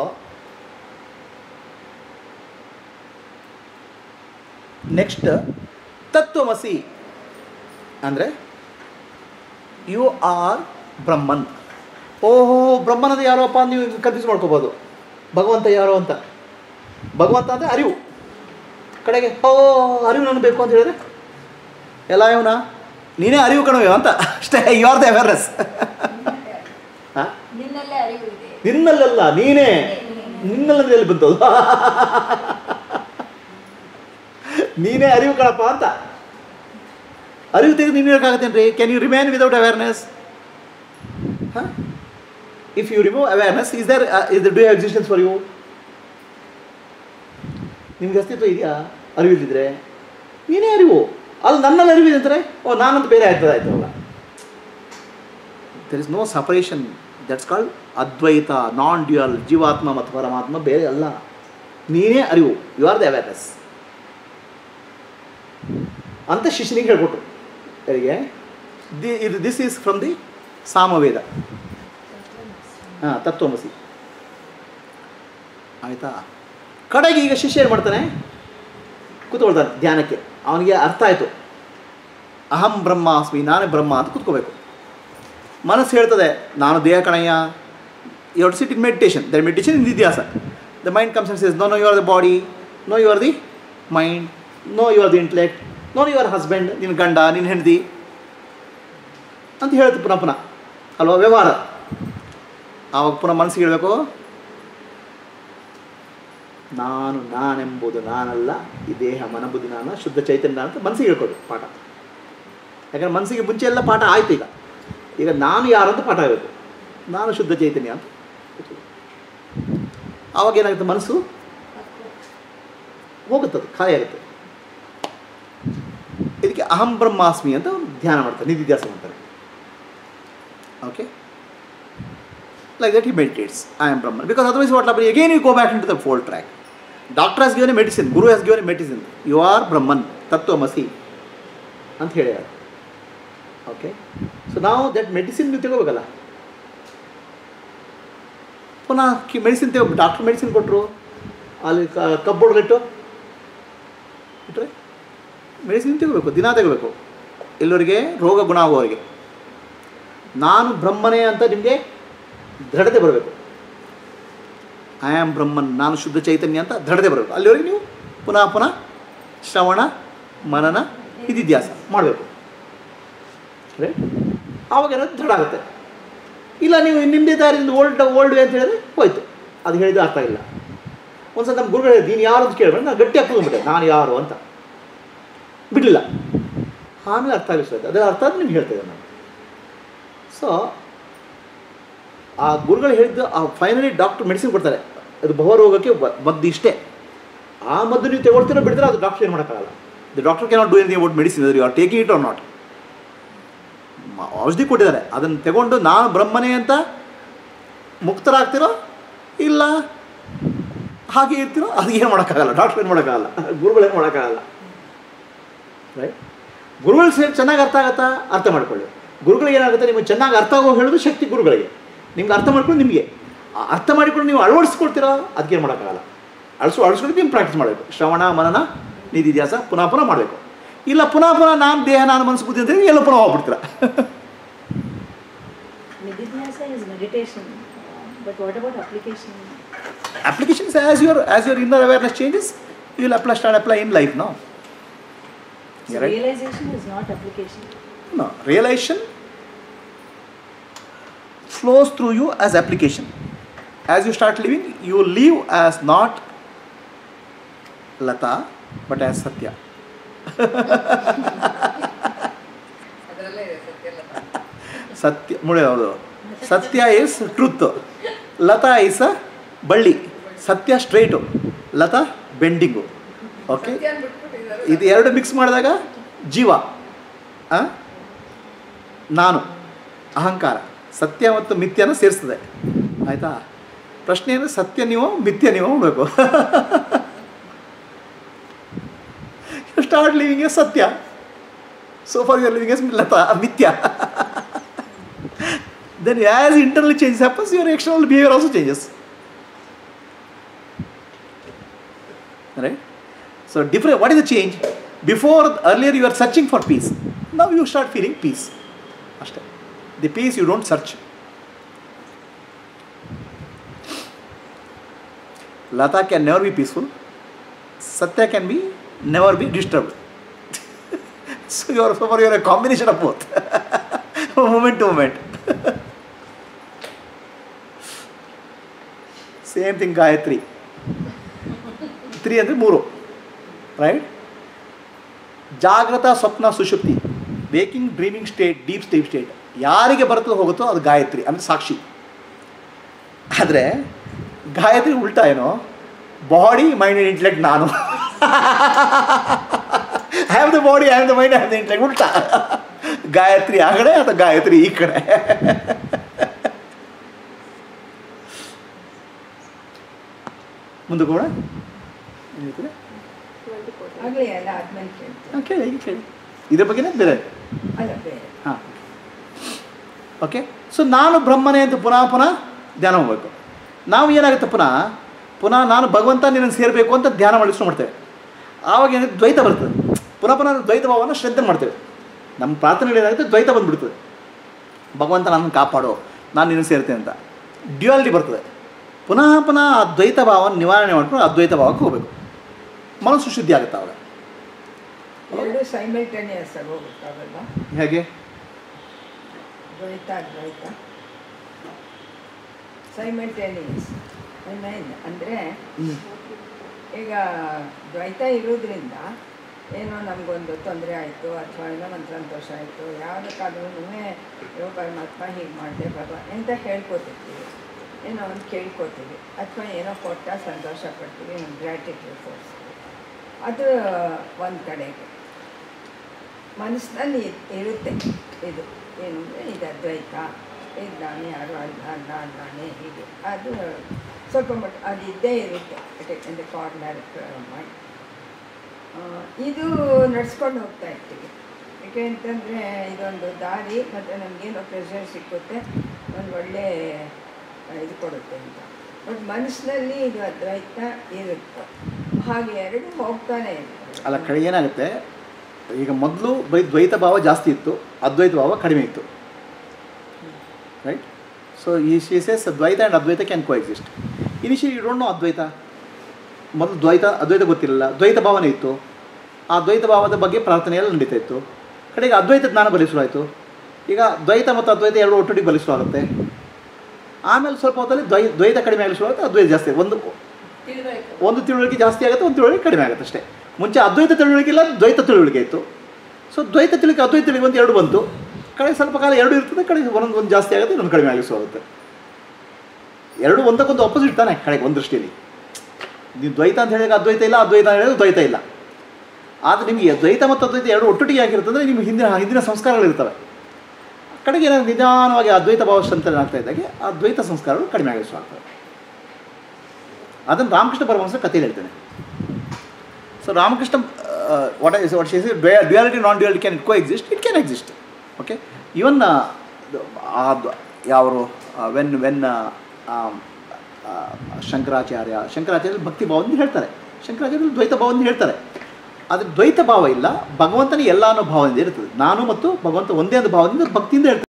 ನೆಕ್ಸ್ಟ್ ತತ್ವಮಸಿ ಅಂದರೆ you are ಬ್ರಹ್ಮನ್ ಓಹೋ ಬ್ರಹ್ಮನದ ಯಾರೋಪ್ಪ ಅಂತ ನೀವು ಕನ್ಫ್ಯೂಸ್ ಮಾಡ್ಕೋಬೋದು ಭಗವಂತ ಯಾರೋ ಅಂತ ಭಗವಂತ ಅಂದರೆ ಅರಿವು ಕಡೆಗೆ ಓ ಅರಿವು ನನಗೆ ಬೇಕು ಅಂತ ಹೇಳಿದ್ರೆ ಎಲ್ಲ ಇವನ ನೀನೇ ಅರಿವು ಕಣವೆ ಅಂತ ಅಷ್ಟೇ ಯು ಆರ್ ದ ಅವೇರ್ನೆಸ್ ಹಾಂ ನಿನ್ನಲ್ಲೇ ಅರಿವು ಇದೆ ನಿನ್ನಲ್ಲೆಲ್ಲ ನೀನೇ ನಿನ್ನಲ್ಲಂದ್ರೆ ಎಲ್ಲಿ ಬಂತದು ನೀನೇ ಅರಿವು ಕಣಪ್ಪ ಅಂತ ಅರಿವು ತೆಗೆದು ನೀನು ಇರೋಕ್ಕಾಗತ್ತೇನ್ರಿ can you remain without awareness if you remove awareness is there is the do existence for you ನಿಮ್ಗೆ ಅಸ್ತಿತ್ವ ಇದೆಯಾ ಅರಿವಿಲ್ಲದಿದ್ರೆ ನೀನೇ ಅರಿವು ಅದು ನನ್ನಲ್ಲಿ ಅರಿವಿದೆ ಅಂತಾರೆ ಓ ನಾನಂತ ಬೇರೆ ಆಗ್ತದೆ ಆಯ್ತಲ್ಲ there is no separation that's called Advaita non dual ಜೀವಾತ್ಮ ಮತ್ತು ಪರಮಾತ್ಮ ಬೇರೆ ಅಲ್ಲ ನೀನೇ ಅರಿವು ಯು ಆರ್ ದ ಅವೇರ್ನೆಸ್ ಅಂತ ಶಿಷ್ಯನಿಗೆ ಹೇಳ್ಕೊಟ್ರು ಯಾರಿಗೆ ದಿ ಇದು this is from the Samaveda ಹಾಂ ತತ್ವಮಸಿ ಆಯಿತಾ ಕಡೆಗೆ ಈಗ ಶಿಷ್ಯ ಏನು ಮಾಡ್ತಾನೆ ಕೂತ್ಕೊಳ್ತಾನೆ ಧ್ಯಾನಕ್ಕೆ ಅವನಿಗೆ ಅರ್ಥ ಆಯಿತು ಅಹಂ ಬ್ರಹ್ಮಾಸ್ಮಿ ನಾನೇ ಬ್ರಹ್ಮ ಅಂತ ಕೂತ್ಕೋಬೇಕು ಮನಸ್ಸು ಹೇಳ್ತದೆ ನಾನು ದೇಹ ಕಣಯ್ಯ you to sit in meditation that meditation in ಇತಿಹಾಸ the mind comes and says no no you are the body no you are the mind no you are the intellect no you are husband ನಿನ್ನ ಗಂಡ ನಿನ್ನ ಹೆಂಡತಿ ಅಂತ ಹೇಳ್ತು ಪುನಃ ಪುನಃ ಅಲ್ವಾ ವ್ಯವಹಾರ ಆವಾಗ ಪುನಃ ಮನಸ್ಸಿಗೆ ಹೇಳಬೇಕು ನಾನು ನಾನೆಂಬುದು ನಾನಲ್ಲ ಈ ದೇಹ ಮನಬುದ್ಧಿ ನಾನು ಶುದ್ಧ ಚೈತನ್ಯ ಅಂತ ಮನಸ್ಸಿಗೆ ಹೇಳ್ಕೊಡು ಪಾಠ ಯಾಕಂದ್ರೆ ಮನಸ್ಸಿಗೆ ಮುಂಚೆ ಎಲ್ಲ ಪಾಠ ಆಯ್ತು ಈಗ ಈಗ ನಾನು ಯಾರು ಅಂತ ಪಾಠ ಆಗಬೇಕು ನಾನು ಶುದ್ಧ ಚೈತನ್ಯ ಅಂತ ಆವಾಗ ಏನಾಗುತ್ತೆ ಮನಸ್ಸು ಹೋಗುತ್ತದೆ ಖಾಲಿ ಆಗುತ್ತೆ ಇದಕ್ಕೆ ಅಹಂ ಬ್ರಹ್ಮಾಸ್ಮಿ ಅಂತ ಒಂದು ಧ್ಯಾನ ಮಾಡ್ತಾರೆ ನಿಧಿಧ್ಯಾಸ ಮಾಡ್ತಾರೆ okay like that he meditates i am brahman because otherwise what happens again you go back into the fold track doctor has given a medicine guru has given a medicine you are brahman ತತ್ವಮಸಿ ಅಂತ ಹೇಳ್ಯಾರ okay so ನಾವು that medicine ನೀವು ತಗೋಬೇಕಲ್ಲ ಪುನಃ ಕಿ medicine ತಗೋ doctor medicine ಕೊಟ್ಟರು ಅಲ್ಲಿ ಕಬ್ಬೋರ್ಡ್ಗಿಟ್ಟು ಇಟ್ಟರೆ ಮೆಡಿಸಿನ್ ತಗೋಬೇಕು ದಿನ ತಗೋಬೇಕು ಎಲ್ಲರಿಗೆ ರೋಗ ಗುಣ ಆಗುವವರಿಗೆ ನಾನು ಬ್ರಹ್ಮನೇ ಅಂತ ನಿಮಗೆ ದೃಢತೆ ಬರಬೇಕು ಐ ಆಮ್ ಬ್ರಹ್ಮನ್ ನಾನು ಶುದ್ಧ ಚೈತನ್ಯ ಅಂತ ದೃಢತೆ ಬರಬೇಕು ಅಲ್ಲಿವರೆಗೆ ನೀವು ಪುನಃ ಪುನಃ ಶ್ರವಣ ಮನನ ಇದಿದ್ಯಾಸ ಮಾಡಬೇಕು ರೈಟ್ ಆವಾಗ ಏನಾದ್ರು ದೃಢ ಆಗುತ್ತೆ ಇಲ್ಲ ನೀವು ನಿಮ್ಮದೇ ದಾರಿಯಿಂದ ಓಲ್ಡ್ ಓಲ್ಡ್ ಅಂತ ಹೇಳಿದ್ರೆ ಹೋಯ್ತು ಅದು ಹೇಳಿದ್ದು ಅರ್ಥ ಇಲ್ಲ ಒಂದ್ಸಲ ನಮ್ಮ ಗುರುಗಳು ಹೇಳಿದ್ದು ನೀನು ಯಾರು ಅಂತ ಕೇಳ್ಬೇಡ ನಾನು ಗಟ್ಟಿ ಹಾಕ್ಕೊಂಡ್ಬಿಟ್ಟೆ ನಾನು ಯಾರು ಅಂತ ಬಿಡಲಿಲ್ಲ ಆಮೇಲೆ ಅರ್ಥ ಆಗಿಸ್ತದೆ ಅದರ ಅರ್ಥ ಆದ್ರೆ ನಿಮ್ಗೆ ಹೇಳ್ತಿದ್ದೆ ನಾನು ಸೊ ಆ ಗುರುಗಳು ಹೇಳಿದ್ದು ಆ ಫೈನಲಿ ಡಾಕ್ಟರ್ ಮೆಡಿಸಿನ್ ಕೊಡ್ತಾರೆ ಅದು ಬಹುರೋಗಕ್ಕೆ ವ- ಮದ್ದು ಇಷ್ಟೇ ಆ ಮದ್ದು ನೀವು ತಗೊಳ್ತೀರೋ ಬಿಡ್ತೀರೋ ಅದು ಡಾಕ್ಟರ್ ಏನು ಮಾಡೋಕ್ಕಾಗಲ್ಲ the doctor cannot do anything about medicine you are taking it or not ಔಷಧಿ ಕೊಟ್ಟಿದ್ದಾರೆ ಅದನ್ನು ತಗೊಂಡು ನಾನು ಬ್ರಹ್ಮನೇ ಅಂತ ಮುಕ್ತರಾಗ್ತಿರೋ ಇಲ್ಲ ಹಾಗೆ ಇರ್ತಿರೋ ಅದು ಏನು ಮಾಡೋಕ್ಕಾಗಲ್ಲ ಡಾಕ್ಟರ್ ಏನು ಮಾಡೋಕ್ಕಾಗಲ್ಲ ಗುರುಗಳು ಏನು ಮಾಡೋಕ್ಕಾಗಲ್ಲ ರೈಟ್ ಗುರುಗಳು ಸೇರಿ ಚೆನ್ನಾಗಿ ಅರ್ಥ ಆಗತ್ತಾ ಅರ್ಥ ಮಾಡ್ಕೊಳ್ಳಿ ಗುರುಗಳಿಗೆ ಏನಾಗುತ್ತೆ ನಿಮಗೆ ಚೆನ್ನಾಗಿ ಅರ್ಥ ಆಗೋ ಹೇಳೋದು ಶಕ್ತಿ ಗುರುಗಳಿಗೆ ನಿಮ್ಗೆ ಅರ್ಥ ಮಾಡ್ಕೊಂಡು ನಿಮಗೆ ಆ ಅರ್ಥ ಮಾಡಿಕೊಂಡು ನೀವು ಅಳವಡಿಸ್ಕೊಳ್ತೀರೋ ಅದಕ್ಕೇನು ಮಾಡೋಕ್ಕಾಗಲ್ಲ ಅಳಿಸು ಅಳಿಸ್ಕೊಂಡು ನೀವು ಪ್ರಾಕ್ಟೀಸ್ ಮಾಡಬೇಕು ಶ್ರವಣ ಮನನ ನಿಧಿಧ್ಯಾಸ ಪುನಃ ಪುನಃ ಮಾಡಬೇಕು ಇಲ್ಲ ಪುನಃ ಪುನಃ ನಾನು ದೇಹ ನಾನು ಮನಸ್ಸು ಬುದ್ಧಿ ಅಂತ ಹೇಳಿ ಎಲ್ಲ ಪುನಃ ಹೋಗ್ಬಿಡ್ತೀರ ನಿಧಿಧ್ಯಾಸ Jnasa is meditation, uh, but what about application? applications as your as your inner awareness changes you will apply start apply in life now So Yeah, right? realization is not application. no realization flows through you as application as you start living you live as not lata but as satya ಅದರಲ್ಲೇ ಇದೆ ಸತ್ಯ ಸತ್ಯ ಮುಳೆ ಹೌದು ಸತ್ಯ is truth Lata is ಬಳ್ಳಿ ಸತ್ಯ straight Lata ಬೆಂಡಿಂಗು okay ಸತ್ಯ ಅಂದ್ಬಿಟ್ಬಿಟ್ಟಿದ್ದಾರೆ ಇದು ಎರಡು ಮಿಕ್ಸ್ ಮಾಡಿದಾಗ ಜೀವ ಆ? ನಾನು ಅಹಂಕಾರ ಸತ್ಯ ಮತ್ತು ಮಿಥ್ಯನ ಸೇರಿಸ್ತದೆ ಆಯಿತಾ ಪ್ರಶ್ನೆ ಏನು ಸತ್ಯ ನೀವು ಮಿಥ್ಯ ನೀವು ಮಾಡಬೇಕು ಸ್ಟಾರ್ಟ್ ಲಿವಿಂಗ್ ಎಸ್ ಸತ್ಯ so for your living as ಲತಾ ಮಿಥ್ಯ then as internally changes happens your external behavior also changes right so different what is the change before earlier you were searching for peace now you start feeling peace ಅಷ್ಟೇ the peace you don't search lata can never be peaceful satya can be never be disturbed so you are so far you are a combination of both moment to moment same thing Gayatri three ಅಂದರೆ ಮೂರು right ಜಾಗೃತ ಸ್ವಪ್ನ ಸುಷುಪ್ತಿ waking dreaming state deep sleep state ಯಾರಿಗೆ ಬರುತ್ತೋ ಹೋಗುತ್ತೋ ಅದು ಗಾಯತ್ರಿ ಅಂದರೆ ಸಾಕ್ಷಿ ಆದರೆ ಗಾಯತ್ರಿ ಉಲ್ಟಾ ಏನೋ ಬಾಡಿ ಮೈಂಡ್ ಆ್ಯಂಡ್ ಇಂಟೆಲೆಕ್ಟ್ ನಾನು I have the body I have the mind I have the intellect ಉಲ್ಟಾ ಗಾಯತ್ರಿ ಆ ಕಡೆ ಅಥವಾ ಗಾಯತ್ರಿ ಈ ಕಡೆ ಮುಂದೆ ಕೂಡ ಏನಿರ್ತದೆ ಆಗಲೇ ಎಲ್ಲ ಆದ್ಮೇಲೆ ಕೇಳ್ತೀನಿ ಹಾಂ ಕೇಳಿ ಈಗ ಕೇಳಿ ಇದ್ರ ಬಗ್ಗೆನೇ ಬೇರೆ ಅಲ್ಲ ಬೇರೆ ಹಾಂ ಓಕೆ ಸೊ ನಾನು ಬ್ರಹ್ಮನೇ ಅಂತ ಪುನಃ ಪುನಃ ಧ್ಯಾನ ಮಾಡಬೇಕು ನಾವು ಏನಾಗುತ್ತೆ ಪುನಃ ಪುನಃ ನಾನು ಭಗವಂತ ನಿನ್ನನ್ನು ಸೇರಬೇಕು ಅಂತ ಧ್ಯಾನ ಮಾಡಿ ಶುರು ಮಾಡ್ತೇವೆ ಆವಾಗ ಏನಾಗುತ್ತೆ ದ್ವೈತ ಬರ್ತದೆ ಪುನಃ ಪುನಃ ದ್ವೈತ ಭಾವನ ಶ್ರದ್ಧೆ ಮಾಡ್ತೇವೆ ನಮ್ಮ ಪ್ರಾರ್ಥನೆಗಳು ಏನಾಗುತ್ತೆ ದ್ವೈತ ಬಂದುಬಿಡ್ತದೆ ಭಗವಂತ ನನ್ನನ್ನು ಕಾಪಾಡು ನಾನು ನಿನ್ನ ಸೇರ್ತೇನೆ ಅಂತ ಡ್ಯುಯಾಲಿಟಿ ಬರ್ತದೆ ಪುನಃ ಪುನಃ ಆ ದ್ವೈತ ಭಾವನ ನಿವಾರಣೆ ಮಾಡ್ಕೊಂಡು ಅದ್ವೈತ ಭಾವಕ್ಕೆ ಹೋಗಬೇಕು ಮನಸ್ಸು ಶುದ್ಧಿ ಆಗುತ್ತೆ ಅವಾಗ ಎರಡು ಸೈಮಲ್ಟೇನಿಯಸ್ ಆಗಿ ಹೋಗುತ್ತಾಗಲ್ವ ಹೇಗೆ ದ್ವೈತ ದ್ವೈತ ಸೈಮಲ್ಟೇನಿಯಸ್ ಐ ಮೀನ್ ಅಂದರೆ ಈಗ ದ್ವೈತ ಇರೋದ್ರಿಂದ ಏನೋ ನಮಗೊಂದು ತೊಂದರೆ ಆಯಿತು ಅಥವಾ ಏನೋ ಒಂದು ಸಂತೋಷ ಆಯಿತು ಯಾವುದಕ್ಕಾದ್ರೂ ಯೋ ಪರಮಾತ್ಮ ಹೀಗೆ ಮಾಡಿದೆ ಭಗವ ಅಂತ ಹೇಳ್ಕೊತಿರ್ತೀವಿ ಏನೋ ಒಂದು ಕೇಳ್ಕೊತೀವಿ ಅಥವಾ ಏನೋ ಕೊಟ್ಟ ಸಂತೋಷ ಪಡ್ತೀವಿ ಒಂದು ಗ್ರ್ಯಾಟಿಟ್ಯೂಡ್ ತೋರಿಸ್ತೀವಿ ಅದು ಒಂದು ಕಡೆಗೆ ಮನಸ್ಸಿನಲ್ಲಿ ಇರುತ್ತೆ ಇದು ಏನು ಅಂದರೆ ಇದು ಅದ್ವೈತ ಇದು ನಾನು ಯಾರು ಅಲ್ಲ ಅಲ್ಲ ಅಲ್ಲಾನೆ ಹೀಗೆ ಅದು ಸ್ವಲ್ಪ ಮಟ್ಟ ಅದು ಇದ್ದೇ ಇರುತ್ತೆ ಇನ್ ದ ಕಾರ್ನರ್ ಮೈಂಡ್ ಇದು ನಡ್ಸ್ಕೊಂಡು ಹೋಗ್ತಾ ಇರ್ತೀವಿ ಯಾಕೆ ಅಂತಂದರೆ ಇದೊಂದು ದಾರಿ ಮತ್ತು ನಮಗೇನೋ ಪ್ರೆಷರ್ ಸಿಕ್ಕುತ್ತೆ ಒಂದು ಒಳ್ಳೆ ಆ, ಇದು ಕೊಡುತ್ತೆ ಅಂತ ಬಟ್ ಮನಸ್ಸಿನಲ್ಲಿ ಇದು ಅದ್ವೈತ ಇರುತ್ತೆ ಹಾಗೆ ಎರಡು ಹೋಗ್ತಾನೆ ಇರುತ್ತೆ ಅಲ್ಲ ಕಡೆ ಏನಾಗುತ್ತೆ ಈಗ ಮೊದಲು ಬರೀ ದ್ವೈತ ಭಾವ ಜಾಸ್ತಿ ಇತ್ತು ಅದ್ವೈತ ಭಾವ ಕಡಿಮೆ ಇತ್ತು ರೈಟ್ ಸೊ ಈ ಶೀಸೆಸ್ Dvaita and Advaita can coexist initially you don't know Advaita ಮೊದಲು ದ್ವೈತ ಅದ್ವೈತ ಗೊತ್ತಿರಲಿಲ್ಲ ದ್ವೈತ ಭಾವನೆ ಇತ್ತು ಆ ದ್ವೈತ ಭಾವದ ಬಗ್ಗೆ ಪ್ರಾರ್ಥನೆಯಲ್ಲಿ ನಡೀತಾ ಇತ್ತು ಕಡೆಗೆ ಅದ್ವೈತ ಜ್ಞಾನ ಬಲಿಸುವಾಯಿತು ಈಗ ದ್ವೈತ ಮತ್ತು ಅದ್ವೈತ ಎರಡು ಒಟ್ಟೊಟ್ಟಿಗೆ ಬಲಿಸುವಾಗುತ್ತೆ ಆಮೇಲೆ ಸ್ವಲ್ಪ ಹೊತ್ತಲ್ಲಿ ದ್ವೈ ದ್ವೈತ ಕಡಿಮೆ ಆಗಲಿಸುವಾಗುತ್ತೆ ಅದ್ವೈತ ಜಾಸ್ತಿ ಒಂದು ತಿಳ್ಬೇಕು ಒಂದು ತಿಳುವಳಿಕೆ ಜಾಸ್ತಿ ಆಗುತ್ತೆ ಒಂದು ತಿಳುವಳಿಕೆ ಕಡಿಮೆ ಆಗುತ್ತೆ ಅಷ್ಟೇ ಮುಂಚೆ ಅದ್ವೈತ ತಿಳುವಳಿಕೆ ಇಲ್ಲ ದ್ವೈತ ತಿಳುವಳಿಕೆ ಇತ್ತು ಸೊ ದ್ವೈತ ತಿಳುವಳಿಕೆ ಅದ್ವೈತ ತಿಳುವಳಿಕೆ ಒಂದು ಎರಡು ಬಂತು ಕಡೆ ಸ್ವಲ್ಪ ಕಾಲ ಎರಡು ಇರ್ತದೆ ಕಡೆ ಒಂದೊಂದು ಒಂದು ಜಾಸ್ತಿ ಆಗುತ್ತೆ ಇನ್ನೊಂದು ಕಡಿಮೆ ಆಗಲಿಸು ಆಗುತ್ತೆ ಎರಡು ಒಂದಕ್ಕೊಂದು ಆಪೋಸಿಟ್ ತಾನೆ ಕಡೆಗೆ ಒಂದು ದೃಷ್ಟಿಯಲ್ಲಿ ನೀವು ದ್ವೈತ ಅಂತ ಹೇಳಿದಾಗ ಅದ್ವೈತ ಇಲ್ಲ ಅದ್ವೈತ ಅಂತ ಹೇಳಿದ್ರೆ ದ್ವೈತ ಇಲ್ಲ ಆದರೆ ನಿಮಗೆ ದ್ವೈತ ಮತ್ತು ಅದ್ವೈತ ಎರಡು ಒಟ್ಟೊಟ್ಟಿಗೆ ಆಗಿರ್ತಂದ್ರೆ ನಿಮ್ಗೆ ಹಿಂದಿನ ಹಿಂದಿನ ಸಂಸ್ಕಾರಗಳಿರ್ತವೆ ಕಡೆಗೆ ಏನಾದ್ರು ನಿಧಾನವಾಗಿ ಅದ್ವೈತ ಭಾವ ಸಂತರಣ ಆಗ್ತಾ ಇದ್ದಾಗೆ ಆ ದ್ವೈತ ಸಂಸ್ಕಾರಗಳು ಕಡಿಮೆ ಆಗಿಸು ಆಗ್ತವೆ ಅದನ್ನು ರಾಮಕೃಷ್ಣ ಪರಮಹಂಸ ಕಥೆಯಲ್ಲಿ ಹೇಳ್ತೇನೆ so Ramakrishna what is what she's duality non duality can coexist it can exist okay even ಯಾವರು ವೆನ್ ವೆನ್ ಶಂಕರಾಚಾರ್ಯ ಶಂಕರಾಚಾರ್ಯ ಭಕ್ತಿ ಭಾವದಿಂದ ಹೇಳ್ತಾರೆ ಶಂಕರಾಚಾರ್ಯ ದ್ವೈತ ಭಾವದಿಂದ ಹೇಳ್ತಾರೆ ಆದರೆ ದ್ವೈತ ಭಾವ ಇಲ್ಲ ಭಗವಂತನಿಗೆ ಎಲ್ಲ ಅನ್ನೋ ಭಾವದಿಂದ ಇರ್ತದೆ ನಾನು ಮತ್ತು ಭಗವಂತ ಒಂದೇ ಒಂದು ಭಾವದಿಂದ ಭಕ್ತಿಯಿಂದ ಹೇಳ್ತಾರೆ